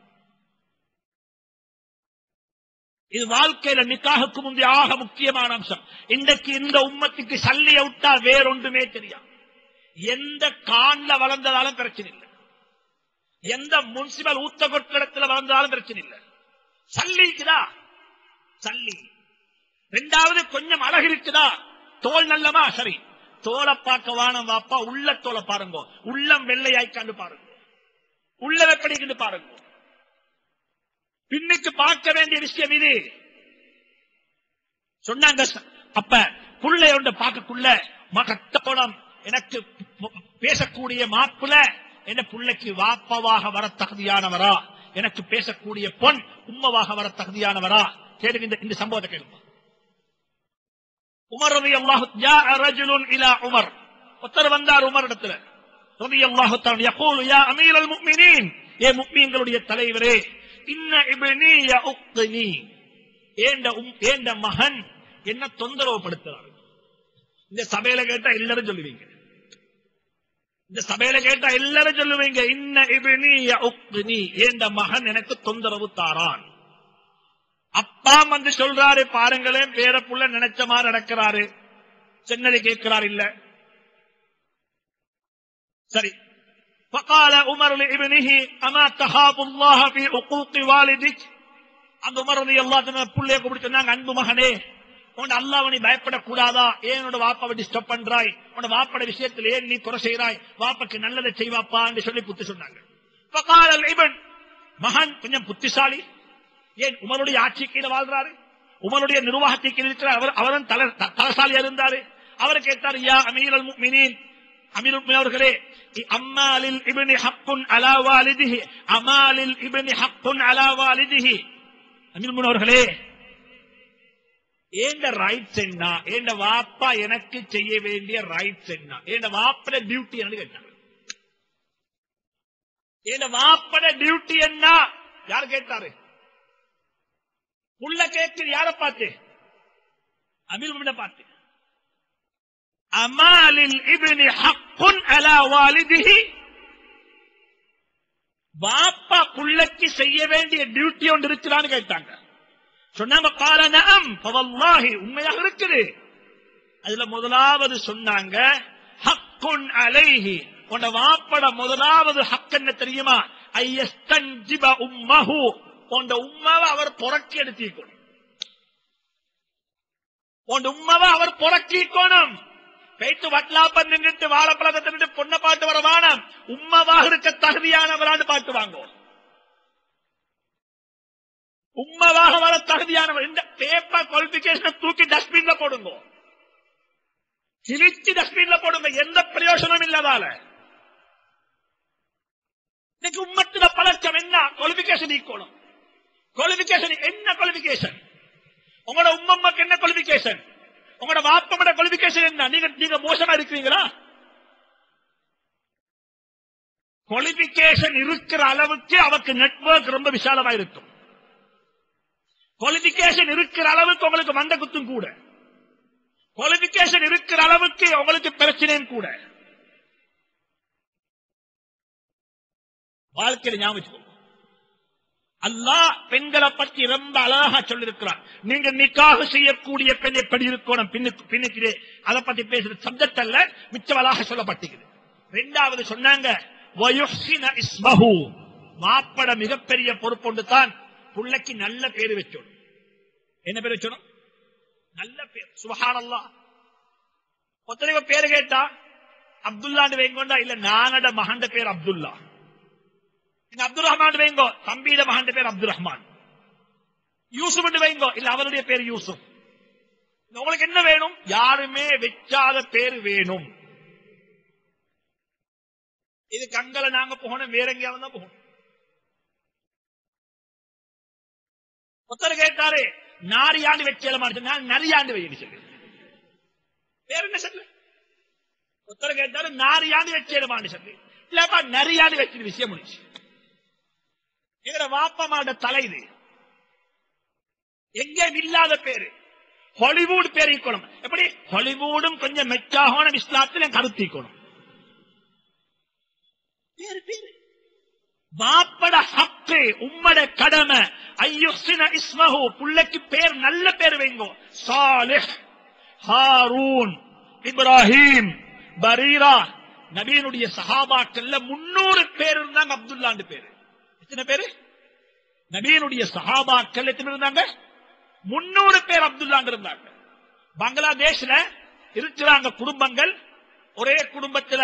இது வாழ்க்கையில நிக்காகுக்கு முந்தைய ஆக முக்கியமான அம்சம் இன்றைக்கு இந்த உம்மத்துக்கு சல்லிய விட்டா வேறொன்றுமே தெரியாது எந்த காண்ல வளர்ந்ததாலும் பிரச்சனை இல்லை எந்த முன்சிபல் ஊத்த கொட்டிடத்துல வளர்ந்தாலும் பிரச்சனை இல்லை சல்லி இருக்குதா சல்லி ரெண்டாவது கொஞ்சம் அழகு இருக்குதா தோல் நல்லமா சரி தோலை பார்க்க வானம் வாப்பா உள்ள தோலை பாருங்க உள்ளம் வெள்ளையாய்க்காண்டு பாருங்க உள்ள எப்படி பாருங்க பின்னுக்கு பார்க்க வேண்டிய விஷயம் இது சொன்னாங்க அப்ப புள்ளை ஒன்று பார்க்கக்குள்ள மகத்தோடம் எனக்கு பேசக்கூடிய மாப்புல என்ன புள்ளைக்கு வாப்பவாக வர தகுதியானவரா எனக்கு பேசக்கூடிய பொன் உம்மவாக வர தகுதியானவரா கேளுங்க இந்த- இந்த சம்பவத்தை கேளுங்க உமர் ரவி அல்லாஹு இலா உமர் ஒருத்தர் வந்தார் உமர் இடத்துல ரவி அல்லாஹு யகூலு யா அமீரல் முஃமினீன் ஏ முஃமின்களுடைய தலைவரே இன்ன இப்னி யஉக்னி ஏண்ட உம் ஏண்ட மகன் என்ன தொந்தரவு படுத்துறார் இந்த சபையில கேட்டா எல்லாரும் சொல்லுவீங்க இந்த சபையில கேட்டா எல்லாரும் சொல்லுவீங்க இன்ன இப்னி யஉக்னி ஏண்ட மகன் எனக்கு தொந்தரவு தாரான் அப்பா வந்து சொல்றாரு பாருங்களேன் பேர புள்ள நினைச்ச மாதிரி நடக்கிறாரு சென்னதி கேட்கிறார் இல்ல சரி فقال عمر لابنه اما تخاف الله في حقوق والدك அந்த உமர் ரதி அல்லா புள்ளைய கூப்பிட்டு சொன்னாங்க அன்பு மகனே உன் அல்லாஹ் நீ பயப்படக்கூடாதா ஏன் உன்னோட வாப்பாவை டிஸ்டர்ப் பண்றாய் உன்னோட வாப்பட விஷயத்தில் ஏன் நீ குறை செய்கிறாய் வாப்பாக்கு நல்லதை செய்வாப்பா என்று சொல்லி புத்தி சொன்னாங்க فقال الابن மகன் கொஞ்சம் புத்திசாலி ஏன் உமருடைய ஆட்சி கீழே வாழ்றாரு உமருடைய நிர்வாகத்தை கீழே இருக்கிறார் அவர் அவரும் தல- த- தலசாலியா இருந்தாரு அவர் கேட்டார் யா அமீரல் முஃமினீன் அமீருல் முஃமினீன் அவர்களே இ- அம்மாலில் இப்னி ஹக்குன் அலா வாலிதிஹி அமாலில் இப்னி ஹக்குன் அலா வாலிதிஹி அமீருல் முஃமினீன் அவர்களே ஏண்ட ரைட்ஸ் என்ன ஏண்ட வாப்பா எனக்கு செய்ய வேண்டிய ரைட்ஸ் என்ன ஏண்ட வாப்பட டியூட்டி என்ன கேட்டார் ஏண்ட வாப்பட டியூட்டி என்ன யார் கேட்டாரு புள்ள கேட்குது யார பார்த்து அமீர் முமின பார்த்து அமாலில் இப்னி ஹக்குன் அலா வாலிதிஹி பாப்பா புள்ளைக்கு செய்ய வேண்டிய டியூட்டி ஒன்று இருக்குதான்னு கேட்டாங்க சொன்னாங்க கால நம் பவல்லாஹி உண்மையாக இருக்குது அதுல முதலாவது சொன்னாங்க ஹக்குன் அலைஹி உன்ட வாப்பட முதலாவது ஹக் என்ன தெரியுமா ஐயஸ்தஞ்சிப உம்மஹு உண்ட உம்மாவை அவர் புறக்கி எடுத்திக்கணும் உன் உம்மாவை அவர் புறக்கிக்கணும் பேட்டு வட்லாப்பம் நின்றுட்டு வாழைப்பழத்தை தின்னுட்டு பொண்ணை பாட்டு வர வானம் உம்மவாக இருக்க தகுதியானவரான்னு பாட்டு வாங்கோ உம்மவாக வர தகுதியானவர் இந்த பேப்பர் குவாலிபிகேஷன் தூக்கி டஸ்ட்பின்ல போடுங்க கிழிச்சு டஸ்ட்பின்ல போடுங்க எந்த பிரயோஜனம் இல்லாதால இன்னைக்கு உம்மத்துல பழக்கம் என்ன குவாலிபிகேஷன் ஈக்கணும் குவாலிபிகேஷன் என்ன குவாலிபிகேஷன் உங்களோட உம்மம்மாக்கு என்ன குவாலிபிகேஷன் உங்களோட வாப்பமோட குவாலிபிகேஷன் என்ன நீங்க நீங்க மோசமா இருக்கிறீங்களா குவாலிபிகேஷன் இருக்கிற அளவுக்கு அவருக்கு நெட்வொர்க் ரொம்ப விசாலமா இருக்கும் குவாலிபிகேஷன் இருக்கிற அளவுக்கு உங்களுக்கு மண்ட குத்தும் கூட குவாலிபிகேஷன் இருக்கிற அளவுக்கு உங்களுக்கு பிரச்சனையும் கூட வாழ்க்கையில ஞாபகம் வச்சுக்கோங்க. அல்லாஹ் பெண்களை பற்றி ரொம்ப அழகா சொல்லிருக்கிறார் நீங்க நிக்காக செய்யக்கூடிய பெண் எப்படி இருக்கணும் பின்னுக்கு பின்னுக்கு அதை பத்தி பேசுற சப்ஜெக்ட் அல்ல மிச்சம் அழகாக சொல்லப்பட்டிருக்குது ரெண்டாவது சொன்னாங்க வயுஹ்சின இஸ்மஹு மாப்பட மிகப்பெரிய பொறுப்பொண்டு தான் புள்ளைக்கு நல்ல பேரு வச்சோம் என்ன பேர் வச்சோம் நல்ல பேர் சுபஹானல்லா ஒத்தனைவ பேரு கேட்டா அப்துல்லாண்டு வைங்கொண்டா இல்ல நானட மகண்ட பேர் அப்துல்லா நீங்க அப்துல் ரஹ்மான் வைங்கோ தம்பியிட மகன் பேர் அப்துல் ரஹ்மான் யூசுப் வைங்கோ இல்ல அவருடைய பேர் யூசுப் உங்களுக்கு என்ன வேணும் யாருமே வெச்சாத பேர் வேணும் இது கங்கல நாங்க போகணும் வேற எங்கேயாவது தான் போகணும் ஒருத்தர் கேட்டாரு நாரியாண்டு வச்சேலமான நான் நரியாண்டு வைன்னு சொல்லி வேற என்ன சொல்லு ஒருத்தர் கேட்டாரு நாரியாண்டு வச்சேலமான சொல்லி இல்லப்பா நரியாண்டு வச்சு விஷயம் முடிச்சு எங்கட வாப்பமாட தலை இது எங்கே இல்லாத பேரு ஹாலிவுட் பேர் ஈக்கணும் எப்படி ஹாலிவுடும் கொஞ்சம் மெச்சாகணும் இஸ்லாத்தில் கருத்திக்கணும் பேரு பேரு வாப்பட ஹக்கு உம்மட கடமை ஐயுசின இஸ்மஹு புள்ளைக்கு பேர் நல்ல பேர் வைங்கோ சாலிஹ் ஹாரூன் இப்ராஹிம் பரீரா நபீனுடைய சஹாபாக்கள்ல முன்னூறு பேர் இருந்தாங்க அப்துல்லாண்டு பேரு எத்தனை பேரு நபீனுடைய சஹாபாக்கள் எத்தனை பேர் இருந்தாங்க முன்னூறு பேர் அப்துல்லாண்டு இருந்தாங்க பங்களாதேஷ்ல இருக்கிறாங்க குடும்பங்கள் ஒரே குடும்பத்துல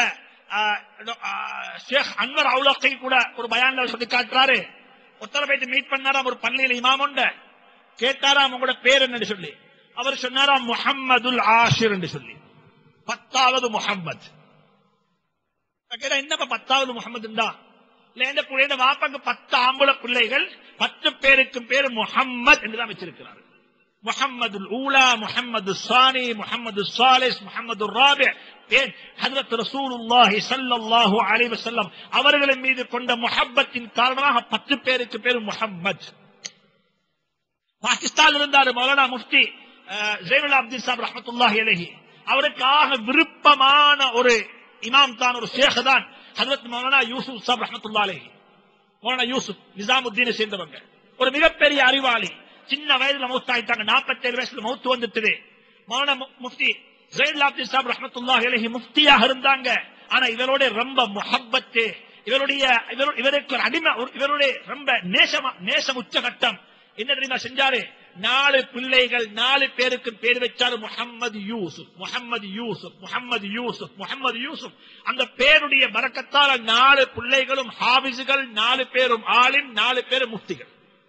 ஷேக் அன்வர் அவுலக்கை கூட ஒரு பயான்ல சொல்லி காட்டுறாரு உத்தர போயிட்டு மீட் பண்ணாராம் ஒரு பள்ளியில இமாம் உண்ட கேட்டாராம் உங்களோட பேர் என்னன்னு சொல்லி அவர் சொன்னாராம் முஹம்மதுல் ஆஷிர் என்று சொல்லி பத்தாவது முஹம்மது கேட்டா என்னப்பா பத்தாவது முகமதுண்டா இல்ல இந்த பிள்ளைங்க வாப்பாக்கு பத்து ஆம்பள பிள்ளைகள் பத்து பேருக்கும் பேர் முஹம்மத் என்றுதான் வச்சிருக்கிறார் முஹம்மது ஊலா முஹம்மது சானி முஹம்மது சாலிஸ் முஹம்மது ராபி பேர் ஹஜரத் ரசூலுல்லாஹி ஸல்லல்லாஹு அலைஹி வஸல்லம் அவர்களின் மீது கொண்ட முஹப்பத்தின் காரணமாக பத்து பேருக்கு பேர் முஹம்மத் பாகிஸ்தான் இருந்தார் மௌலானா முஃப்தி ஜெயினுல் அப்துல் சாப் ரஹமத்துல்லாஹி அலைஹி அவருக்காக விருப்பமான ஒரு இமாம் தான் ஒரு ஷேக் தான் ஹஜரத் மௌலானா யூசுப் சாப் ரஹமத்துல்லா அலைஹி மௌலானா யூசுப் நிசாமுத்தீனை சேர்ந்தவங்க ஒரு மிகப்பெரிய அறிவாளி சின்ன வயதுல மௌத்தாயிட்டாங்க நாற்பத்தேழு வயசுல மௌத்து வந்துட்டுது மௌலானா மு- முஃப்தி ஜெயினுல் அப்துல் சாப் ரஹமத்துல்லாஹி அலைஹி முஃப்தியாக இருந்தாங்க ஆனா இவரோட ரொம்ப முஹப்பத்து இவருடைய இவரு- இவருக்கு ஒரு அடிமை ஒரு- இவருடைய ரொம்ப நேசமா நேசம் உச்சகட்டம் என்ன தெரியுமா செஞ்சாரு நாலு பிள்ளைகள் நாலு பேருக்கு பேர் வச்சாரு முஹம்மது யூசுப் முஹம்மது யூசுப் முஹம்மது யூசுப் முஹம்மது யூசுப் அந்த பேருடைய பறக்கத்தால நாலு பிள்ளைகளும் ஹாபிஸுகள் நாலு பேரும் ஆலிம் நாலு பேரும் முஃப்திகள்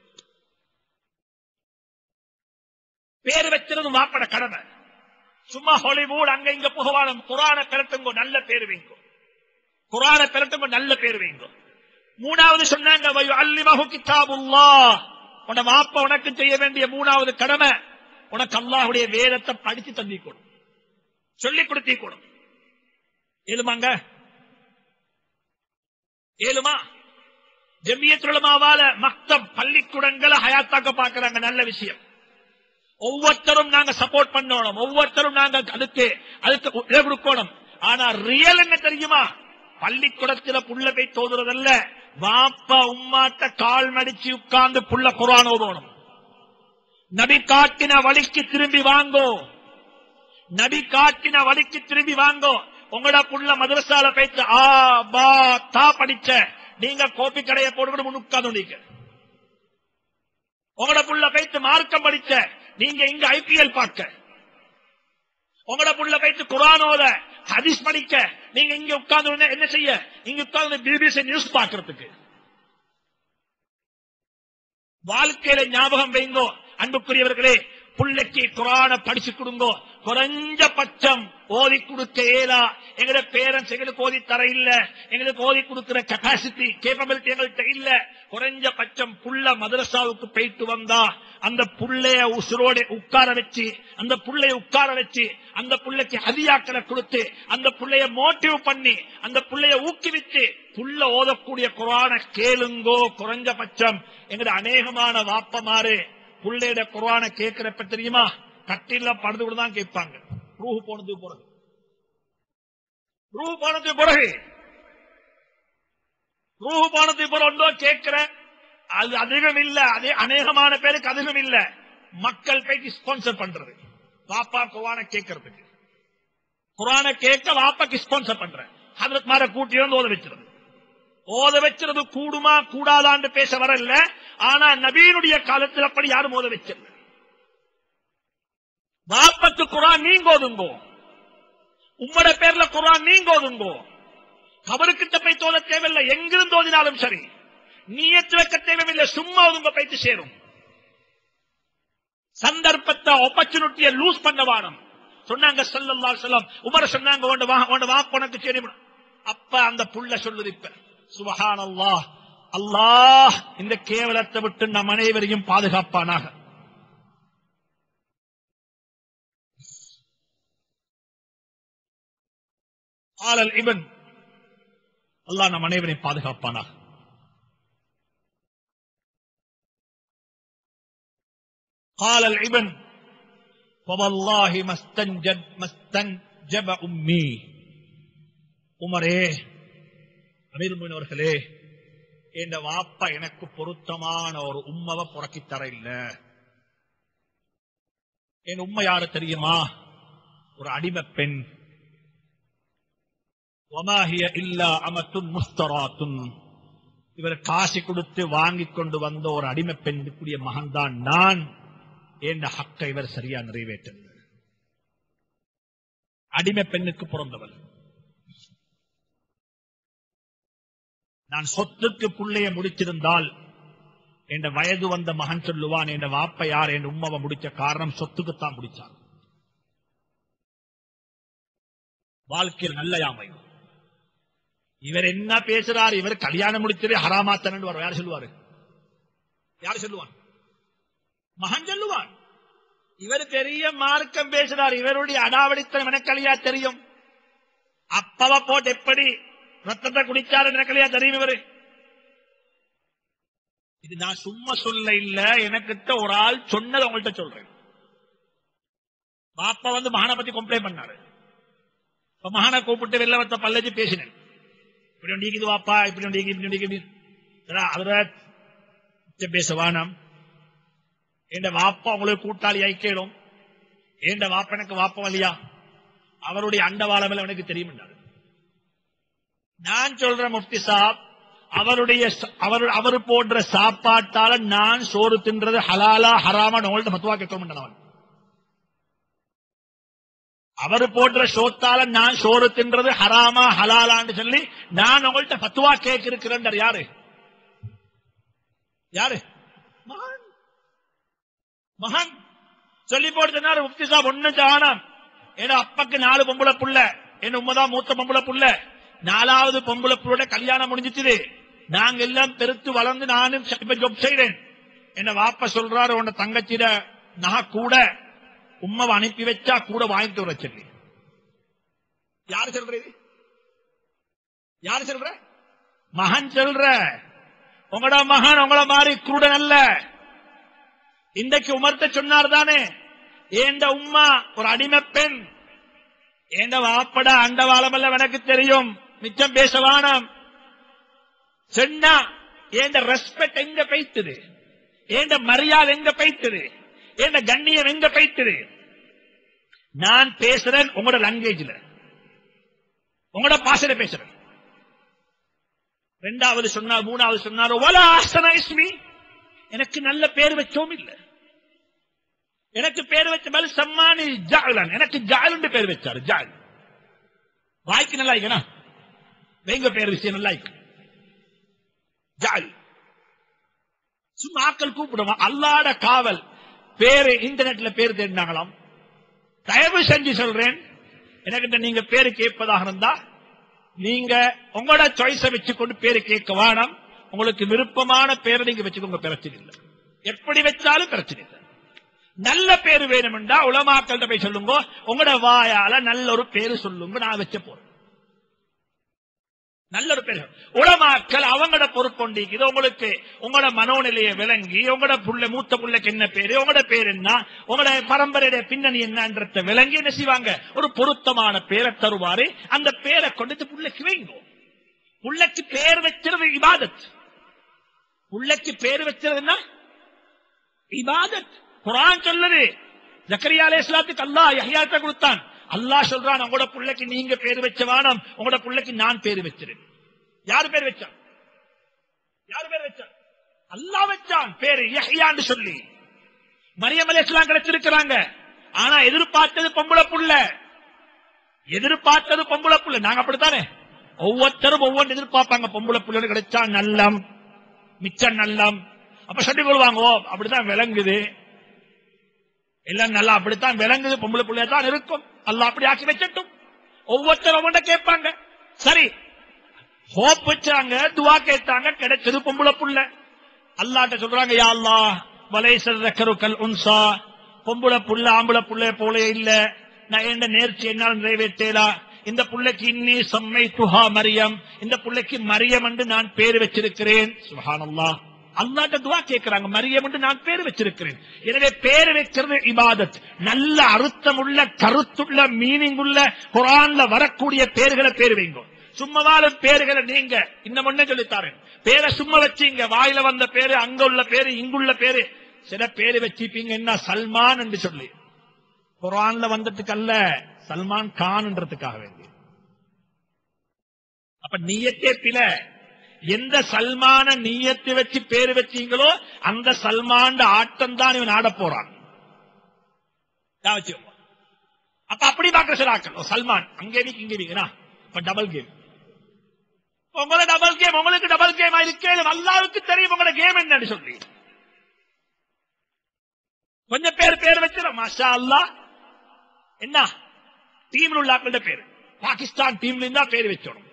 பேர் வச்சிருது மாப்பட கடமை சும்மா ஹாலிவுட் அங்க இங்க புகவானம் குரான பிறட்டுங்கோ நல்ல பேர் வைங்கோ குரான பிறட்டுங்கோ நல்ல பேர் வைங்கோ மூணாவது சொன்னாங்க அல்லிமஹு கிதாபுல்லாஹ் உன மாப்ப உனக்கு செய்ய வேண்டிய மூணாவது கடமை உனக்கு அல்லாஹ்வுடைய வேதத்தை படிச்சு தந்திக்கணும் சொல்லிக் கொடுத்திக்கணும் ஏழுமாங்க ஏழுமா ஜெமியத்துலமாவால மக்தப் பள்ளி பள்ளிக்கூடங்களை ஹயாத்தாக்க பாக்குறாங்க நல்ல விஷயம் ஒவ்வொருத்தரும் நாங்க சப்போர்ட் பண்ணணும் ஒவ்வொருத்தரும் நாங்க அதுக்கு அதுக்கு இடம் கொடுக்கணும் ஆனா ரியல் என்ன தெரியுமா பள்ளிக்கூடத்துல புள்ள போய் தோதுறதல்ல வாப்பா உம்மாட்ட கால் மடிச்சு உட்கார்ந்து புள்ள குரான் ஓதணும் நபி காட்டின வழிக்கு திரும்பி வாங்கோ நபி காட்டின வழிக்கு திரும்பி வாங்கோ உங்களோட புள்ள மதரசால போயிட்டு ஆ பா தா படிச்ச நீங்க கோப்பி கடையை போட்டு முன்னு உட்கார்ந்து நீங்க உங்களோட புள்ள போயிட்டு மார்க்கம் படிச்ச நீங்க இங்க ஐபிஎல் பார்க்க உங்களோட புள்ள போயிட்டு குரானோத ஹதீஸ் படிக்க நீங்க இங்க உட்கார்ந்து என்ன செய்ய இங்க உட்கார்ந்து பிபிசி நியூஸ் பார்க்கறதுக்கு வாழ்க்கையில ஞாபகம் வைங்கோ அன்புக்குரியவர்களே புள்ளைக்கு குரான படிச்சு கொடுங்கோ குறைஞ்ச பட்சம் ஓதி கொடுக்க ஏலா எங்கட பேரண்ட்ஸ் எங்களுக்கு ஓதி தர இல்ல எங்களுக்கு ஓதி கொடுக்கிற கெப்பாசிட்டி கேப்பபிலிட்டி எங்கள்கிட்ட இல்ல குறைஞ்ச பட்சம் புள்ள மதரசாவுக்கு போயிட்டு வந்தா அந்த புள்ளைய உசுரோட உட்கார வச்சு அந்த புள்ளைய உட்கார வச்சு அந்த புள்ளைக்கு ஹதியாக்களை கொடுத்து அந்த புள்ளைய மோட்டிவ் பண்ணி அந்த புள்ளைய ஊக்குவித்து புள்ள ஓதக்கூடிய குரான கேளுங்கோ குறைஞ்ச பட்சம் எங்கட அநேகமான வாப்பமாறு புள்ளையிட குரான கேட்கிறப்ப தெரியுமா கட்டில படுத்து கூட தான் கேட்பாங்க ரூஹு போனதுக்கு பிறகு ரூஹு போனதுக்கு பிறகு ரூஹு போனதுக்கு பிறகு ஒன்றோ கேட்கிற அது அதிகம் இல்ல அதே அநேகமான பேருக்கு அதிகம் இல்ல மக்கள் போய் ஸ்பான்சர் பண்றது பாப்பா குரான கேட்கறதுக்கு குரான கேட்க வாப்பாக்கு ஸ்பான்சர் பண்ற ஹதரத் மார கூட்டி வந்து ஓத வச்சிருது ஓத வச்சிருது கூடுமா கூடாதான்னு பேச வரல ஆனா நபீனுடைய காலத்தில் அப்படி யாரும் ஓத வச்சிருந்த வாப்பத்து குரான் நீங்க ஓதுங்கோ உம்மட பேர்ல குரான் நீங்க ஓதுங்கோ கபருக்கிட்ட போய் தோத தேவையில்லை எங்கிருந்து ஓதினாலும் சரி நீயத்து வைக்க தேவையில்லை சும்மா ஓதுங்க போயிட்டு சேரும் சந்தர்ப்பத்தை ஆப்பர்ச்சுனிட்டியை லூஸ் பண்ண வானம் சொன்னாங்க ஸல்லல்லாஹு அலைஹி வஸல்லம் உமர் சொன்னாங்க உன்ட வா உன்ட வாப்ப உனக்கு சரி அப்ப அந்த புள்ள சொல்லுது இப்ப சுபஹானல்லாஹ் அல்லாஹ் இந்த கேவலத்தை விட்டு நம் அனைவரையும் பாதுகாப்பானாக ஆலல் இபன் அல்லாஹ் நம் அனைவரையும் பாதுகாப்பானாக قال الابن فوالله ما استنجب ما استنجب امي உமரே அமீர் அவர்களே என் வாப்பா எனக்கு பொருத்தமான ஒரு உம்மவை புறக்கி தர இல்ல என் உண்மை யாரு தெரியுமா ஒரு அடிமை பெண் ஒமாஹிய இல்லா அமத்துன் முஸ்தராத்துன் இவர் காசு கொடுத்து வாங்கி கொண்டு வந்த ஒரு அடிமை பெண்ணுக்குரிய மகன்தான் நான் என்ற ஹக்கை இவர் சரியா நிறைவேற்ற அடிமை பெண்ணுக்கு பிறந்தவர் நான் சொத்துக்கு புள்ளைய முடிச்சிருந்தால் என்ற வயது வந்த மகன் சொல்லுவான் என்ற வாப்ப யார் என் உம்மாவை முடிச்ச காரணம் சொத்துக்குத்தான் முடிச்சான் வாழ்க்கையில் நல்ல யாமை இவர் என்ன பேசுறார் இவர் கல்யாணம் முடிச்சதே ஹராமாத்தன் யார் சொல்லுவாரு யார் சொல்லுவான் மகன் சொல்லுவான் இவர் பெரிய மார்க்கம் பேசுறார் இவருடைய அடாவடித்தனம் எனக்கலியா தெரியும் அப்பவ போட்டு எப்படி ரத்தத்தை குடிச்சாரு எனக்கலியா தெரியும் இவரு இது நான் சும்மா சொல்ல இல்ல எனக்கிட்ட ஒரு ஆள் சொன்னதை உங்கள்கிட்ட சொல்றேன் பாப்பா வந்து மகனை பத்தி கம்ப்ளைண்ட் பண்ணாரு இப்ப மகனை கூப்பிட்டு வெளில வந்த பல்லஜி பேசினேன் இப்படி ஒண்டிக்குது வாப்பா இப்படி ஒண்டிக்கு இப்படி ஒண்டிக்குது அவர பேச வானம் என் வாப்பா உங்களுக்கு கூட்டாளி ஐக்கியம் என் வாப்ப எனக்கு வாப்பம் இல்லையா அவருடைய அண்டவாளம் எனக்கு தெரியும் நான் சொல்றேன் முஃப்தி சாப் அவருடைய அவர் அவர் போன்ற சாப்பாட்டால நான் சோறு தின்றது ஹலாலா ஹராமா உங்கள்ட்ட மத்துவா கேட்க அவன் அவர் போன்ற சோத்தால நான் சோறு தின்றது ஹராமா ஹலாலான்னு சொல்லி நான் உங்கள்ட்ட பத்துவா கேட்க இருக்கிறேன் யாரு யாரு மகன் மகன் சொல்லி போட்டு சொன்னாரு முஃப்தி சாப் ஒண்ணு ஜானம் என் அப்பாக்கு நாலு பொம்பளை புள்ள என் உண்மைதான் மூத்த பொம்பளை புள்ள நாலாவது பொம்பளை புள்ளோட கல்யாணம் முடிஞ்சிச்சு நாங்க எல்லாம் பெருத்து வளர்ந்து நானும் இப்ப ஜொப் செய்றேன் என்ன வாப்ப சொல்றாரு உன்ன தங்கச்சிட நான் கூட உம்மாவை அனுப்பி வச்சா கூட வாங்கிட்டு வர சொல்லி யாரு சொல்றது யாரு சொல்ற மகன் சொல்ற உங்களோட மகன் உங்கள மாதிரி குருடன் அல்ல இன்றைக்கு உமர்த்த சொன்னார் தானே ஏண்ட உம்மா ஒரு அடிமை பெண் ஏண்ட வாப்பட அண்டவாளமல்ல எனக்கு தெரியும் மிச்சம் பேச வேணாம் சொன்னா ஏண்ட ரெஸ்பெக்ட் எங்க பைத்துது ஏண்ட மரியாதை எங்க பைத்துது ஏண்ட கண்ணியம் எங்க பைத்துது நான் பேசுறேன் உங்களோட லாங்குவேஜ்ல உங்களோட பாசையில பேசுறேன் ரெண்டாவது சொன்னார் மூணாவது சொன்னார் "வலா அஹ்சன இஸ்மி." எனக்கு நல்ல பேர் வச்சோம் இல்ல எனக்கு பேர் வச்ச மேல சம்மானி ஜாலன் எனக்கு ஜாலுண்டு பேர் வச்சாரு ஜால் வாய்க்கு நல்லா இருக்கா வேங்க பேர் விஷயம் நல்லா இருக்கு ஜால் சும்மா ஆக்கள் கூப்பிடுவான் அல்லாட காவல் பேரு இன்டர்நெட்ல பேர் தேடினாங்களாம் தயவு செஞ்சு சொல்றேன் எனக்கிட்ட நீங்க பேரு கேட்பதாக இருந்தா நீங்க உங்களோட சாய்ஸ வச்சுக்கொண்டு பேரு கேட்க வேணாம் உங்களுக்கு விருப்பமான பேரை நீங்க வச்சுக்கோங்க பிரச்சனை இல்லை எப்படி வச்சாலும் பிரச்சனை இல்லை நல்ல பேரு வேணும்டா உலமாக்கள்கிட்ட போய் சொல்லுங்க உங்களோட வாயால நல்ல ஒரு பேரு சொல்லுங்க நான் வச்ச போறேன் நல்ல ஒரு பேரு உலமாக்கள் அவங்களோட பொறுப்பொண்டிக்குது உங்களுக்கு உங்களோட மனோநிலையை விளங்கி உங்களோட புள்ள மூத்த புள்ளைக்கு என்ன பேரு உங்களோட பேர் என்ன உங்களோட பரம்பரையுடைய பின்னணி என்னன்றத விளங்கி என்ன செய்வாங்க ஒரு பொருத்தமான பேரை தருவாரு அந்த பேரை கொண்டு புள்ளைக்கு வைங்க புள்ளைக்கு பேர் வச்சிருது இபாதத் புள்ளைக்கு பேர் வச்சிருதுன்னா இபாதத் குரான் சொல்லுது ஜக்கரியா அலைஹிஸ்ஸலாத்துக்கு அல்லாஹ் யஹ்யாத்தை கொடுத்தான் அல்லாஹ் சொல்றான் உங்களோட புள்ளைக்கு நீங்க பேர் வச்ச வேணாம் உங்களோட புள்ளைக்கு நான் பேர் வச்சிரு யார் பேர் வச்சான் யார் பேர் வச்சான் அல்லாஹ் வச்சான் பேரு யஹ்யான்னு சொல்லி மரியம் அலைஹிஸ்ஸலாம் கிடைச்சிருக்கிறாங்க ஆனா எதிர்பார்த்தது பொம்பளை புள்ள எதிர்பார்த்தது பொம்பளை புள்ள நாங்க அப்படித்தானே ஒவ்வொருத்தரும் ஒவ்வொன்று எதிர்பார்ப்பாங்க பொம்பளை புள்ளன்னு கிடைச்சா நல்லம் மிச்சம் நல்லம் அப்ப சொல்லிக் கொள்வாங்க ஓ அப்படித்தான் விளங்குது எல்லாம் நல்லா அப்படித்தான் விளங்குது பொம்பளை பிள்ளையா தான் இருக்கும் அல்லாஹ் அப்படி ஆக்கி வச்சட்டும் ஒவ்வொருத்தரும் ஒவ்வொன்றை கேட்பாங்க சரி ஹோப் வச்சாங்க துவா கேட்டாங்க கிடைச்சது பொம்பளை புள்ள அல்லாட்ட சொல்றாங்க யா அல்லாஹ் வலைசல் ரக்கருக்கல் உன்சா பொம்பளை புள்ள ஆம்பளை புள்ள போல இல்ல நான் என்ன நேர்ச்சி என்னால் நிறைவேற்றேலா இந்த புள்ளைக்கு இன்னி சம்மை துஹா மரியம் இந்த புள்ளைக்கு மரியம் என்று நான் பேர் வச்சிருக்கிறேன் சுஹானல்லாஹ் அல்லாட்ட துவா கேட்கிறாங்க மரியம் என்று நான் பேர் வச்சிருக்கிறேன் எனவே பேர் வைக்கிறது இபாதத் நல்ல அர்த்தமுள்ள கருத்துள்ள மீனிங் உள்ள குரான்ல வரக்கூடிய பேர்களை பேர் வைங்க சும்மாவாலும் பேர்களை நீங்க இன்னும் ஒண்ணே சொல்லித்தாரேன் பேரை சும்மா வச்சீங்க வாயில வந்த பேரு அங்க உள்ள பேரு இங்குள்ள பேரு சில பேரு வச்சிப்பீங்க என்ன சல்மான் என்று சொல்லி குரான்ல வந்ததுக்கு அல்ல சல்மான் கான்ன்றதுக்காக வேண்டி அப்ப நீயத்தே பில எந்த சல்மான நீயத்தை வச்சு பேரு வச்சீங்களோ அந்த சல்மான் ஆட்டம் தான் இவன் ஆட போறான் ஞாபகம் வச்சுக்கோங்க. அப்ப அப்படி பாக்குற சில ஆட்கள் ஓ, சல்மான் அங்கே வீக் இங்கே வீக்கா இப்ப டபுள் கேம் உங்களை டபுள் கேம் உங்களுக்கு டபுள் கேம் இருக்கேன் அல்லாவுக்கு தெரியும் உங்களோட கேம் என்னன்னு சொல்லி கொஞ்சம் பேர் பேர் வச்சிட மாஷா அல்லாஹ் என்ன டீம்ல உள்ள ஆட்களோட பேர் பாகிஸ்தான் டீம்ல இருந்தா பேர் வச்சோம்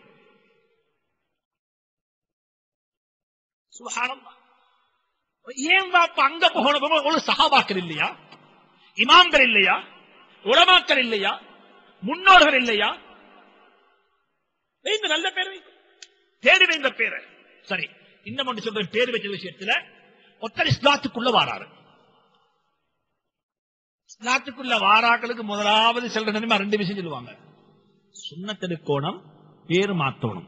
சுபஹானல்லாஹ். ஏன் பாப்பா அங்க போகணும் உங்களுக்கு சகாபாக்கள் இல்லையா இமாம்கள் இல்லையா உலமாக்கள் இல்லையா முன்னோர்கள் இல்லையா வைங்க நல்ல பேர் வைங்க தேடி வைங்க பேரை சரி இன்னும் ஒன்று சொல்றேன் பேர் வச்ச விஷயத்துல ஒத்தர் இஸ்லாத்துக்குள்ள வாராரு இஸ்லாத்துக்குள்ள வாராக்களுக்கு முதலாவது செல்ற நிலைமை ரெண்டு விஷயம் சொல்லுவாங்க சுண்ணத்தெடுக்கோணம் பேரு மாத்தோணும்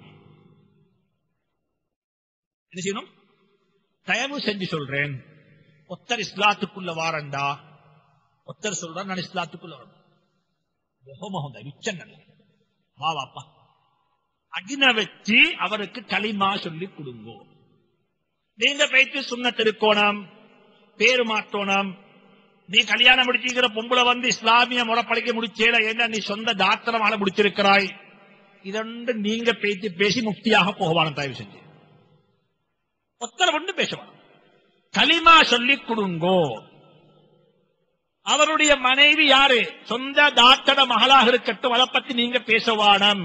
என்ன செய்யணும் தயவு செஞ்சு சொல்றேன் ஒத்தர் இஸ்லாத்துக்குள்ள வாரண்டா ஒத்தர் சொல்றார் நான் இஸ்லாத்துக்குள்ள வரணும் முகமஹம் மிச்சங்கள் வா வாப்பா அகின வச்சு அவருக்கு களிமா சொல்லி கொடுங்கோ நீங்க போயிட்டு சுண்ண திருக்கோணம் பேரு மாத்தோணம் நீ கல்யாணம் முடிச்சிக்கிற பொம்பளை வந்து இஸ்லாமிய முறைப்படைக்க முடிச்சேல ஏன்னா நீ சொந்த தாத்திரமால முடிச்சிருக்கிறாய் இதொன்று நீங்க பேசி பேசி முக்தியாக போகவான தயவு செஞ்சு ஒத்தர ஒன்று பேசுவான் களிமா சொல்லி கொடுங்கோ அவருடைய மனைவி யாரு சொந்த தாத்தட மகளாக இருக்கட்டும் அதை பத்தி நீங்க பேசவானம்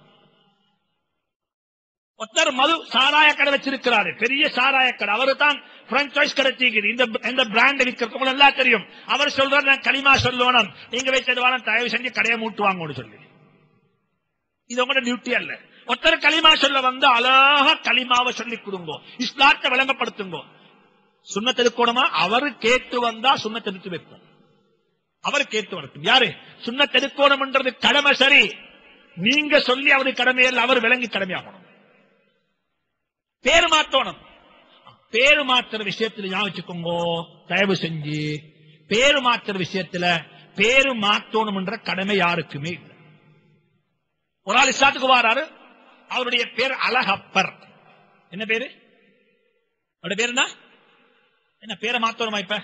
ஒருத்தர் மது சாராய கடை வச்சிருக்கிறாரு பெரிய சாராய கடை அவரு தான் பிரான்சைஸ் கிடைச்சிருக்குது இந்த இந்த பிராண்ட் இருக்கிறவங்க எல்லாம் தெரியும் அவர் சொல்றாரு நான் களிமா சொல்லணும் நீங்க வச்சது வேணும் தயவு செஞ்சு கடையை மூட்டுவாங்கன்னு சொல்லி இது உங்களோட டியூட்டி அல்ல ஒருத்தர் களிமா சொல்ல வந்து அழகா களிமாவை சொல்லிக் கொடுங்கோ இஸ்லாத்தை விளங்கப்படுத்துங்கோ சுண்ணத் எடுக்கணுமா அவரு கேட்டு வந்தா சுண்ணத் எடுத்து வைப்போம் அவர் கேட்டு வரட்டும் யாரு சுண்ணத் எடுக்கணும்ன்றது கடமை சரி நீங்க சொல்லி அவரு கடமையில் அவர் விளங்கி கடமையாகணும் பேரு மாத்தணும் பேரு மாத்துற விஷயத்துல ஞாபகம் வச்சுக்கோங்க தயவு செஞ்சு பேரு மாத்துற விஷயத்துல பேரு மாத்தணும்ன்ற கடமை யாருக்குமே இல்லை ஒரு ஆள் இஸ்லாத்துக்கு வாராரு அவருடைய பேர் அழகப்பர் என்ன பேரு அவருடைய பேர் என்ன என்ன பேரை மாத்தணுமா இப்ப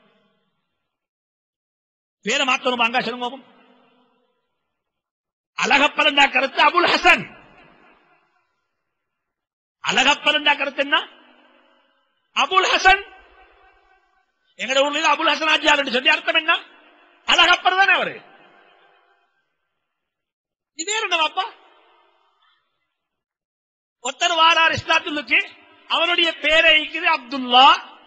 பேரை மாத்தணுமா அங்க சொல்லுங்க பாப்போம். அழகப்பர் என்ற கருத்து அபுல் ஹசன் அழகப்பர் என்ற கருத்து என்ன அபுல் ஹசன் எங்கட ஊர்ல அபுல் ஹசன் ஆஜியார் சொல்லி அர்த்தம் என்ன அழகப்பர் தானே அவரு இது வேற என்ன பாப்பா ஒருத்தர் வாரார் இஸ்லாத்துக்கு அவருடைய பேரை இருக்குது அப்துல்லா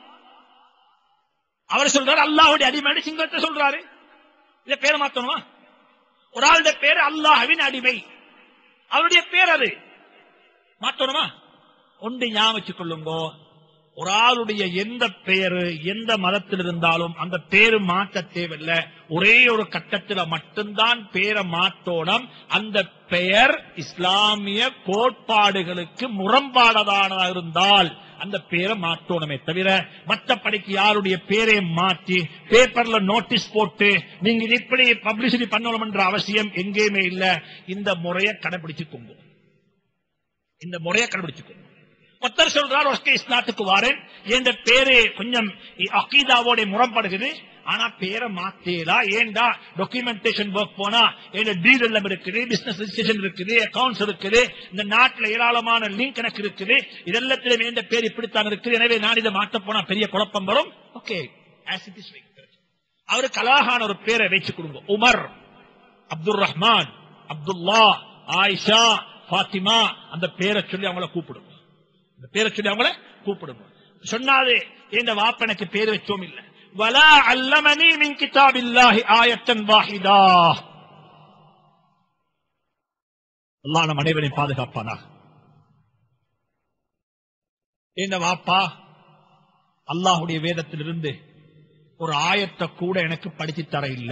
அவர் சொல்றாரு அல்லாஹுடைய அடிமை சிங்கத்தை சொல்றாரு இத பேரை மாத்தணுமா ஒரு ஆளுடைய பேரு அல்லாஹ்வின் அடிமை அவருடைய பேர் அது மாத்தணுமா ஒன்று ஞாபகம் வச்சுக் கொள்ளுங்கோ ஒரு ஆளுடைய எந்த பெயரு எந்த மதத்தில் இருந்தாலும் அந்த பேரு மாற்ற தேவையில்லை ஒரே ஒரு கட்டத்தில் மட்டும்தான் பேரை மாற்றோணும் அந்த பெயர் இஸ்லாமிய கோட்பாடுகளுக்கு முரண்பாடதானதாக இருந்தால் அந்த பேரை மாற்றணுமே தவிர மற்றபடிக்கு யாருடைய பேரை மாற்றி பேப்பர்ல நோட்டீஸ் போட்டு நீங்க இது இப்படி பப்ளிசிட்டி பண்ணணும் என்ற அவசியம் எங்கேயுமே இல்ல இந்த முறையை கடைபிடிச்சுக்கோங்க இந்த முறையை கடைபிடிச்சுக்கோங்க ஒருத்தர் சொல்றார் ஒஸ்கே இஸ்லாத்துக்கு வாரேன் என்ற பேரு கொஞ்சம் அகீதாவோட முரண்படுகிறது ஆனா பேரை மாத்தேடா ஏண்டா டாக்குமெண்டேஷன் ஒர்க் போனா என் டீல் எல்லாம் இருக்குது பிசினஸ் ரெஜிஸ்ட்ரேஷன் இருக்குது அக்கவுண்ட்ஸ் இருக்குது இந்த நாட்டுல ஏராளமான லிங்க் எனக்கு இருக்குது இதெல்லாத்திலும் எந்த பேர் இப்படித்தான் இருக்குது எனவே நான் இதை மாத்த போனா பெரிய குழப்பம் வரும் ஓகே அவருக்கு அழகான ஒரு பேரை வச்சு கொடுங்க உமர் அப்துல் ரஹ்மான் அப்துல்லா ஆயிஷா ஃபாத்திமா அந்த பேரை சொல்லி அவங்கள கூப்பிடுங்க அந்த பேரை சொல்லி அவங்கள கூப்பிடுங்க சொன்னாது இந்த வாப்பனுக்கு பேர் வச்சோம் இல்ல வலா அல்லமனி மின் கிதாபில்லாஹி ஆயத்தன் வாஹிதா அல்லாஹ் நம் அனைவரையும் பாதுகாப்பானா இந்த வாப்பா அல்லாஹுடைய வேதத்திலிருந்து ஒரு ஆயத்தை கூட எனக்கு படிச்சு தர இல்ல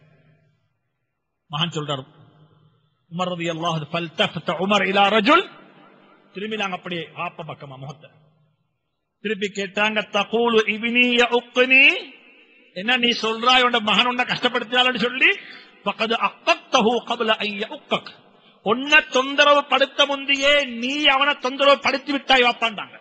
மகன் சொல்றாரு உமர் ரதி அல்லாஹ் ஃபல்தஃபத உமர் இலா ரஜுல் திரும்பி நாங்க அப்படியே ஆப்ப பக்கமா முகத்தை திருப்பி கேட்டாங்க தகூலு இபினி உக்குனி என்ன நீ சொல்றாய் உன் மகன் உன்னை கஷ்டப்படுத்தினாலும் சொல்லி பக்கது அக்கத்தஹு கபல ஐய உக்கக் உன்னை தொந்தரவு படுத்த முந்தையே நீ அவனை தொந்தரவு படுத்தி விட்டாய் வாப்பாண்டாங்க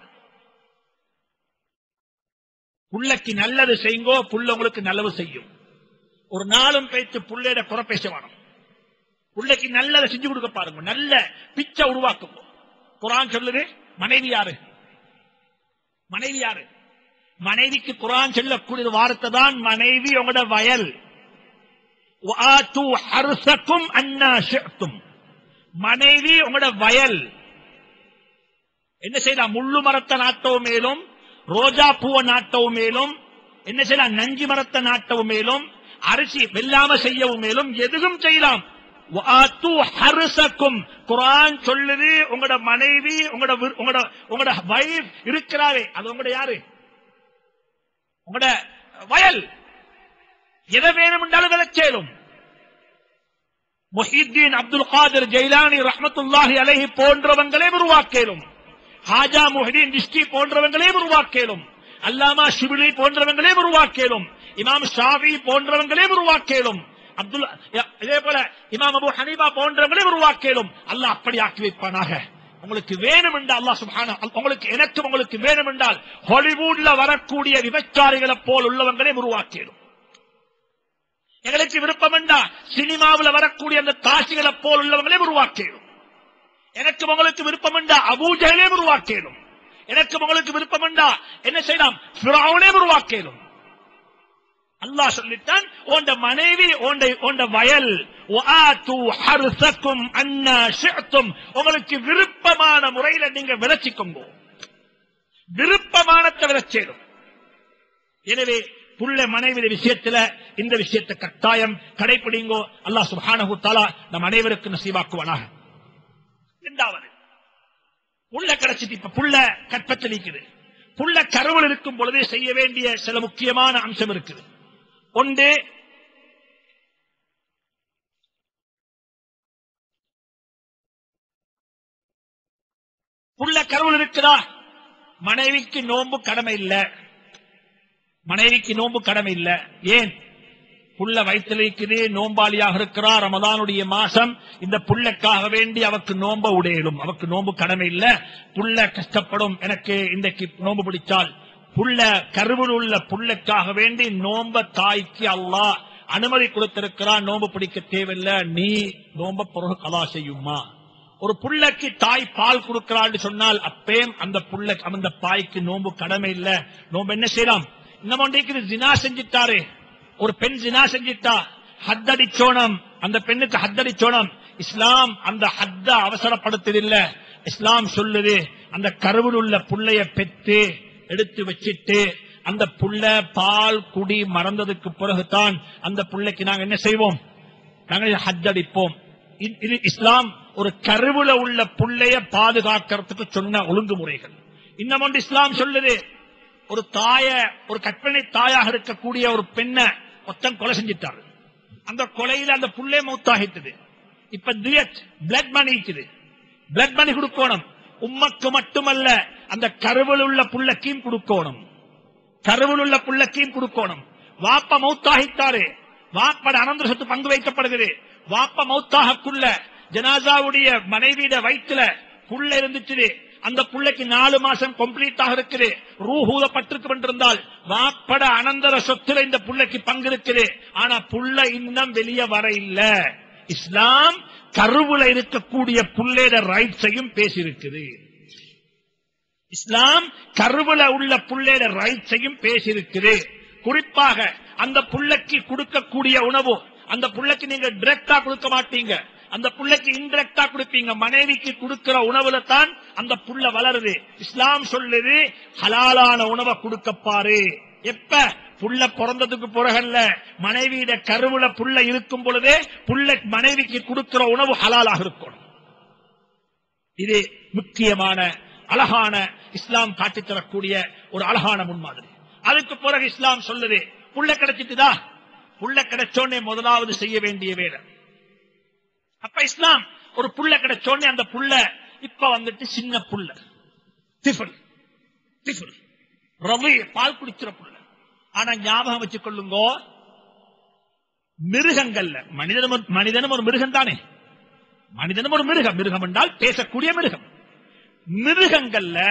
புள்ளைக்கு நல்லது செய்யுங்கோ புள்ள உங்களுக்கு நல்லது செய்யும் ஒரு நாளும் பேச்சு புள்ளையிட குறை பேச வேணும் புள்ளைக்கு நல்லதை செஞ்சு கொடுக்க பாருங்க நல்ல பிச்சை உருவாக்குங்க குரான் சொல்லுது மனைவி யாரு மனைவி யாரு மனைவிக்கு குரான் சொல்லக்கூடிய வார்த்தை தான் மனைவி உங்களோட வயல் وآتوا حرثكم أنا شئتم மனைவி உங்களோட வயல் என்ன செய்யலாம் முள்ளு மரத்தை நாட்டவும் மேலும் ரோஜா பூவை நாட்டவும் மேலும் என்ன செய்யலாம் நஞ்சி மரத்தை நாட்டவும் மேலும் அரிசி வெல்லாம செய்யவும் மேலும் எதுவும் செய்யலாம் وآتوا حرثكم குரான் சொல்லுது உங்களோட மனைவி உங்களோட வி- உங்களோட உங்களோட வைஃப் இருக்கிறாரே அது உங்களோட யாரு உங்களோட வயல் எதை வேணும் என்றாலும் விளைச்சேலும் முஹித்தீன் அப்துல் காதர் ஜெயிலானி ரஹ்மத்துல்லாஹி அலைஹி போன்றவங்களே உருவாக்கேலும் ஹாஜா முஹிதீன் திஷ்டி போன்றவங்களே உருவாக்கேலும் அல்லாமா ஷிபிலி போன்றவங்களே உருவாக்கேலும் இமாம் ஷாஃபி போன்றவங்களே உருவாக்கேலும் அப்துல் இதே போல இமாம் அபு ஹனீபா போன்றவங்களே உருவாக்கேலும் அல்லாஹ் அப்படி ஆக்கி வைப்பானாக உங்களுக்கு வேணும் என்றால் அல்லாஹ் சுப்ஹான உங்களுக்கு எனக்கு உங்களுக்கு வேணும் என்றால் ஹாலிவுட்ல வரக்கூடிய விபச்சாரிகளை போல் உள்ளவங்களே உருவாக்கேலும் எங்களுக்கு விருப்பம் என்றா சினிமாவில் வரக்கூடிய அந்த காட்சிகளை போல் உள்ளவங்களே உருவாக்கிடும் எனக்கு உங்களுக்கு விருப்பம் என்றா அபூஜையிலே உருவாக்கிடும் எனக்கு உங்களுக்கு விருப்பம் என்றா என்ன செய்யலாம் ஃபிரௌனே உருவாக்கிடும் அல்லாஹ் சொல்லிட்டான் உண்ட மனைவி உண்ட உண்ட வயல் وآتُوا حَرْثَكُمْ أَنَّا شِئْتُمْ உங்களுக்கு விருப்பமான முறையில நீங்க விளைச்சிக்கோங்க விருப்பமானத்தை விளைச்சேடும் எனவே புள்ள மனைவி விஷயத்துல இந்த விஷயத்தை கட்டாயம் கடைபிடிங்கோ அல்லாஹ் சுப்ஹானஹு தஆலா நம் அனைவருக்கும் நசீவாக்குவானாக இரண்டாவது புள்ள கிடைச்சிட்டு இப்ப புள்ள கற்பத்தில் இருக்குது புள்ள கருவில் இருக்கும் பொழுது செய்ய வேண்டிய சில முக்கியமான அம்சம் இருக்குது ஒன்று புள்ள கருவில் இருக்குதா மனைவிக்கு நோன்பு கடமை இல்ல மனைவிக்கு நோன்பு கடமை இல்ல ஏன் புள்ள வயிற்றில் இருக்குது நோம்பாளியாக இருக்கிறார் ரமதானுடைய மாசம் இந்த புள்ளைக்காக வேண்டி அவக்கு நோம்ப உடையிடும் அவக்கு நோம்பு கடமை இல்ல புள்ள கஷ்டப்படும் எனக்கு இன்றைக்கு நோம்பு பிடிச்சால் புள்ள கருவில் உள்ள புள்ளைக்காக வேண்டி நோம்ப தாய்க்கு அல்லாஹ் அனுமதி கொடுத்திருக்கிறான் நோம்பு பிடிக்க தேவையில்லை நீ நோம்ப பிறகு கலா செய்யுமா ஒரு புள்ளைக்கு தாய் பால் கொடுக்கிறாள் சொன்னால் அப்பேம் அந்த புள்ள அந்த தாய்க்கு நோம்பு கடமை இல்ல நோம்பு என்ன செய்யலாம் இன்னும் ஒன்றைக்கு ஜினா செஞ்சிட்டாரு ஒரு பெண் ஜினா செஞ்சிட்டா ஹத்தடிச்சோனம் அந்த பெண்ணுக்கு ஹத்தடிச்சோனம் இஸ்லாம் அந்த ஹத்த அவசரப்படுத்ததில்ல இஸ்லாம் சொல்லுது அந்த கருவில் உள்ள புள்ளைய பெத்து எடுத்து வச்சிட்டு அந்த புள்ள பால் குடி மறந்ததுக்கு பிறகுதான் அந்த புள்ளைக்கு நாங்க என்ன செய்வோம் நாங்கள் ஹத்தடிப்போம் இ- இது இஸ்லாம் ஒரு கருவுல உள்ள புள்ளைய பாதுகாக்கிறதுக்கு சொன்ன ஒழுங்குமுறைகள் இன்னும் ஒன்று இஸ்லாம் சொல்லுது ஒரு தாய ஒரு கற்பனை தாயாக இருக்கக்கூடிய ஒரு பெண்ணை மொத்தம் கொலை செஞ்சிட்டாரு அந்த கொலையில அந்த புள்ளே மௌத்தாகிட்டது இப்ப தியட் பிளட் மணி இருக்குது பிளட் மணி கொடுக்கணும் உம்மக்கு மட்டுமல்ல அந்த கருவில் உள்ள புள்ளக்கையும் கொடுக்கணும் கருவில் உள்ள புள்ளக்கையும் கொடுக்கணும் வாப்ப மௌத்தாகித்தாரு வாப்பட அனந்தர சொத்து பங்கு வைக்கப்படுகிறது வாப்ப மௌத்தாகக்குள்ள ஜனாசாவுடைய மனைவியிட வயிற்றுல புள்ள இருந்துச்சு அந்த புள்ளைக்கு நாலு மாசம் கம்ப்ளீட் ஆக இருக்குது ரூஹூதப்பட்டிருக்கு என்றிருந்தால் வாப்பட அனந்தர சொத்துல இந்த புள்ளைக்கு பங்கு இருக்குது ஆனா புள்ள இன்னும் வெளியே வர இல்ல இஸ்லாம் கருவுல இருக்கக்கூடிய புள்ளையோட ரைட்ஸையும் பேசியிருக்குது இஸ்லாம் கருவுல உள்ள புள்ளையோட ரைட்ஸையும் பேசியிருக்குது குறிப்பாக அந்த புள்ளைக்கு கொடுக்கக்கூடிய உணவு அந்த புள்ளைக்கு நீங்க டிரெக்டா கொடுக்க மாட்டீங்க அந்த புள்ளைக்கு இன்டிரெக்டா கொடுப்பீங்க மனைவிக்கு கொடுக்கிற உணவுல தான் அந்த புள்ள வளருது இஸ்லாம் சொல்லுது ஹலாலான உணவை கொடுக்க பாரு எப்ப புள்ள பிறந்ததுக்கு பிறகல்ல மனைவியிட கருவுல புள்ள இருக்கும் பொழுதே புள்ள மனைவிக்கு கொடுக்கிற உணவு ஹலாலாக இருக்கணும் இது முக்கியமான அழகான இஸ்லாம் காட்டித் தரக்கூடிய ஒரு அழகான முன்மாதிரி அதுக்கு பிறகு இஸ்லாம் சொல்லுது புள்ள கிடைச்சிட்டுதா புள்ள கிடைச்சோடனே முதலாவது செய்ய வேண்டிய வேலை அப்ப இஸ்லாம் ஒரு புள்ள கிடைச்சோடனே அந்த புள்ள இப்ப வந்துட்டு சின்ன புள்ள திஃபல் திஃபல் ரவி பால் குடிக்கிற புள்ள ஆனா ஞாபகம் வச்சுக் கொள்ளுங்க மிருகங்கள்ல மனிதனும் ஒரு- மனிதனும் ஒரு மிருகம் தானே மனிதனும் ஒரு மிருகம் மிருகம் என்றால் பேசக்கூடிய மிருகம் மிருகங்கள்ல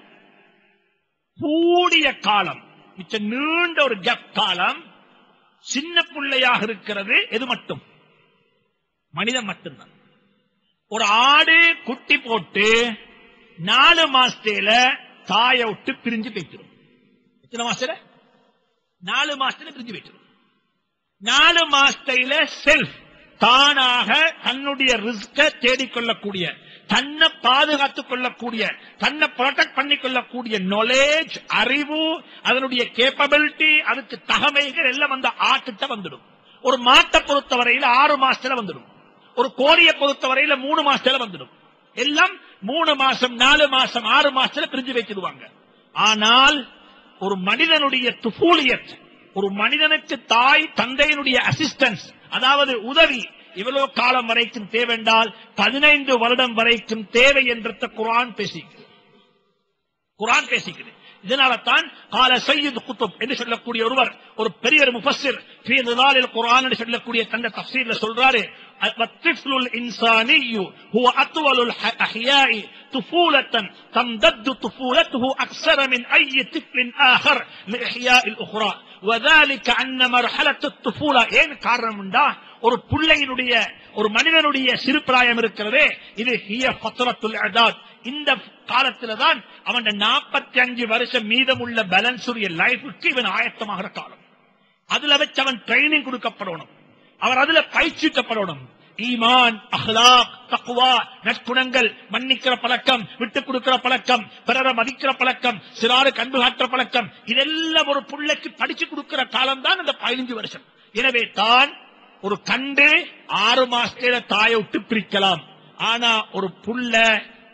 கூடிய காலம் மிச்ச நீண்ட ஒரு கேப் காலம் சின்ன பிள்ளையாக இருக்கிறது எது மட்டும் மனிதன் மட்டும்தான் ஒரு ஆடு குட்டி போட்டு நாலு மாசத்துல தாயை விட்டு பிரிஞ்சு போய்க்கிறோம் எத்தனை மாசத்துல நாலு மாசத்துல பிரிஞ்சு போய்க்கிறோம் நாலு மாசத்தையில செல்ஃப் தானாக தன்னுடைய ரிஸ்க தேடிக்கொள்ளக்கூடிய தன்னை பாதுகாத்துக் கொள்ளக்கூடிய தன்னை ப்ரொடெக்ட் பண்ணி கொள்ளக்கூடிய நாலேஜ் அறிவு அதனுடைய கேப்பபிலிட்டி அதுக்கு தகமைகள் எல்லாம் அந்த ஆட்டுட்ட வந்துடும் ஒரு மாட்டை பொறுத்தவரையில ஆறு மாசத்துல வந்துடும் ஒரு கோழியை பொறுத்தவரையில மூணு மாசத்துல வந்துடும் எல்லாம் மூணு மாசம் நாலு மாசம் ஆறு மாசத்துல பிரிஞ்சு வைக்கிடுவாங்க ஆனால் ஒரு மனிதனுடைய துஃபூலியத் ஒரு மனிதனுக்கு தாய் தந்தையினுடைய அசிஸ்டன்ஸ் அதாவது உதவி இவ்வளவு காலம் வரைக்கும் தேவைண்டால் பதினைந்து வருடம் வரைக்கும் தேவை என்ற குரான் பேசிக்கிறது குரான் பேசிக்கிறது இதனால தான் கால சையீத் குத்துப் என்று சொல்லக்கூடிய ஒருவர் ஒரு பெரிய ஒரு முஃபஸ்ஸிர் ஃபீ நிலாலில் குர்ஆன் என்று சொல்லக்கூடிய தந்த தஃப்சீர்ல சொல்றாரு الطفل الإنساني هو أطول الأحياء طفولة تمتد طفولته أكثر من أي طفل آخر لإحياء الأخرى وذلك أن مرحلة الطفولة ஏன் காரணம் உண்டா ஒரு பிள்ளையினுடைய ஒரு மனிதனுடைய சிறுபிராயம் இருக்கிறதே இது ஹிய ஃபத்ரத்துல் அதாத் இந்த காலத்துல தான் அவன் நாற்பத்தி அஞ்சு வருஷம் மீதமுள்ள பேலன்ஸ் உடைய லைஃபுக்கு இவன் ஆயத்தமாகிற காலம் அதுல வச்சு அவன் ட்ரைனிங் கொடுக்கப்படணும் அவர் அதுல பயிற்சிக்கப்படணும் ஈமான் அஹ்லாக் தக்குவா நற்குணங்கள் மன்னிக்கிற பழக்கம் விட்டு கொடுக்கிற பழக்கம் பிறரை மதிக்கிற பழக்கம் சிறாருக்கு அன்பு காட்டுற பழக்கம் இதெல்லாம் ஒரு புள்ளைக்கு படிச்சு கொடுக்கிற காலம் தான் இந்த பதினஞ்சு வருஷம் எனவே தான் ஒரு கண்டு ஆறு மாசத்துல தாயை விட்டு பிரிக்கலாம் ஆனா ஒரு புள்ள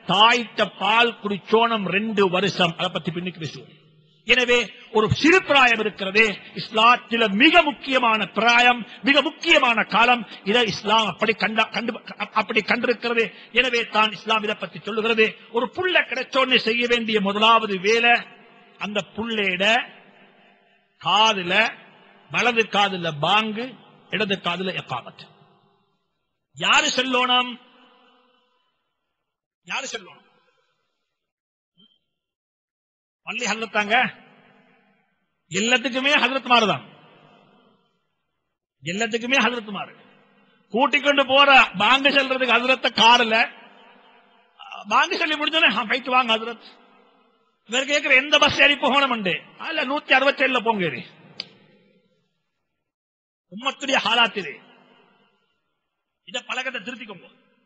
தாய்த்த பால் குடிச்சோனம் ரெண்டு வருஷம் அதை பத்தி பின்னுக்கு பேசுவோம் எனவே ஒரு சிறு பிராயம் இருக்கிறது இஸ்லாத்தில மிக முக்கியமான பிராயம் மிக முக்கியமான காலம் இதை இஸ்லாம் அப்படி கண்ட கண்டு அப்படி கண்டிருக்கிறது எனவே தான் இஸ்லாம் இதை பத்தி சொல்லுகிறது ஒரு புள்ள கிடைச்சோன்னு செய்ய வேண்டிய முதலாவது வேலை அந்த புள்ளையிட காதுல வலது காதுல பாங்கு இடது காதுல எக்காமத் யாரு செல்லோனம் யாரு செல்லோனம் பள்ளி ஹல்லத்தாங்க எல்லாத்துக்குமே ஹசரத் மாறுதான் எல்லாத்துக்குமே ஹசரத் மாறு கூட்டிக் கொண்டு போற பாங்கு செல்றதுக்கு ஹசரத்த கார்ல பாங்கு சொல்லி முடிஞ்சோன்னே "ஆ, போயிட்டு வாங்க ஹசரத் இவர் கேட்கிற எந்த பஸ் ஏறி போகணும் அல்ல நூத்தி அறுபத்தி ஏழுல போங்க ஏறி உம்மத்துடைய ஹாலாத் இது இந்த பழக்கத்தை திருத்திக்கோங்க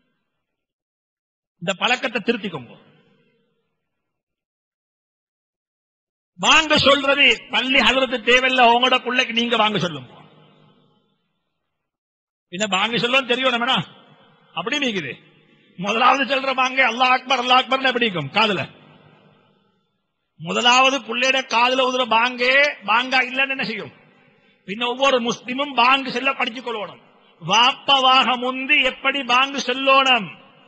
இந்த பழக்கத்தை திருத்திக்கோங்க வாங்க சொல்றது பள்ளி ஹசரத்து தேவையில்ல உங்களோட பிள்ளைக்கு நீங்க வாங்க சொல்லுங்க என்ன வாங்க சொல்லும் தெரியும் நம்மனா அப்படி நீக்குது முதலாவது சொல்ற வாங்க அல்லாஹ் அக்பர் அல்லாஹ் அக்பர் எப்படி இருக்கும் காதுல முதலாவது புள்ளையோட காதுல உதுற பாங்கே பாங்கா இல்லன்னு என்ன செய்யும் பின்ன ஒவ்வொரு முஸ்லிமும் பாங்கு செல்ல படிச்சுக் கொள்ளணும் வாப்பவாக முந்தி எப்படி பாங்கு சொல்லோணும்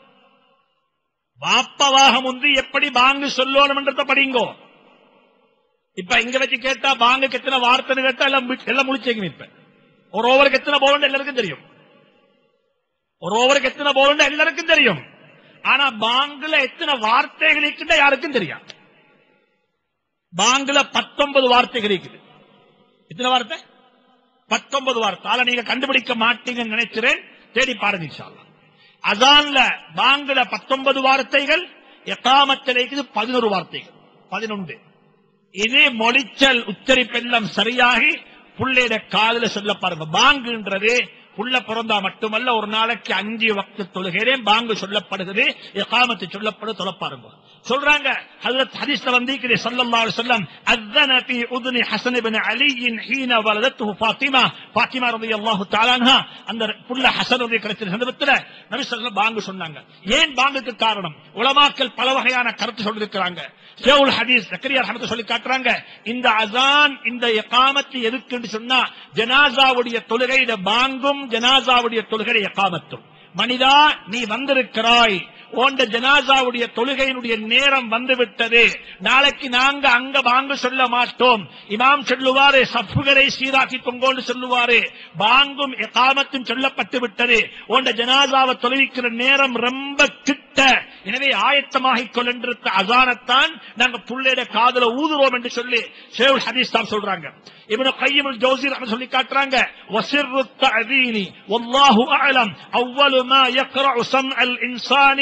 வாப்பவாக முந்தி எப்படி பாங்கு சொல்லோணும் என்றத படிங்கோ இப்ப இங்க வச்சு கேட்டா பாங்குக்கு எத்தனை வார்த்தைன்னு கேட்டா எல்லாம் மு- எல்லாம் முடிச்சேங்க இப்ப ஒரு ஓவருக்கு எத்தனை போகணும் எல்லாருக்கும் தெரியும் ஒரு ஓவருக்கு எத்தனை போகணும் எல்லாருக்கும் தெரியும் ஆனா பாங்குல எத்தனை வார்த்தைகள் இருக்குன்னு யாருக்கும் தெரியும் பாங்குல பத்தொன்பது வார்த்தைகள் இருக்குது எத்தனை வார்த்தை பத்தொன்பது வார்த்தை ஆனா நீங்க கண்டுபிடிக்க மாட்டீங்கன்னு நினைக்கிறேன் தேடி பாருங்க இன்ஷா அல்லாஹ். அசான்ல பாங்குல பத்தொன்பது வார்த்தைகள் எக்காமத்தில் இருக்குது பதினோரு வார்த்தைகள் பதினொன்று இது மொழிச்சல் உச்சரிப்பெல்லாம் சரியாகி புள்ளையிட காதுல சொல்ல பாருங்க பாங்குன்றது புள்ள பிறந்தா மட்டுமல்ல ஒரு நாளைக்கு அஞ்சு வக்து தொழுகிறேன் பாங்கு சொல்லப்படுகிறது எகாமத்து சொல்லப்படு தொலை பாருங்க சொல்றாங்க ஹஜரத் ஹதீஸ்ல வந்திருக்குது ஸல்லல்லாஹு அலைஹி வஸல்லம் அذن في اذن حسن بن علي حين ولدته فاطمه فاطمه رضي الله تعالى عنها அந்த புள்ள ஹசனுடைய கிடைச்ச சந்தர்ப்பத்துல நபி ஸல்லல்லாஹு பாங்கு சொன்னாங்க ஏன் பாங்குக்கு காரணம் உலமாக்கள் பல வகையான கருத்து சொல்லிருக்கிறாங்க ஷேவுல் ஹதீஸ் ஜக்கரியா ரஹமத்து சொல்லி காட்டுறாங்க இந்த அசான் இந்த எகாமத்து எதுக்குன்னு சொன்னா ஜனாசாவுடைய தொழுகையிட பாங்கும் ஜனாசாவுடைய தொழுகை எகாமத்தும் மனிதா நீ வந்திருக்கிறாய் ஓண்ட ஜனாசாவுடைய தொழுகையினுடைய நேரம் வந்துவிட்டது நாளைக்கு நாங்க அங்க பாங்கு சொல்ல மாட்டோம் இமாம் சொல்லுவாரு சஃப்புகளை சீராக்கி கொங்கோன்னு சொல்லுவாரு பாங்கும் எகாமத்தும் சொல்லப்பட்டு விட்டது ஓண்ட ஜனாசாவை தொழுவிக்கிற நேரம் ரொம்ப கிட்ட எனவே ஆயத்தமாகிக் கொள்கின்ற அசானத்தான் நாங்க புள்ளையிட காதுல ஊதுறோம் என்று சொல்லி ஷேவுல் ஹதீஸ் தான் சொல்றாங்க இப்னு கையம் ஜோசி சொல்லி காட்டுறாங்க وسر التأذين والله أعلم أول ما يقرأ سمع الإنسان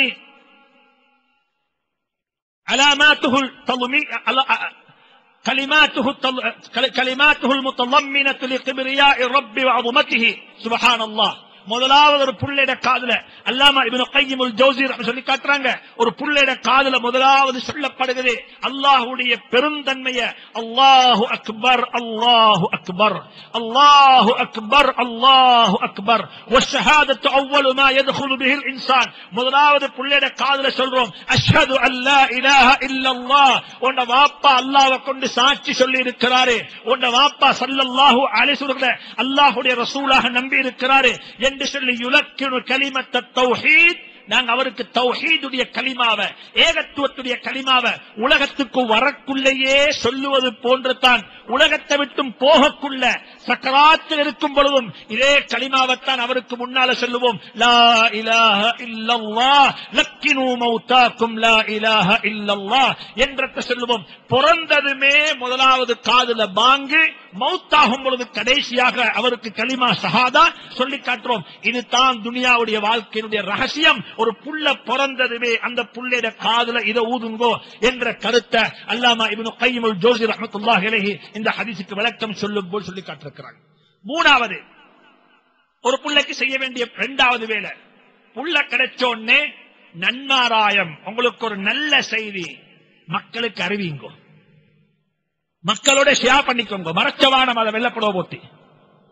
علاماته التضمي على- كلماته التل- كل- كلماته المتضمنة لكبرياء الرب وعظمته سبحان الله முதலாவது ஒரு புள்ளையிட காதுல அல்லாமா இப்னு கையிம் ஜோசி சொல்லி காட்டுறாங்க ஒரு புள்ளையிட காதுல முதலாவது சொல்லப்படுகிறது அல்லாஹ்வுடைய பெருந்தன்மைய அல்லாஹு அக்பர் அல்லாஹு அக்பர் அல்லாஹு அக்பர் அல்லாஹு அக்பர் والشهادة أول ما يدخل به الإنسان முதலாவது புள்ளையிட காதுல சொல்றோம் அஷ்ஹது அல்லா இலாஹ இல்லல்லாஹ் உன்ன வாப்பா அல்லாஹ்வை கொண்டு சாட்சி சொல்லி இருக்கிறாரு உன்ன வாப்பா ஸல்லல்லாஹு அலைஹி வஸல்லம் அல்லாஹ்வுடைய ரசூலாக நம்பி இருக்கிறாரு என்று சொல்லி யுலக்கினு கலிமத்த தௌஹீத் நாங்க அவருக்கு தௌஹீதுடைய கலிமாவை ஏகத்துவத்துடைய கலிமாவை உலகத்துக்கு வரக்குள்ளேயே சொல்லுவது போன்று தான் உலகத்தை விட்டும் போகக்குள்ள சக்கராத்தில் இருக்கும் பொழுதும் இதே கலிமாவைத்தான் அவருக்கு முன்னால சொல்லுவோம் லா இலாஹ இல்லல்லாஹ் லக்கினு மௌதாக்கும் லா இலாஹ இல்லல்லாஹ் என்றத்தை சொல்லுவோம் பிறந்ததுமே முதலாவது காதுல பாங்கு மௌத்தாகும் பொழுது கடைசியாக அவருக்கு கலிமா ஷஹாதா சொல்லி காட்டுறோம் இதுதான் துனியாவுடைய வாழ்க்கையினுடைய ரகசியம் ஒரு புள்ள பிறந்ததுமே அந்த புள்ளையிட காதுல இதை ஊதுங்கோ என்ற கருத்தை அல்லாமா இப்னு கையிமுல் ஜோசி ரஹமத்துல்லாஹி அலைஹி இந்த ஹதீஸுக்கு விளக்கம் சொல்லும் போல் சொல்லி காட்டிருக்கிறாங்க மூணாவது ஒரு புள்ளைக்கு செய்ய வேண்டிய இரண்டாவது வேலை புள்ள கிடைச்சோடனே நன்மாராயம் உங்களுக்கு ஒரு நல்ல செய்தி மக்களுக்கு அறிவிங்கோ மக்களோட ஷேர் பண்ணிக்கோங்க மறைச்சவானம் அதை வெள்ளப்படோ போத்தி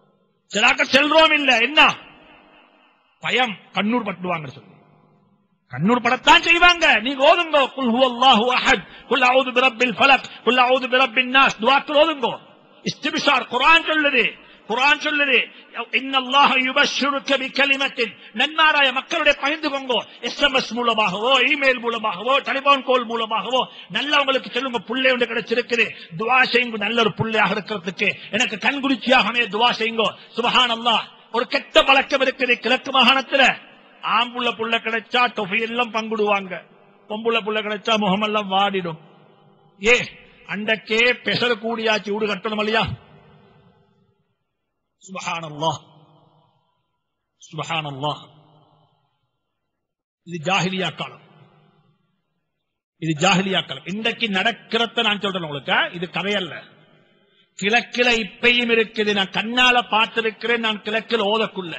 சிலாக்க செல்றோம் இல்ல என்ன பயம் கண்ணூர் பட்டுவாங்க சொல்லு கண்ணூர் படத்தான் செய்வாங்க நீங்க ஓதுங்க குல் ஹுவல்லாஹு அஹத் குல் அவுது பிரப்பில் ஃபலக் குல் அவுது பிரப்பின் நாஸ் துஆக்கள் ஓதுங்க இஸ்திபிஷார் குர்ஆன் சொல்லுது குர்ஆன் சொல்லுது இன்னல்லாஹ யுபஷ்ஷிருக பிகலிமத்தின் நன்மாராய மக்களுடைய பகிர்ந்து கொங்கோ எஸ்எம்எஸ் மூலமாகவோ இமெயில் மூலமாகவோ டெலிபோன் கால் மூலமாகவோ நல்லவங்களுக்கு சொல்லுங்க புள்ளை ஒன்று கிடைச்சிருக்குது துவா செய்யுங்க நல்ல ஒரு புள்ளையாக இருக்கிறதுக்கு எனக்கு கண்குறிச்சியாகவே துவா செய்யுங்க சுபஹான் அல்லாஹ் ஒரு கெட்ட பழக்கம் இருக்குது கிழக்கு மாகாணத்துல ஆம்புள்ள புள்ள கிடைச்சா தொகையெல்லாம் பங்குடுவாங்க பொம்புள்ள புள்ள கிடைச்சா முகமெல்லாம் வாடிடும் ஏ அண்டக்கே பெசர கூடியாச்சு வீடு கட்டணும் இல்லையா சுபஹானல்லாஹ் சுபஹானல்லாஹ் இது ஜாஹிலியா காலம் இது ஜாஹிலியா காலம் இன்றைக்கு நடக்கிறத நான் சொல்றேன் உங்களுக்கு இது கதையல்ல கிழக்கில இப்பையும் இருக்குது நான் கண்ணால பார்த்திருக்கிறேன் நான் கிழக்கில் ஓதக்குள்ள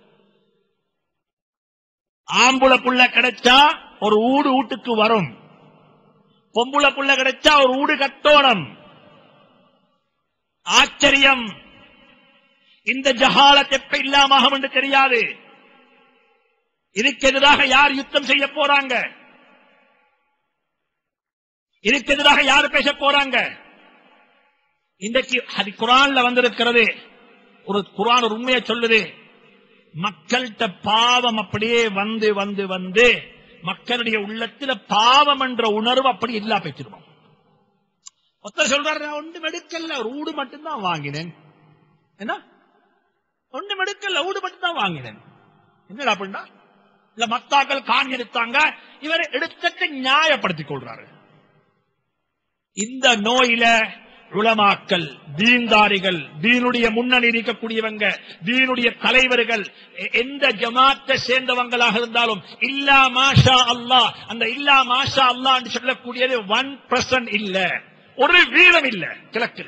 ஆம்புல புள்ள கிடைச்சா ஒரு ஊடு வீட்டுக்கு வரும் பொம்புல புள்ள கிடைச்சா ஒரு ஊடு கட்டோணம் ஆச்சரியம் இந்த ஜஹாலத் எப்ப இல்லாமகும் என்று தெரியாது இதுக்கு எதிராக யார் யுத்தம் செய்ய போறாங்க இதுக்கு எதிராக யார் பேச போறாங்க இன்றைக்கு அது குரான்ல வந்திருக்கிறது ஒரு குரான் ஒரு உண்மையை சொல்லுது மக்கள்கிட்ட பாவம் அப்படியே வந்து வந்து வந்து மக்களுடைய உள்ளத்துல பாவம் என்ற உணர்வு அப்படி இல்லா பெற்றிருவோம் ஒருத்தர் சொல்றாரு நான் ஒன்றும் எடுக்கல ஒரு ஊடு மட்டும்தான் வாங்கினேன் என்ன ஒன்றும் எடுக்கல ஊடு மட்டும்தான் வாங்கினேன் என்னடா அப்படின்னா இல்ல மத்தாக்கள் காணி எடுத்தாங்க இவரை எடுத்தத்தை நியாயப்படுத்திக் கொள்றாரு இந்த நோயில உளமாக்கல் தீன்தாரிகள் தீனுடைய முன்னணி இருக்கக்கூடியவங்க தீனுடைய தலைவர்கள் எ- எந்த ஜமாத்தை சேர்ந்தவங்களாக இருந்தாலும் இல்லா மாஷா அல்லாஹ் அந்த இல்லா மாஷா அல்லாஹ் என்று சொல்லக்கூடியது ஒன் பர்சன்ட் இல்ல ஒரு வீதம் இல்ல கிழக்குல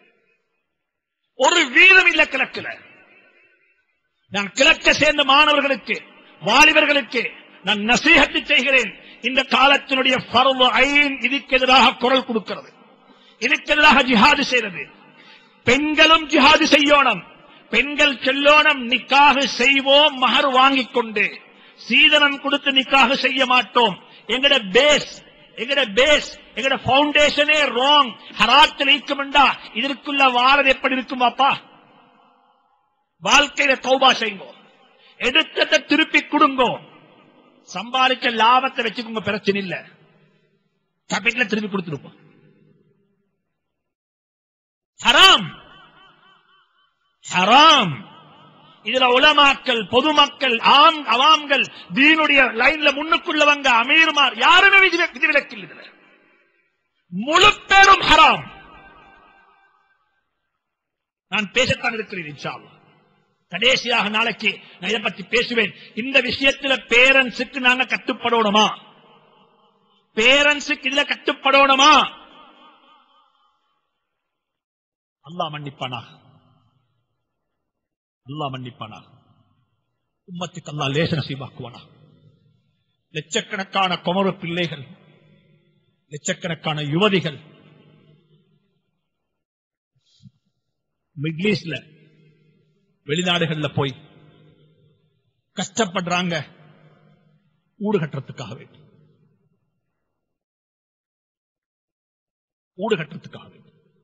ஒரு வீதம் இல்ல கிழக்குல நான் கிழக்க சேர்ந்த மாணவர்களுக்கு வாலிபர்களுக்கு நான் நசீகத்து செய்கிறேன் இந்த காலத்தினுடைய பருவ ஐன் இதுக்கு எதிராக குரல் கொடுக்கிறது இதுக்கு எதிராக ஜிஹாது செய்கிறது பெண்களும் ஜிஹாது செய்யோணும் பெண்கள் செல்லோனம் நிக்காக செய்வோம் மகர் வாங்கிக் கொண்டு சீதனம் கொடுத்து நிக்காக செய்ய மாட்டோம் எங்கட பேஸ் எங்கட பேஸ் எங்கட பவுண்டேஷனே ராங் ஹராத்தில் இருக்குமெண்டா இதற்குள்ள வாரது எப்படி இருக்கும் அப்பா வாழ்க்கையில தௌபா செய்யுங்க எடுத்ததை திருப்பி கொடுங்கோ சம்பாதிச்ச லாபத்தை வச்சுக்கோங்க பிரச்சனை இல்ல கேபிட்டல திருப்பி கொடுத்துருப்போம் ஹராம் ஹராம் இதுல உலமாக்கள் பொதுமக்கள் ஆம் அவாம்கள் தீனுடைய லைன்ல முன்னுக்குள்ளவங்க அமீர்மார் யாருமே விதி- விதிவிலக்கில் இதுல முழு பேரும் ஹராம் நான் பேசத்தான் இருக்கிறேன் இன்ஷா அல்லாஹ். கடைசியாக நாளைக்கு நான் இதை பத்தி பேசுவேன் இந்த விஷயத்துல பேரண்ட்ஸுக்கு நாங்க கட்டுப்படணுமா பேரண்ட்ஸுக்கு இதுல கட்டுப்படணுமா அல்லாஹ் மன்னிப்பானா அல்லாஹ் மன்னிப்பானா உம்மத்துக்கு அல்லாஹ் லேச நசீபாக்குவானா லட்சக்கணக்கான குமர பிள்ளைகள் லட்சக்கணக்கான யுவதிகள் மிடில் ஈஸ்ட்ல வெளிநாடுகள்ல போய் கஷ்டப்படுறாங்க ஊடு கட்டுறதுக்காக வேண்டி ஊடு கட்டுறதுக்காக வேண்டி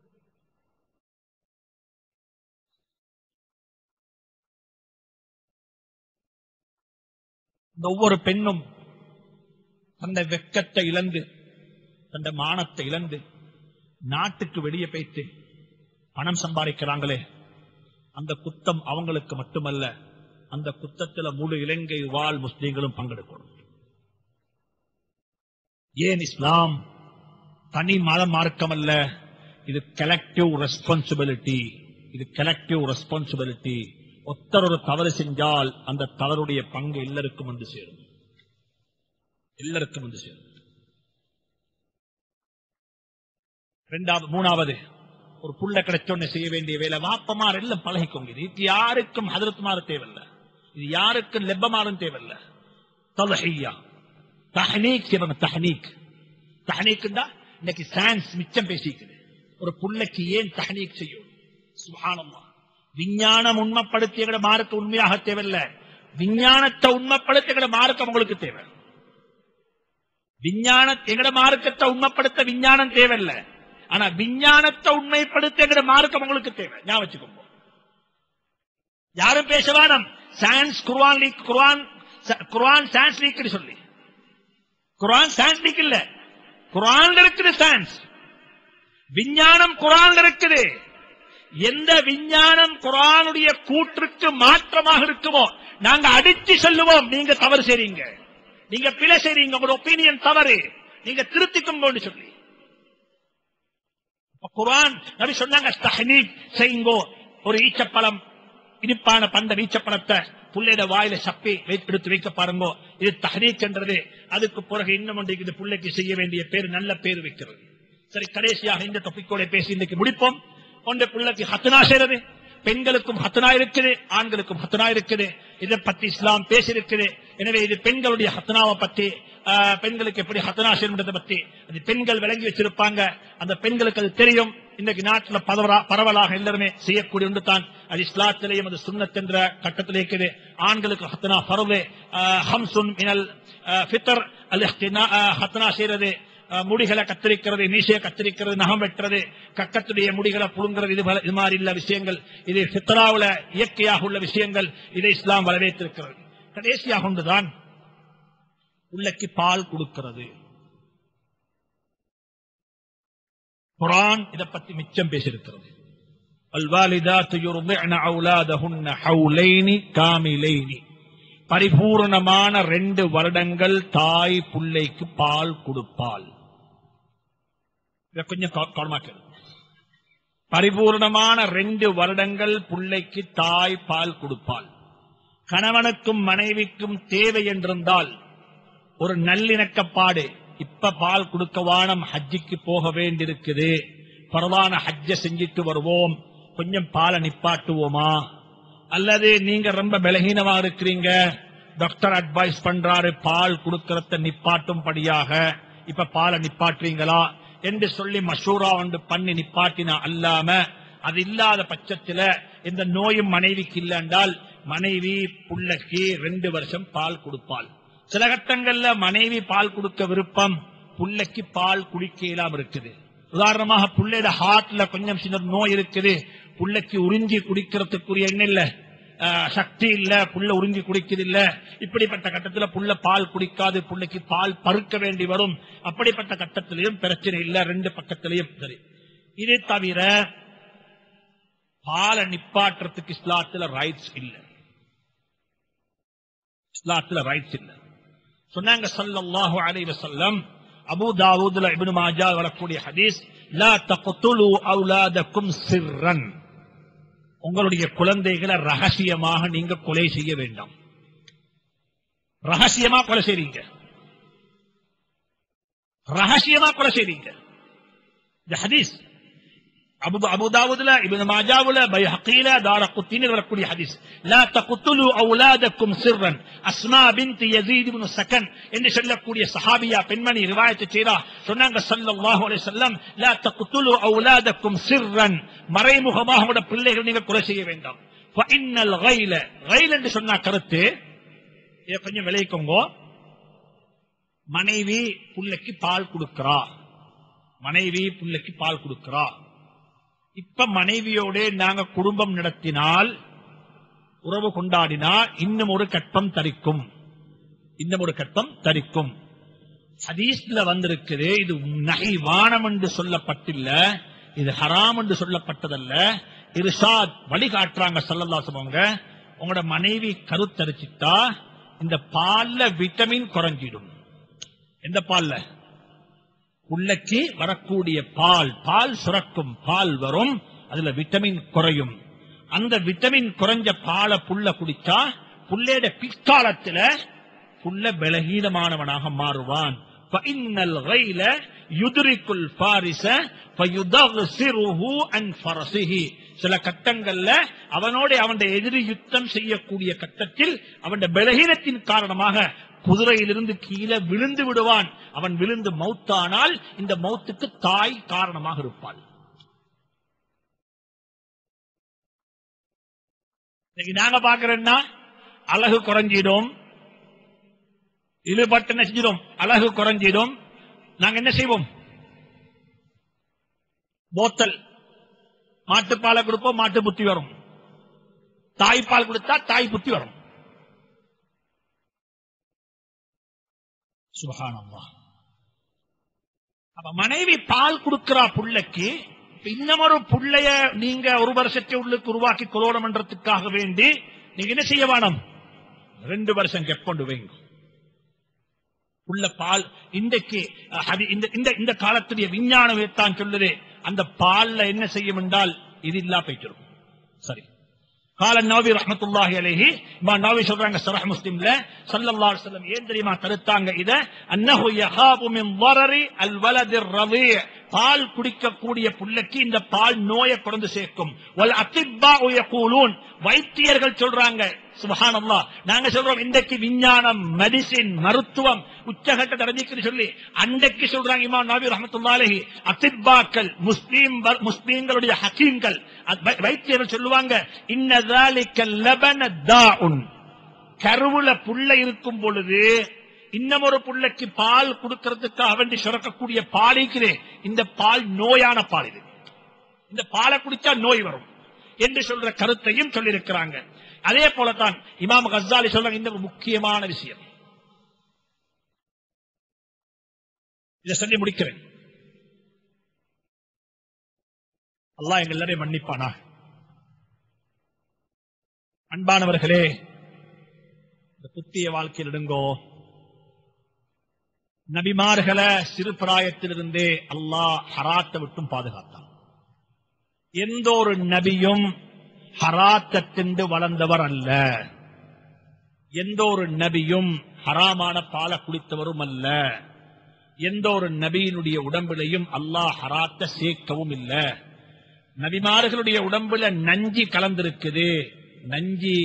இந்த ஒவ்வொரு பெண்ணும் தந்த வெக்கத்தை இழந்து தந்த மானத்தை இழந்து நாட்டுக்கு வெளியே போயிட்டு பணம் சம்பாதிக்கிறாங்களே அந்த குத்தம் அவங்களுக்கு மட்டுமல்ல அந்த குத்தத்துல முழு இலங்கை வாழ் முஸ்லீம்களும் பங்கெடுக்கணும் ஏன் இஸ்லாம் தனி மத மார்க்கம் அல்ல இது கலெக்டிவ் ரெஸ்பான்சிபிலிட்டி இது கலெக்டிவ் ரெஸ்பான்சிபிலிட்டி ஒத்தர் ஒரு தவறு செஞ்சால் அந்த தவறுடைய பங்கு எல்லாருக்கும் வந்து சேரும் எல்லாருக்கும் வந்து சேரும் இரண்டாவது மூணாவது ஒரு புள்ள கிடைச்சோன்னு செய்ய வேண்டிய வேலை வாப்பமார் எல்லாம் பழகிக்கோங்க இது இது யாருக்கும் ஹதரத்துமாறு தேவையில்ல இது யாருக்கும் லெப்பமாரும் தேவையில்ல தலஹையா தஹனீக் செய்வாங்க தஹனீக் தஹனீக்குண்டா இன்னைக்கு சயின்ஸ் மிச்சம் பேசிக்குது ஒரு புள்ளைக்கு ஏன் தஹனீக் செய்யும் சுபானம்மா விஞ்ஞானம் உண்மைப்படுத்திய மார்க்க உண்மையாக தேவையில்ல விஞ்ஞானத்தை உண்மைப்படுத்திய மார்க்கம் உங்களுக்கு தேவை விஞ்ஞான எங்கட மார்க்கத்தை உண்மைப்படுத்த விஞ்ஞானம் தேவையில்ல ஆனா விஞ்ஞானத்தை உண்மைப்படுத்த எங்கட மார்க்கம் உங்களுக்கு தேவை ஞாபகம் வச்சுக்கோங்க யாரும் பேச வேணாம் சயின்ஸ் குர்ஆன் லீக் குர்ஆன் ச- குர்ஆன் சயின்ஸ் லீக் சொல்லி குர்ஆன் சயின்ஸ் லீக் இல்ல குர்ஆன்ல இருக்குது சயின்ஸ் விஞ்ஞானம் குர்ஆன்ல இருக்குது எந்த விஞ்ஞானம் குர்ஆனுடைய கூற்றுக்கு மாற்றமாக இருக்குமோ நாங்க அடிச்சு சொல்லுவோம் நீங்க தவறு செய்றீங்க நீங்க பிழை செய்றீங்க உங்களோட ஒப்பீனியன் தவறு நீங்க திருத்திக்கோங்க சொல்லி அப்ப குர்ஆன் நபி சொன்னாங்க தஹ்னீக் செய்யுங்கோ ஒரு ஈச்சப்பழம் இனிப்பான பண்ட ஈச்சப்பழத்தை புள்ளையிட வாயில சப்பி வைத்து எடுத்து வைக்க பாருங்கோ இது தஹ்னீக் என்றது அதுக்கு பிறகு இன்னும் ஒன்று இது புள்ளைக்கு செய்ய வேண்டிய பேர் நல்ல பேர் வைக்கிறது சரி கடைசியாக இந்த டாபிக்கோட பேசி இன்னைக்கு முடிப்போம் ஒன்று பிள்ளைக்கு ஹத்னா செய்யறது பெண்களுக்கும் ஹத்னா இருக்குது ஆண்களுக்கும் ஹத்னா இருக்குது இதை பத்தி இஸ்லாம் பேசியிருக்குது எனவே இது பெண்களுடைய ஹத்னாவை பத்தி ஆஹ், பெண்களுக்கு எப்படி ஹத்னா செய்யறதை பத்தி அது பெண்கள் விளங்கி வச்சிருப்பாங்க அந்த பெண்களுக்கு அது தெரியும் இன்னைக்கு நாட்டுல பரவலா- பரவலாக எல்லாருமே செய்யக்கூடிய ஒன்று தான் அது இஸ்லாத்திலேயும் அது சுன்னத் என்ற கட்டத்தில் இருக்குது ஆண்களுக்கு ஹத்னா பரவு ஹம்சுன் மினல் ஆஹ், ஃபித்ர் அல் இஹ்தினா- ஆஹ், ஹத்னா செய்யறது அஹ், முடிகளை கத்திரிக்கிறது மீசையை கத்திரிக்கிறது நகம் வெட்டுறது கக்கத்துடைய முடிகளை புழுங்குறது இது போல- இது மாதிரி இல்ல விஷயங்கள் இது ஃபித்ராவுல இயற்கையாக உள்ள விஷயங்கள் இதை இஸ்லாம் வரவேற்றிருக்கிறது கடைசியாக ஒன்றுதான் உள்ளக்கு பால் கொடுக்கிறது குரான் இதை பத்தி மிச்சம் பேசியிருக்கிறது الوالدات يرضعن أولادهن حولين كاملين பரிபூர்ணமான ரெண்டு வருடங்கள் தாய் புள்ளைக்கு பால் கொடுப்பாள் இதை கொஞ்சம் கவ- கவனமா கேளு. பரிபூர்ணமான ரெண்டு வருடங்கள் புள்ளைக்கு தாய் பால் கொடுப்பாள் கணவனுக்கும் மனைவிக்கும் தேவை என்றிருந்தால் ஒரு நல்லிணக்கப்பாடு இப்ப பால் கொடுக்க வானம் ஹஜ்ஜிக்கு போக வேண்டியிருக்குது பரவான ஹஜ்ஜ செஞ்சிட்டு வருவோம் கொஞ்சம் பாலை நிப்பாட்டுவோமா அல்லது நீங்க ரொம்ப பலகீனமா இருக்கிறீங்க டாக்டர் அட்வைஸ் பண்றாரு பால் கொடுக்கறத நிப்பாட்டும்படியாக இப்ப பாலை நிப்பாட்டுறீங்களா என்று சொல்லி மஷூரா ஒன்று பண்ணி நிப்பாட்டினா அல்லாம அது இல்லாத பட்சத்துல இந்த நோயும் மனைவிக்கு இல்லைன்றால் மனைவி புள்ளைக்கு ரெண்டு வருஷம் பால் கொடுப்பாள் சில கட்டங்கள்ல மனைவி பால் கொடுக்க விருப்பம் புள்ளைக்கு பால் குடிக்க இயலாம இருக்குது உதாரணமாக புள்ளையோட ஹார்ட்ல கொஞ்சம் சின்ன நோய் இருக்குது புள்ளைக்கு உறிஞ்சி குடிக்கிறதுக்குரிய எண்ணம் இல்ல ஆஹ், சக்தி இல்ல புள்ள உறிஞ்சி குடிக்குது இல்ல இப்படிப்பட்ட கட்டத்துல புள்ள பால் குடிக்காது புள்ளைக்கு பால் பருக்க வேண்டி வரும் அப்படிப்பட்ட கட்டத்திலையும் பிரச்சனை இல்ல ரெண்டு பக்கத்திலையும் சரி இதை தவிர பாலை நிப்பாட்டுறதுக்கு இஸ்லாத்துல ரைட்ஸ் இல்ல இஸ்லாத்துல ரைட்ஸ் இல்ல சொன்னாங்க ஸல்லல்லாஹு அலைஹி வஸல்லம் அபூ தாவூதுல இப்னு மாஜா வரக்கூடிய ஹதீஸ் லா தக்துலு அவுலாதக்கும் சிர்ரன் உங்களுடைய குழந்தைகளை ரகசியமாக நீங்க கொலை செய்ய வேண்டாம் ரகசியமா கொலை செய்றீங்க ரகசியமா கொலை செய்றீங்க இந்த ஹதீஸ் அபு அபு தாவூதுல இப்னு மாஜாவுல பைஹகீல தாரகுத்தினில் வரக்கூடிய ஹதீஸ் லா தக்துலு அவுலாதக்கும் சிர்ரன் அஸ்மா பின்த் யஸீத் இப்னு சகன் என்று சொல்லக்கூடிய சஹாபியா பெண்மணி ரிவாயத் செய்தா சொன்னாங்க ஸல்லல்லாஹு அலைஹி வஸல்லம் லா தக்துலு அவுலாதக்கும் சிர்ரன் மறைமுகமாக உங்களோட பிள்ளைகள் நீங்க கொலை செய்ய வேண்டாம் ஃபஇன்னல் கைல கைல் என்று சொன்னா கருத்து இதை கொஞ்சம் விளைவிக்கோங்க மனைவி புள்ளைக்கு பால் கொடுக்கிறா மனைவி புள்ளைக்கு பால் கொடுக்கிறா இப்ப மனைவியோட நாங்க குடும்பம் நடத்தினால் உறவு கொண்டாடினா இன்னும் ஒரு கட்பம் தரிக்கும் இன்னும் ஒரு கட்பம் தரிக்கும் ஹதீஸ்ல வந்திருக்குது இது நகை வானம் என்று சொல்லப்பட்டில்ல இது ஹராம் என்று சொல்லப்பட்டதல்ல இர்ஷாத் வழிகாட்டுறாங்க சல்லல்லா சொல்லுவாங்க உங்களோட மனைவி கருத்தரிச்சிட்டா இந்த பால்ல விட்டமின் குறைஞ்சிடும் எந்த பால்ல புள்ளைக்கு வரக்கூடிய பால் பால் சுரக்கும் பால் வரும் அதுல விட்டமின் குறையும் அந்த விட்டமின் குறைஞ்ச பாலை புள்ள குடிச்சா புள்ளையோட பிற்காலத்துல புள்ள பலகீனமானவனாக மாறுவான் فإن الغيل يدرك الفارس فيدغسره عن فرسه சில கட்டங்கள்ல அவனோட அவன் எதிரி யுத்தம் செய்யக்கூடிய கட்டத்தில் அவன் பலகீனத்தின் காரணமாக குதிரையிலிருந்து கீழே விழுந்து விடுவான் அவன் விழுந்து மௌத்தானால் இந்த மௌத்துக்கு தாய் காரணமாக இருப்பாள் இன்னைக்கு நாங்க பாக்குறோம்னா அழகு குறைஞ்சிடும் இழுபட்டு என்ன செஞ்சிடும் அழகு குறைஞ்சிடும் நாங்க என்ன செய்வோம் போத்தல் மாட்டுப்பாலை கொடுப்போம் மாட்டு புத்தி வரும் தாய்ப்பால் கொடுத்தா தாய் புத்தி வரும் சுபஹானல்லாஹ் அப்ப மனைவி பால் கொடுக்கிறா புள்ளைக்கு இப்ப இன்னமொரு புள்ளைய நீங்க ஒரு வருஷத்தை உள்ளுக்கு உருவாக்கி கொள்ளணும்ன்றதுக்காக வேண்டி நீங்க என்ன செய்ய வேணும் ரெண்டு வருஷம் கெப்பொண்டு வைங்க உள்ள பால் இன்றைக்கு அஹ், அது இந்த இந்த இந்த காலத்துடைய விஞ்ஞானம் தான் சொல்லுது அந்த பால்ல என்ன செய்யும் என்றால் இது இல்லா போயிட்டு சரி قال النووي رحمة الله عليه ما نووي சொல்றாங்க சரஹ் முஸ்லிம்ல ஸல்லல்லாஹு அலைஹி வஸல்லம் ஏன் தெரியுமா தடுத்தாங்க இத அன்னஹு யஹாபு மின் ضرر الولد الرضيع பால் குடிக்கக்கூடிய புள்ளைக்கு இந்த பால் நோயை கொண்டு சேர்க்கும் வல் அத்திப்பா யகூலூன் வைத்தியர்கள் சொல்றாங்க சுபஹானல்லாஹ் நாங்க சொல்றோம் இன்றைக்கு விஞ்ஞானம் மெடிசின் மருத்துவம் உச்சகட்ட அடைஞ்சிக்கு சொல்லி அன்றைக்கு சொல்றாங்க இமாம் நபி ரஹமத்துல்லாஹி அலைஹி அத்திப்பாக்கள் முஸ்லீம் வ- முஸ்லீம்களுடைய ஹக்கீம்கள் அது வை- வைத்தியர்கள் சொல்லுவாங்க இன்னதாலிக்க லபன தாஉன் கருவுல புள்ள இருக்கும் பொழுது இன்னும் ஒரு புள்ளைக்கு பால் கொடுக்கறதுக்காக வேண்டி சுரக்கக்கூடிய பாலிக்கிறே இந்த பால் நோயான பால் இது இந்த பாலை குடிச்சா நோய் வரும் என்று சொல்ற கருத்தையும் சொல்லியிருக்கிறாங்க அதே போலதான் இமாம் கஸ்ஸாலி சொல்றாங்க இந்த ஒரு முக்கியமான விஷயம் இதை சொல்லி முடிக்கிறேன் அல்லாஹ் எங்க எல்லாரையும் மன்னிப்பானா அன்பானவர்களே இந்த புத்திய வாழ்க்கையில் இடுங்கோ நபிமார்களை சிறு பிராயத்திலிருந்தே அல்லாஹ் ஹராத்தை விட்டும் பாதுகாத்தான் எந்த ஒரு நபியும் ஹராத்தை திண்டு வளர்ந்தவர் அல்ல எந்த ஒரு நபியும் ஹராமான பாலை குடித்தவரும் அல்ல எந்த ஒரு நபியினுடைய உடம்பிலையும் அல்லாஹ் ஹராத்தை சேர்க்கவும் இல்ல நபிமார்களுடைய உடம்புல நஞ்சி கலந்திருக்குது நஞ்சி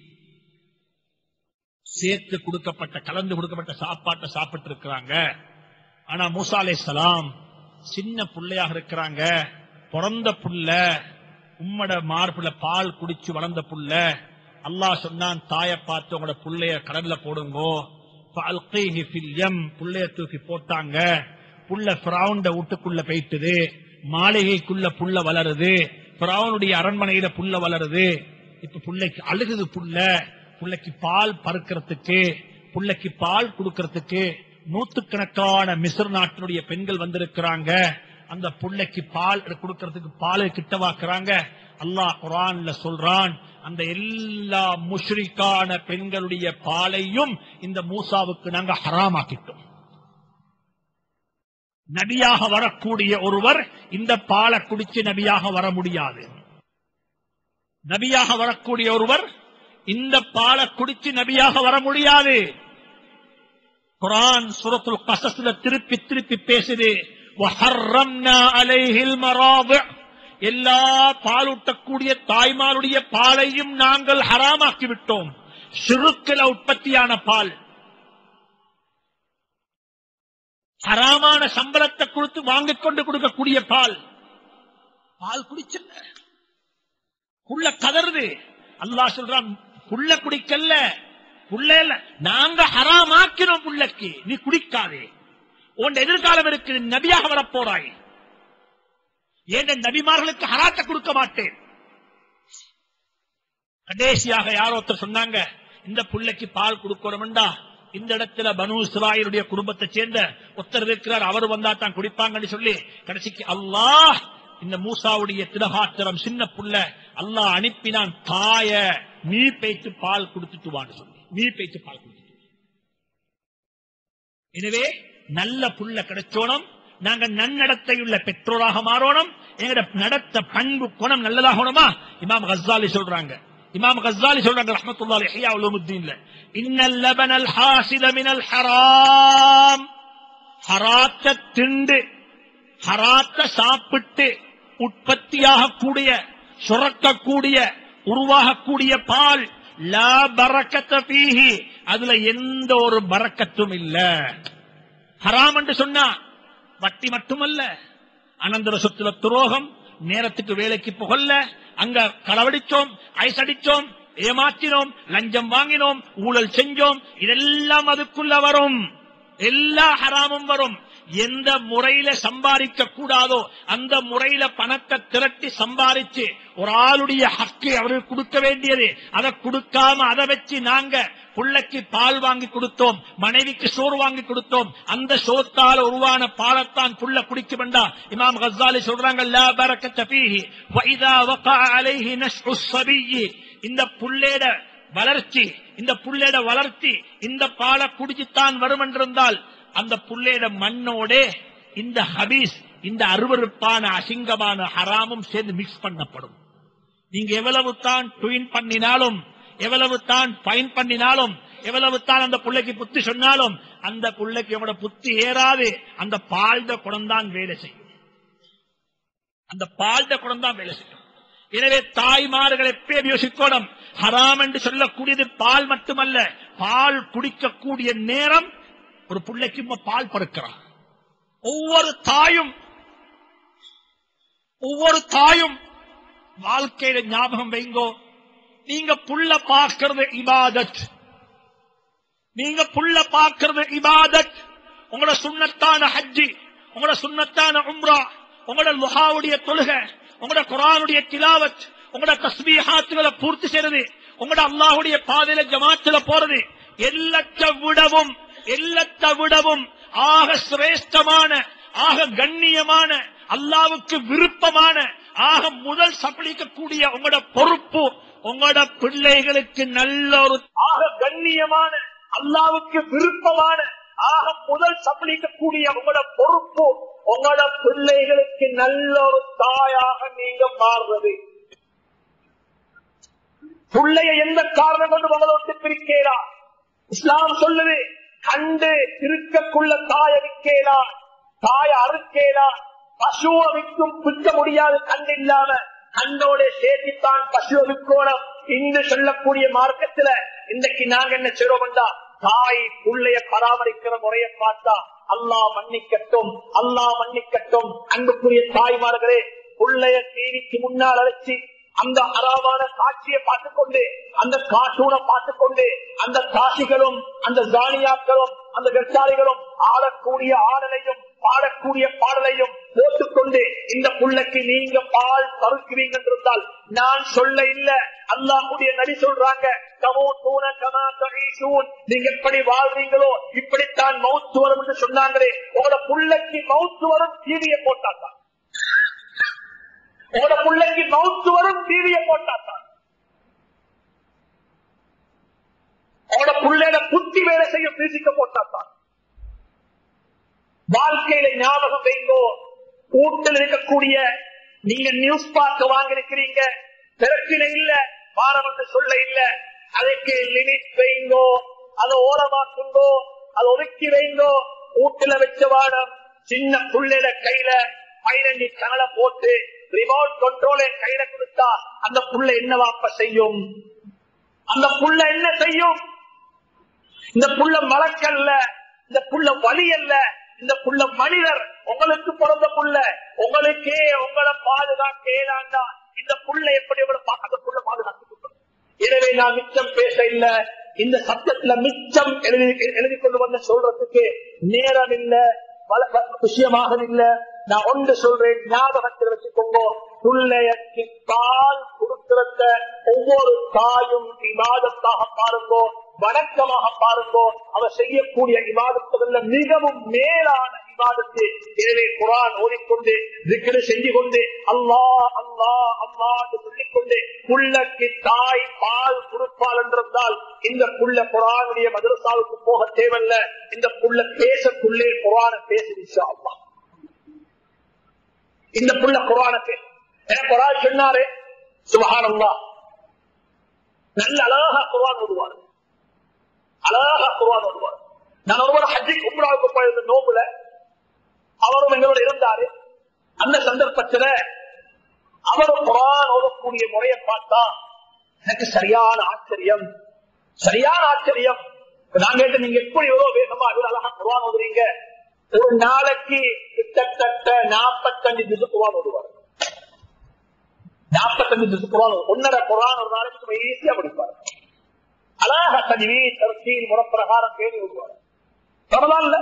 சேர்த்து கொடுக்கப்பட்ட கலந்து கொடுக்கப்பட்ட சாப்பாட்டை சாப்பிட்டு இருக்கிறாங்க ஆனா மூசா அலைஹிஸ்ஸலாம் சின்ன புள்ளையாக இருக்கிறாங்க பிறந்த புள்ள உம்மட மார்புல பால் குடிச்சு வளர்ந்த புள்ள அல்லாஹ் சொன்னான் தாயை பார்த்து உங்களோட புள்ளைய கடல்ல போடுங்கோ فَأَلْقِيهِ فِي الْيَمِّ புள்ளைய தூக்கி போட்டாங்க புள்ள பிராவுண்ட வீட்டுக்குள்ள போயிட்டுது மாளிகைக்குள்ள புள்ள வளருது பிராவுனுடைய அரண்மனையில புள்ள வளருது இப்ப புள்ளைக்கு அழுகுது புள்ள புள்ளைக்கு பால் பறக்கிறதுக்கு புள்ளைக்கு பால் கொடுக்கறதுக்கு நூத்துக்கணக்கான மிஸ்ர் நாட்டினுடைய பெண்கள் வந்திருக்கிறாங்க அந்த புள்ளைக்கு பால் கொடுக்கறதுக்கு பாலை கிட்டவாக்குறாங்க அல்லாஹ் குரான்ல சொல்றான் அந்த எல்லா முஷ்ரிக்கான பெண்களுடைய பாலையும் இந்த மூசாவுக்கு நாங்க ஹராமாக்கிட்டோம் நபியாக வரக்கூடிய ஒருவர் இந்த பாலை குடிச்சு நபியாக வர முடியாது நபியாக வரக்கூடிய ஒருவர் இந்த பாலை குடிச்சு நபியாக வர முடியாது குரான் சுரத்துல் கசஸ்ல திருப்பி திருப்பி பேசுது وَحَرَّمْنَا عَلَيْهِ الْمَرَاضِعَ எல்லா பாலூட்டக்கூடிய தாய்மாருடைய பாலையும் நாங்கள் ஹராமாக்கி விட்டோம் சிறுக்கில உற்பத்தியான பால் ஹராமான சம்பளத்தை கொடுத்து வாங்கிக் கொண்டு கொடுக்கக்கூடிய பால் பால் குடிச்சல்ல புள்ள கதறுது அல்லாஹ் சொல்றான் புள்ள குடிக்கல்ல புள்ள இல்ல நாங்க ஹராமாக்கினோம் புள்ளக்கு நீ குடிக்காதே உன் எதிர்காலம் இருக்கு நீ நபியாக வரப்போறாய் ஏன் நபிமார்களுக்கு ஹராத்தை கொடுக்க மாட்டேன் கடைசியாக யாரோ ஒருத்தர் சொன்னாங்க இந்த புள்ளைக்கு பால் கொடுக்கணும்டா இந்த இடத்துல பனு இஸ்ராயலுடைய குடும்பத்தை சேர்ந்த ஒருத்தர் இருக்கிறார் அவர் வந்தா தான் குடிப்பாங்கன்னு சொல்லி கடைசிக்கு அல்லாஹ் இந்த மூசாவுடைய திலகாத்திரம் சின்ன புள்ள அல்லாஹ் அனுப்பினான் தாய நீ பேய்த்து பால் கொடுத்துட்டு வான்னு சொல்லி நீ பேய்த்து பால் கொடுத்துட்டு வா. எனவே நல்ல புள்ள கிடைச்சோணும் நாங்க நன்னடத்தையுள்ள பெற்றோராக மாறணும் எங்கட நடத்த பண்பு குணம் நல்லதாகணுமா இமாம் கஸ்ஸாலி சொல்றாங்க இமாம் கஸ்ஸாலி சொல்றாங்க ரஹ்மத்துல்லாஹி இஹ்யா உலூமுத்தீன்ல இன்னல் லபனல் ஹாசில மினல் ஹராம் ஹராத்த திண்டு ஹராத்த சாப்பிட்டு உற்பத்தியாகக்கூடிய சுரக்கக்கூடிய உருவாகக்கூடிய பால் லா பரக்கத்த பீஹி அதுல எந்த ஒரு பரக்கத்தும் இல்ல ஹராம் என்று சொன்னா வட்டி மட்டுமல்ல அனந்தர சொத்துல துரோகம் நேரத்துக்கு வேலைக்கு புகழ்ல அங்க களவடிச்சோம் ஐஸ் அடிச்சோம் ஏமாற்றினோம் லஞ்சம் வாங்கினோம் ஊழல் செஞ்சோம் இதெல்லாம் அதுக்குள்ள வரும் எல்லா ஹராமும் வரும் எந்த முறையில சம்பாதிக்க கூடாதோ அந்த முறையில பணத்தை திரட்டி சம்பாதிச்சு ஒரு ஆளுடைய ஹக்கு அவருக்கு கொடுக்க வேண்டியது அதை கொடுக்காம அதை வச்சு நாங்க புள்ளைக்கு பால் வாங்கி கொடுத்தோம் மனைவிக்கு சோறு வாங்கி கொடுத்தோம் அந்த சோத்தால உருவான பாலத்தான் புள்ள குடிக்க வேண்டாம் இமாம் கசாலி சொல்றாங்க லா பரக்கத்த ஃபீஹி வ இதா வகா அலைஹி நஷ்உ ஸபிய்யி இந்த புள்ளேட வளர்ச்சி இந்த புள்ளேட வளர்ச்சி இந்த பாலை குடிச்சுத்தான் வரும் என்றிருந்தால் அந்த புள்ளேட மண்ணோட இந்த ஹபீஸ் இந்த அருவருப்பான அசிங்கமான ஹராமும் சேர்ந்து மிக்ஸ் பண்ணப்படும் நீங்க எவ்வளவு தான் ட்வின் பண்ணினாலும் எவ்வளவு தான் பயன் பண்ணினாலும் எவ்வளவு தான் அந்த புள்ளைக்கு புத்தி சொன்னாலும் அந்த புள்ளைக்கு எவ்வளவு புத்தி ஏறாது அந்த பாழ்ந்த குணம்தான் வேலை செய்யும் அந்த பாழ்ந்த குணம்தான் வேலை செய்யும் எனவே தாய்மார்கள் எப்பயும் யோசிக்கணும் ஹராம் என்று சொல்லக்கூடியது பால் மட்டுமல்ல பால் குடிக்கக்கூடிய நேரம் ஒரு பிள்ளைக்கு இப்ப பால் பறக்கிறான் ஒவ்வொரு தாயும் ஒவ்வொரு தாயும் வாழ்க்கையில ஞாபகம் வைங்கோ நீங்க புள்ள பார்க்கிறது இபாதத் நீங்க புள்ள பார்க்கிறது இபாதத் உங்களோட சுண்ணத்தான ஹஜ்ஜி உங்களோட சுண்ணத்தான உம்ரா உங்களோட லுஹாவுடைய தொழுகை உங்களோட குரானுடைய திலாவத் உங்களோட தஸ்பீஹாத்துகளை பூர்த்தி செய்யறது உங்களோட அல்லாஹுடைய பாதையில ஜமாத்துல போறது எல்லாத்த விடவும் எல்லாத்த விடவும் ஆக சிரேஷ்டமான ஆக கண்ணியமான அல்லாவுக்கு விருப்பமான ஆக முதல் சப்பளிக்கக்கூடிய உங்களோட பொறுப்பு உங்களோட பிள்ளைகளுக்கு நல்ல ஒரு ஆக கண்ணியமான அல்லாவுக்கு விருப்பமான ஆக முதல் சப்பளிக்கக்கூடிய உங்களோட பொறுப்பு உங்களோட பிள்ளைகளுக்கு நல்ல ஒரு தாயாக நீங்க மாறுறது பிள்ளைய எந்த காரணம் கொண்டு உங்களோட்டு பிரிக்கிறா இஸ்லாம் சொல்லுது கண்டு இருக்கக்குள்ள தாய் அறுக்கேலா தாய் அறுக்கேலா பசுவை விற்கும் விற்க முடியாது கண்டு இல்லாம கண்டோட சேர்த்தித்தான் பசுவை விற்கணும் இன்று சொல்லக்கூடிய மார்க்கத்துல இன்றைக்கு நாங்க என்ன செய்றோம்டா தாய் புள்ளைய பராமரிக்கிற முறையை பார்த்தா அல்லாஹ் மன்னிக்கட்டும் அல்லாஹ் மன்னிக்கட்டும் அன்புக்குரிய தாய்மார்களே புள்ளைய டிவிக்கு முன்னால் அழைச்சி அந்த அறாவான காட்சியை பார்த்துக்கொண்டு அந்த கார்ட்டூனை பார்த்துக்கொண்டு அந்த காட்சிகளும் அந்த ஜானியாக்களும் அந்த கற்சாலிகளும் ஆடக்கூடிய ஆடலையும் பாடக்கூடிய பாடலையும் போட்டுக்கொண்டு இந்த புள்ளைக்கு நீங்க பால் தருக்கிறீங்க இருந்தால் நான் சொல்ல இல்ல அல்லாஹுடைய நடி சொல்றாங்க கமோ தூண கமா கணீசூன் நீங்க எப்படி வாழ்றீங்களோ இப்படித்தான் மவுத்து வரும் என்று சொன்னாங்களே உங்களோட புள்ளைக்கு மவுத்து வரும் டிவியை போட்டாதான் உங்களோட பிள்ளைக்கு மவுத்து வரும் டிவிய போட்டாத்தான் உங்களோட பிள்ளைட புத்தி வேலை செய்ய பிரிசிக்க போட்டாத்தான் வாழ்க்கையில ஞாபகம் வைங்கோ கூட்டில் இருக்கக்கூடிய நீங்க நியூஸ் பார்க்க வாங்கிருக்கிறீங்க பிரச்சனை இல்ல வாரம் என்று சொல்ல இல்ல அதுக்கு லிமிட் வைங்கோ அதை ஓரமாக்குங்கோ அதை ஒதுக்கி வைங்கோ வீட்டுல வச்ச வாடம் சின்ன புள்ளைட கையில பைரண்டி கனலை போட்டு ரிமோட் கண்ட்ரோலை கையில கொடுத்தா அந்த புள்ள என்னவாப்ப செய்யும் அந்த புள்ள என்ன செய்யும் இந்த புள்ள மலக்கல்ல இந்த புள்ள வலி அல்ல இந்த புள்ள மனிதர் உங்களுக்கு பிறந்த புள்ள உங்களுக்கே உங்களை பாதுகாக்க ஏதாண்டா இந்த புள்ள எப்படி உங்களை பா- அந்த புள்ள பாதுகாத்து எனவே நான் மிச்சம் பேச இல்ல இந்த சத்தத்துல மிச்சம் எழுதி எழுதி கொண்டு வந்து சொல்றதுக்கு நேரம் இல்ல வள- வ- விஷயமாக இல்ல நான் ஒன்று சொல்றேன் ஞாபகத்தில் வச்சுக்கோங்க பிள்ளையக்கு பால் கொடுக்கிறத ஒவ்வொரு தாயும் விவாதத்தாக பாருங்கோ வணக்கமாக பாருங்கோ அவர் செய்யக்கூடிய விவாதத்துல மிகவும் மேலான விவாதத்து எனவே குரான் ஓடிக்கொண்டு திக்ரு செஞ்சு கொண்டு அல்லாஹ் அல்லாஹ் அல்லாஹ் என்று சொல்லிக்கொண்டு புள்ளக்கு தாய் பால் கொடுப்பால் என்றிருந்தால் இந்த புள்ள குரானுடைய மதரசாவுக்கு போக தேவையில்ல இந்த புள்ள பேசக்குள்ளே குரான பேசிடுச்சா அல்லாஹ் இந்த புள்ள குரான பேச எனக்கு ஒரு ஆள் சொன்னாரு சுபஹானல்லாஹ் நல்ல அழகா குரான் ஓதுவார் அழகா குரான் ஓதுவார் நான் ஒருவர் ஹஜ்ஜி உம்ராவுக்கு போயிருந்த நோம்புல அவரும் எங்களோட இருந்தாரு அந்த சந்தர்ப்பத்துல அவரும் குரான் ஓதக்கூடிய முறையை பார்த்தா எனக்கு சரியான ஆச்சரியம் சரியான ஆச்சரியம் நான் கேட்டு நீங்க எப்படி எவ்வளவு வேகமா இவ்வளவு அழகா குரான் ஓதுறீங்க ஒரு நாளைக்கு கிட்டத்தட்ட நாற்பத்தஞ்சு திசு குரான் ஓதுவார் நாற்பத்தஞ்சு ஜிசு குரான் ஒன்னரை குரான் ஒரு நாளைக்கு ஈஸியா படிப்பார் அழகா தனிவி தரத்தில் முறப்பிரகாரம் பேணி விடுவார் ரமலான்ல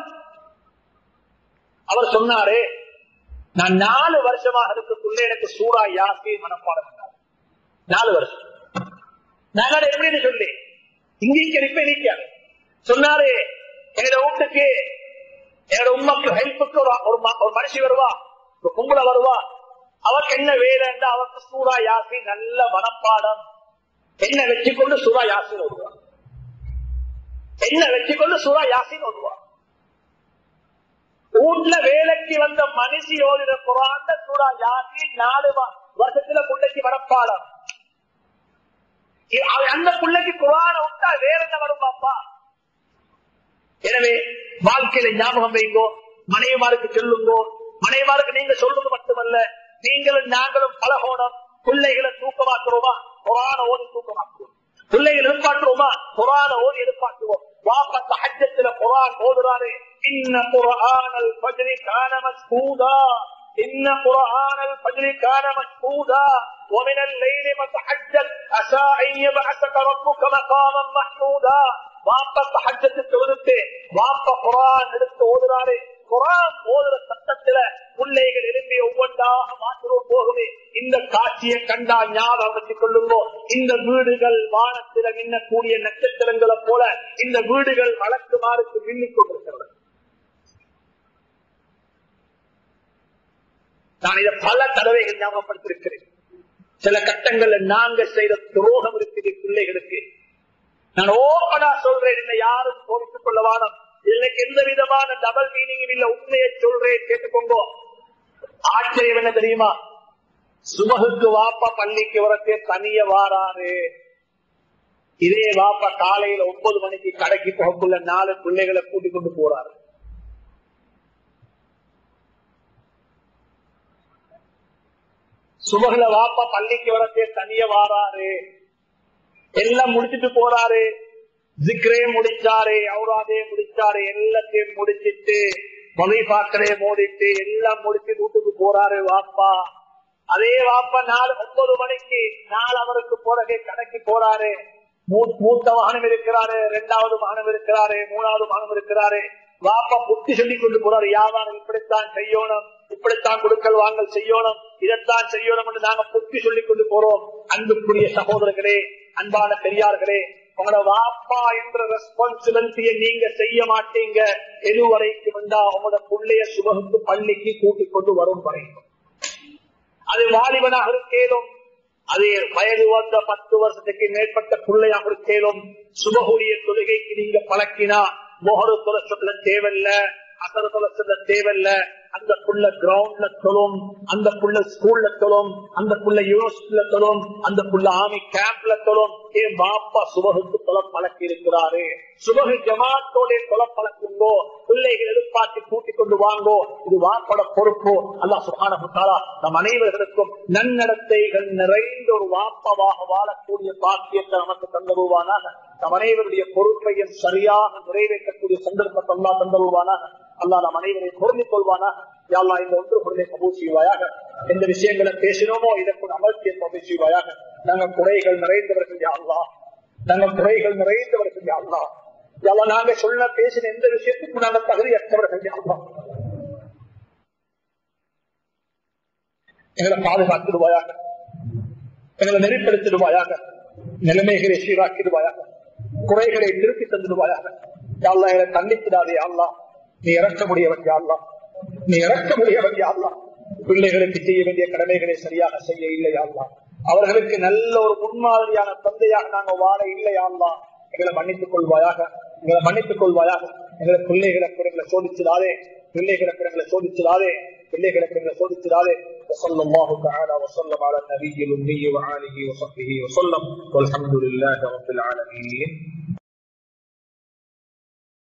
அவர் சொன்னாரு நான் நாலு வருஷமாக இருக்கக்குள்ள எனக்கு சூறா யாசி மனப்பாடம் பண்ணார். நாலு வருஷம் நாங்கள் எப்படின்னு சொல்லி இங்க இப்ப நிக்காது சொன்னாரு என்னோட வீட்டுக்கு என்னோட உண்மைக்கு ஹெல்ப்புக்கு ஒரு ஒரு ம- ஒரு மனுஷி வருவா ஒரு கும்பல வருவா அவருக்கு என்ன வேலைன்னா அவருக்கு சூறா யாசி நல்ல மனப்பாடம் என்ன வச்சுக்கொண்டு சூறா யாசின் வருவா என்ன வச்சுக்கொண்டு சூறா யாசின் வருவா வீட்டுல வேலைக்கு வந்த மனுஷி ஓடின குரான் சூறா யாசி நாலு வ- வருஷத்துல பிள்ளைக்கு மனப்பாடம் இ- அவ- அந்த பிள்ளைக்கு குரான விட்டா வேற என்ன வரும் பாப்பா எனவே வாழ்க்கையில ஞாபகம் வைங்கோ மனைவிமாருக்கு சொல்லுங்கோ மனைவிமாருக்கு நீங்க சொல்றது மட்டுமல்ல நீங்களும் நாங்களும் பலகோணம் பிள்ளைகளை தூக்கமாக்குறோமா குரான ஓதி தூக்கமாக்குவோம் பிள்ளைகள் எழுப்பாட்டுவோமா குரான ஓதி எழுப்பாட்டுவோம் வாப்பத்த ஹஜ்ஜத்துல குரான் ஓதுறாரு இன்ன குரானல் பஜ்ரி கான மஸ்கூதா إن قرآن الفجر كان مشهودا ومن الليل فتحجد عسى أن يبعثك ربك مقاما محمودا வாப்ப தஹஜ்ஜத்து தொழுது வாப்ப குரான் எடுத்து ஓதுறாரு குரான் ஓதுற சத்தத்துல பிள்ளைகள் எழுப்பி ஒவ்வொன்றாக மாற்றுவோம் போகுது இந்த காட்சியை கண்டா ஞாபகம் வச்சுக் கொள்ளுங்கோ இந்த வீடுகள் வானத்தில மின்னக்கூடிய நட்சத்திரங்களை போல இந்த வீடுகள் வழக்குமாறுக்கு மின்னிக் கொண்டிருக்கிறது நான் இதை பல தடவைகள் ஞாபகப்படுத்திருக்கிறேன் சில கட்டங்கள்ல நாங்க செய்த துரோகம் இருக்குது பிள்ளைகளுக்கு நான் ஓப்பனா சொல்றேன் என்ன யாரும் கோபித்துக் கொள்ள வானம் எனக்கு எந்த விதமான டபுள் மீனிங்கும் இல்ல உண்மையை சொல்றேன் கேட்டுக்கோங்க ஆச்சரியம் என்ன தெரியுமா சுமகுக்கு வாப்பா பள்ளிக்கு வரத்தே தனிய வாராரு இதே வாப்பா காலையில ஒன்பது மணிக்கு கடைக்கு போகக்குள்ள நாலு பிள்ளைகளை கூட்டிக் கொண்டு போறாரு சுபகுல வாப்பா பள்ளிக்கு வரத்தே தனிய வாராரு எல்லாம் முடிச்சிட்டு போறாரு ஜிக்ரே முடிச்சாரு அவுராதே முடிச்சாரு எல்லாத்தையும் முடிச்சிட்டு மொழிபாக்கரே மோதிட்டு எல்லாம் முடிச்சு வீட்டுக்கு போறாரு வாப்பா அதே வாப்பா நாலு ஒன்பது மணிக்கு நாலு அவருக்கு போறதே கடைக்கு போறாரு மூ- மூத்த வாகனம் இருக்கிறாரு ரெண்டாவது வாகனம் இருக்கிறாரு மூணாவது வாகனம் இருக்கிறாரு வாப்பா புத்தி சொல்லி கொண்டு போறாரு வியாபாரம் இப்படித்தான் செய்யணும் இப்படித்தான் கொடுக்கல் வாங்கல் செய்யணும் இதைத்தான் செய்யணும் என்று நாங்க புத்தி சொல்லி கொண்டு போறோம் அன்புக்குரிய சகோதரர்களே அன்பான பெரியார்களே உங்களோட வாப்பா என்ற ரெஸ்பான்சிபிலிட்டியை நீங்க செய்ய மாட்டீங்க எது வரைக்கும் வந்தா உங்களோட பிள்ளைய சுபகுக்கு பள்ளிக்கு கூட்டிக் கொண்டு வரும் வரைக்கும் அது வாலிபனாக இருக்கேலும் அது வயது வந்த பத்து வருஷத்துக்கு மேற்பட்ட பிள்ளையாக இருக்கேலும் சுபகுரிய தொழுகைக்கு நீங்க பழக்கினா மொஹரு தொலை சொல்ல தேவையில்ல அசர தொலை சொல்ல தேவையில்ல அந்த புள்ள கிரவுண்ட்ல தொழும் அந்த புள்ள ஸ்கூல்ல தொழும் அந்த புள்ள யூனிவர்சிட்டியில தொழும் அந்த புள்ள ஆர்மி கேம்ப்ல தொழும் என் பாப்பா சுபகுக்கு தொலை பழக்கி இருக்கிறாரு சுபகு ஜமாத்தோட தொலை பழக்குங்கோ பிள்ளைகள் எதிர்பார்த்து கூட்டிக் கொண்டு வாங்கோ இது வாப்பட பொறுப்பு அல்லாஹ் சுப்ஹானஹு தஆலா நம் அனைவர்களுக்கும் நன்னடத்தைகள் நிறைந்த ஒரு வாப்பவாக வாழக்கூடிய பாக்கியத்தை நமக்கு தந்தருவானாக நம் அனைவருடைய பொறுப்பையும் சரியாக நிறைவேற்றக்கூடிய சந்தர்ப்பத்தை அல்லா தந்தருவானாக அல்லாஹ் நம் அனைவரை பொருந்திக் கொள்வானாக யாழ்லா இந்த ஒன்று பொருளை கபூல் செய்வாயாக எந்த விஷயங்களை பேசினோமோ இதற்கு அமர்த்திய கபூல் செய்வாயாக நாங்கள் குறைகள் நிறைந்தவர்கள் யாழ்லா நாங்கள் குறைகள் நிறைந்தவர்கள் யாழ்லா யாழ்லா நாங்க சொல்ல பேசின எந்த விஷயத்துக்கும் நாங்கள் தகுதியற்றவர்கள் யாழ்லா எங்களை பாதுகாத்திடுவாயாக எங்களை நெறிப்படுத்திடுவாயாக நிலைமைகளை சீராக்கிடுவாயாக குறைகளை திருப்பி தந்துடுவாயாக யாழ்லா எங்களை தண்டித்திடாதே யாழ்லா நீ இறக்க முடியவன் யாழ்லா நீ இறக்க முடியவன் யாழ்லா பிள்ளைகளுக்கு செய்ய வேண்டிய கடமைகளை சரியாக செய்ய இல்லை யாழ்லா அவர்களுக்கு நல்ல ஒரு முன்மாதிரியான தந்தையாக நாங்க வாழ இல்லை யாழ்லா எங்களை மன்னித்துக் கொள்வாயாக எங்களை மன்னித்துக் கொள்வாயாக எங்களை பிள்ளைகளை பிறங்களை சோதிச்சிடாதே பிள்ளைகளை பிறங்களை சோதிச்சிடாதே பிள்ளைகளை பிறங்களை சோதிச்சிடாதே وصلى الله تعالى وسلم على النبي الأمي وآله وصحبه وسلم والحمد لله رب العالمين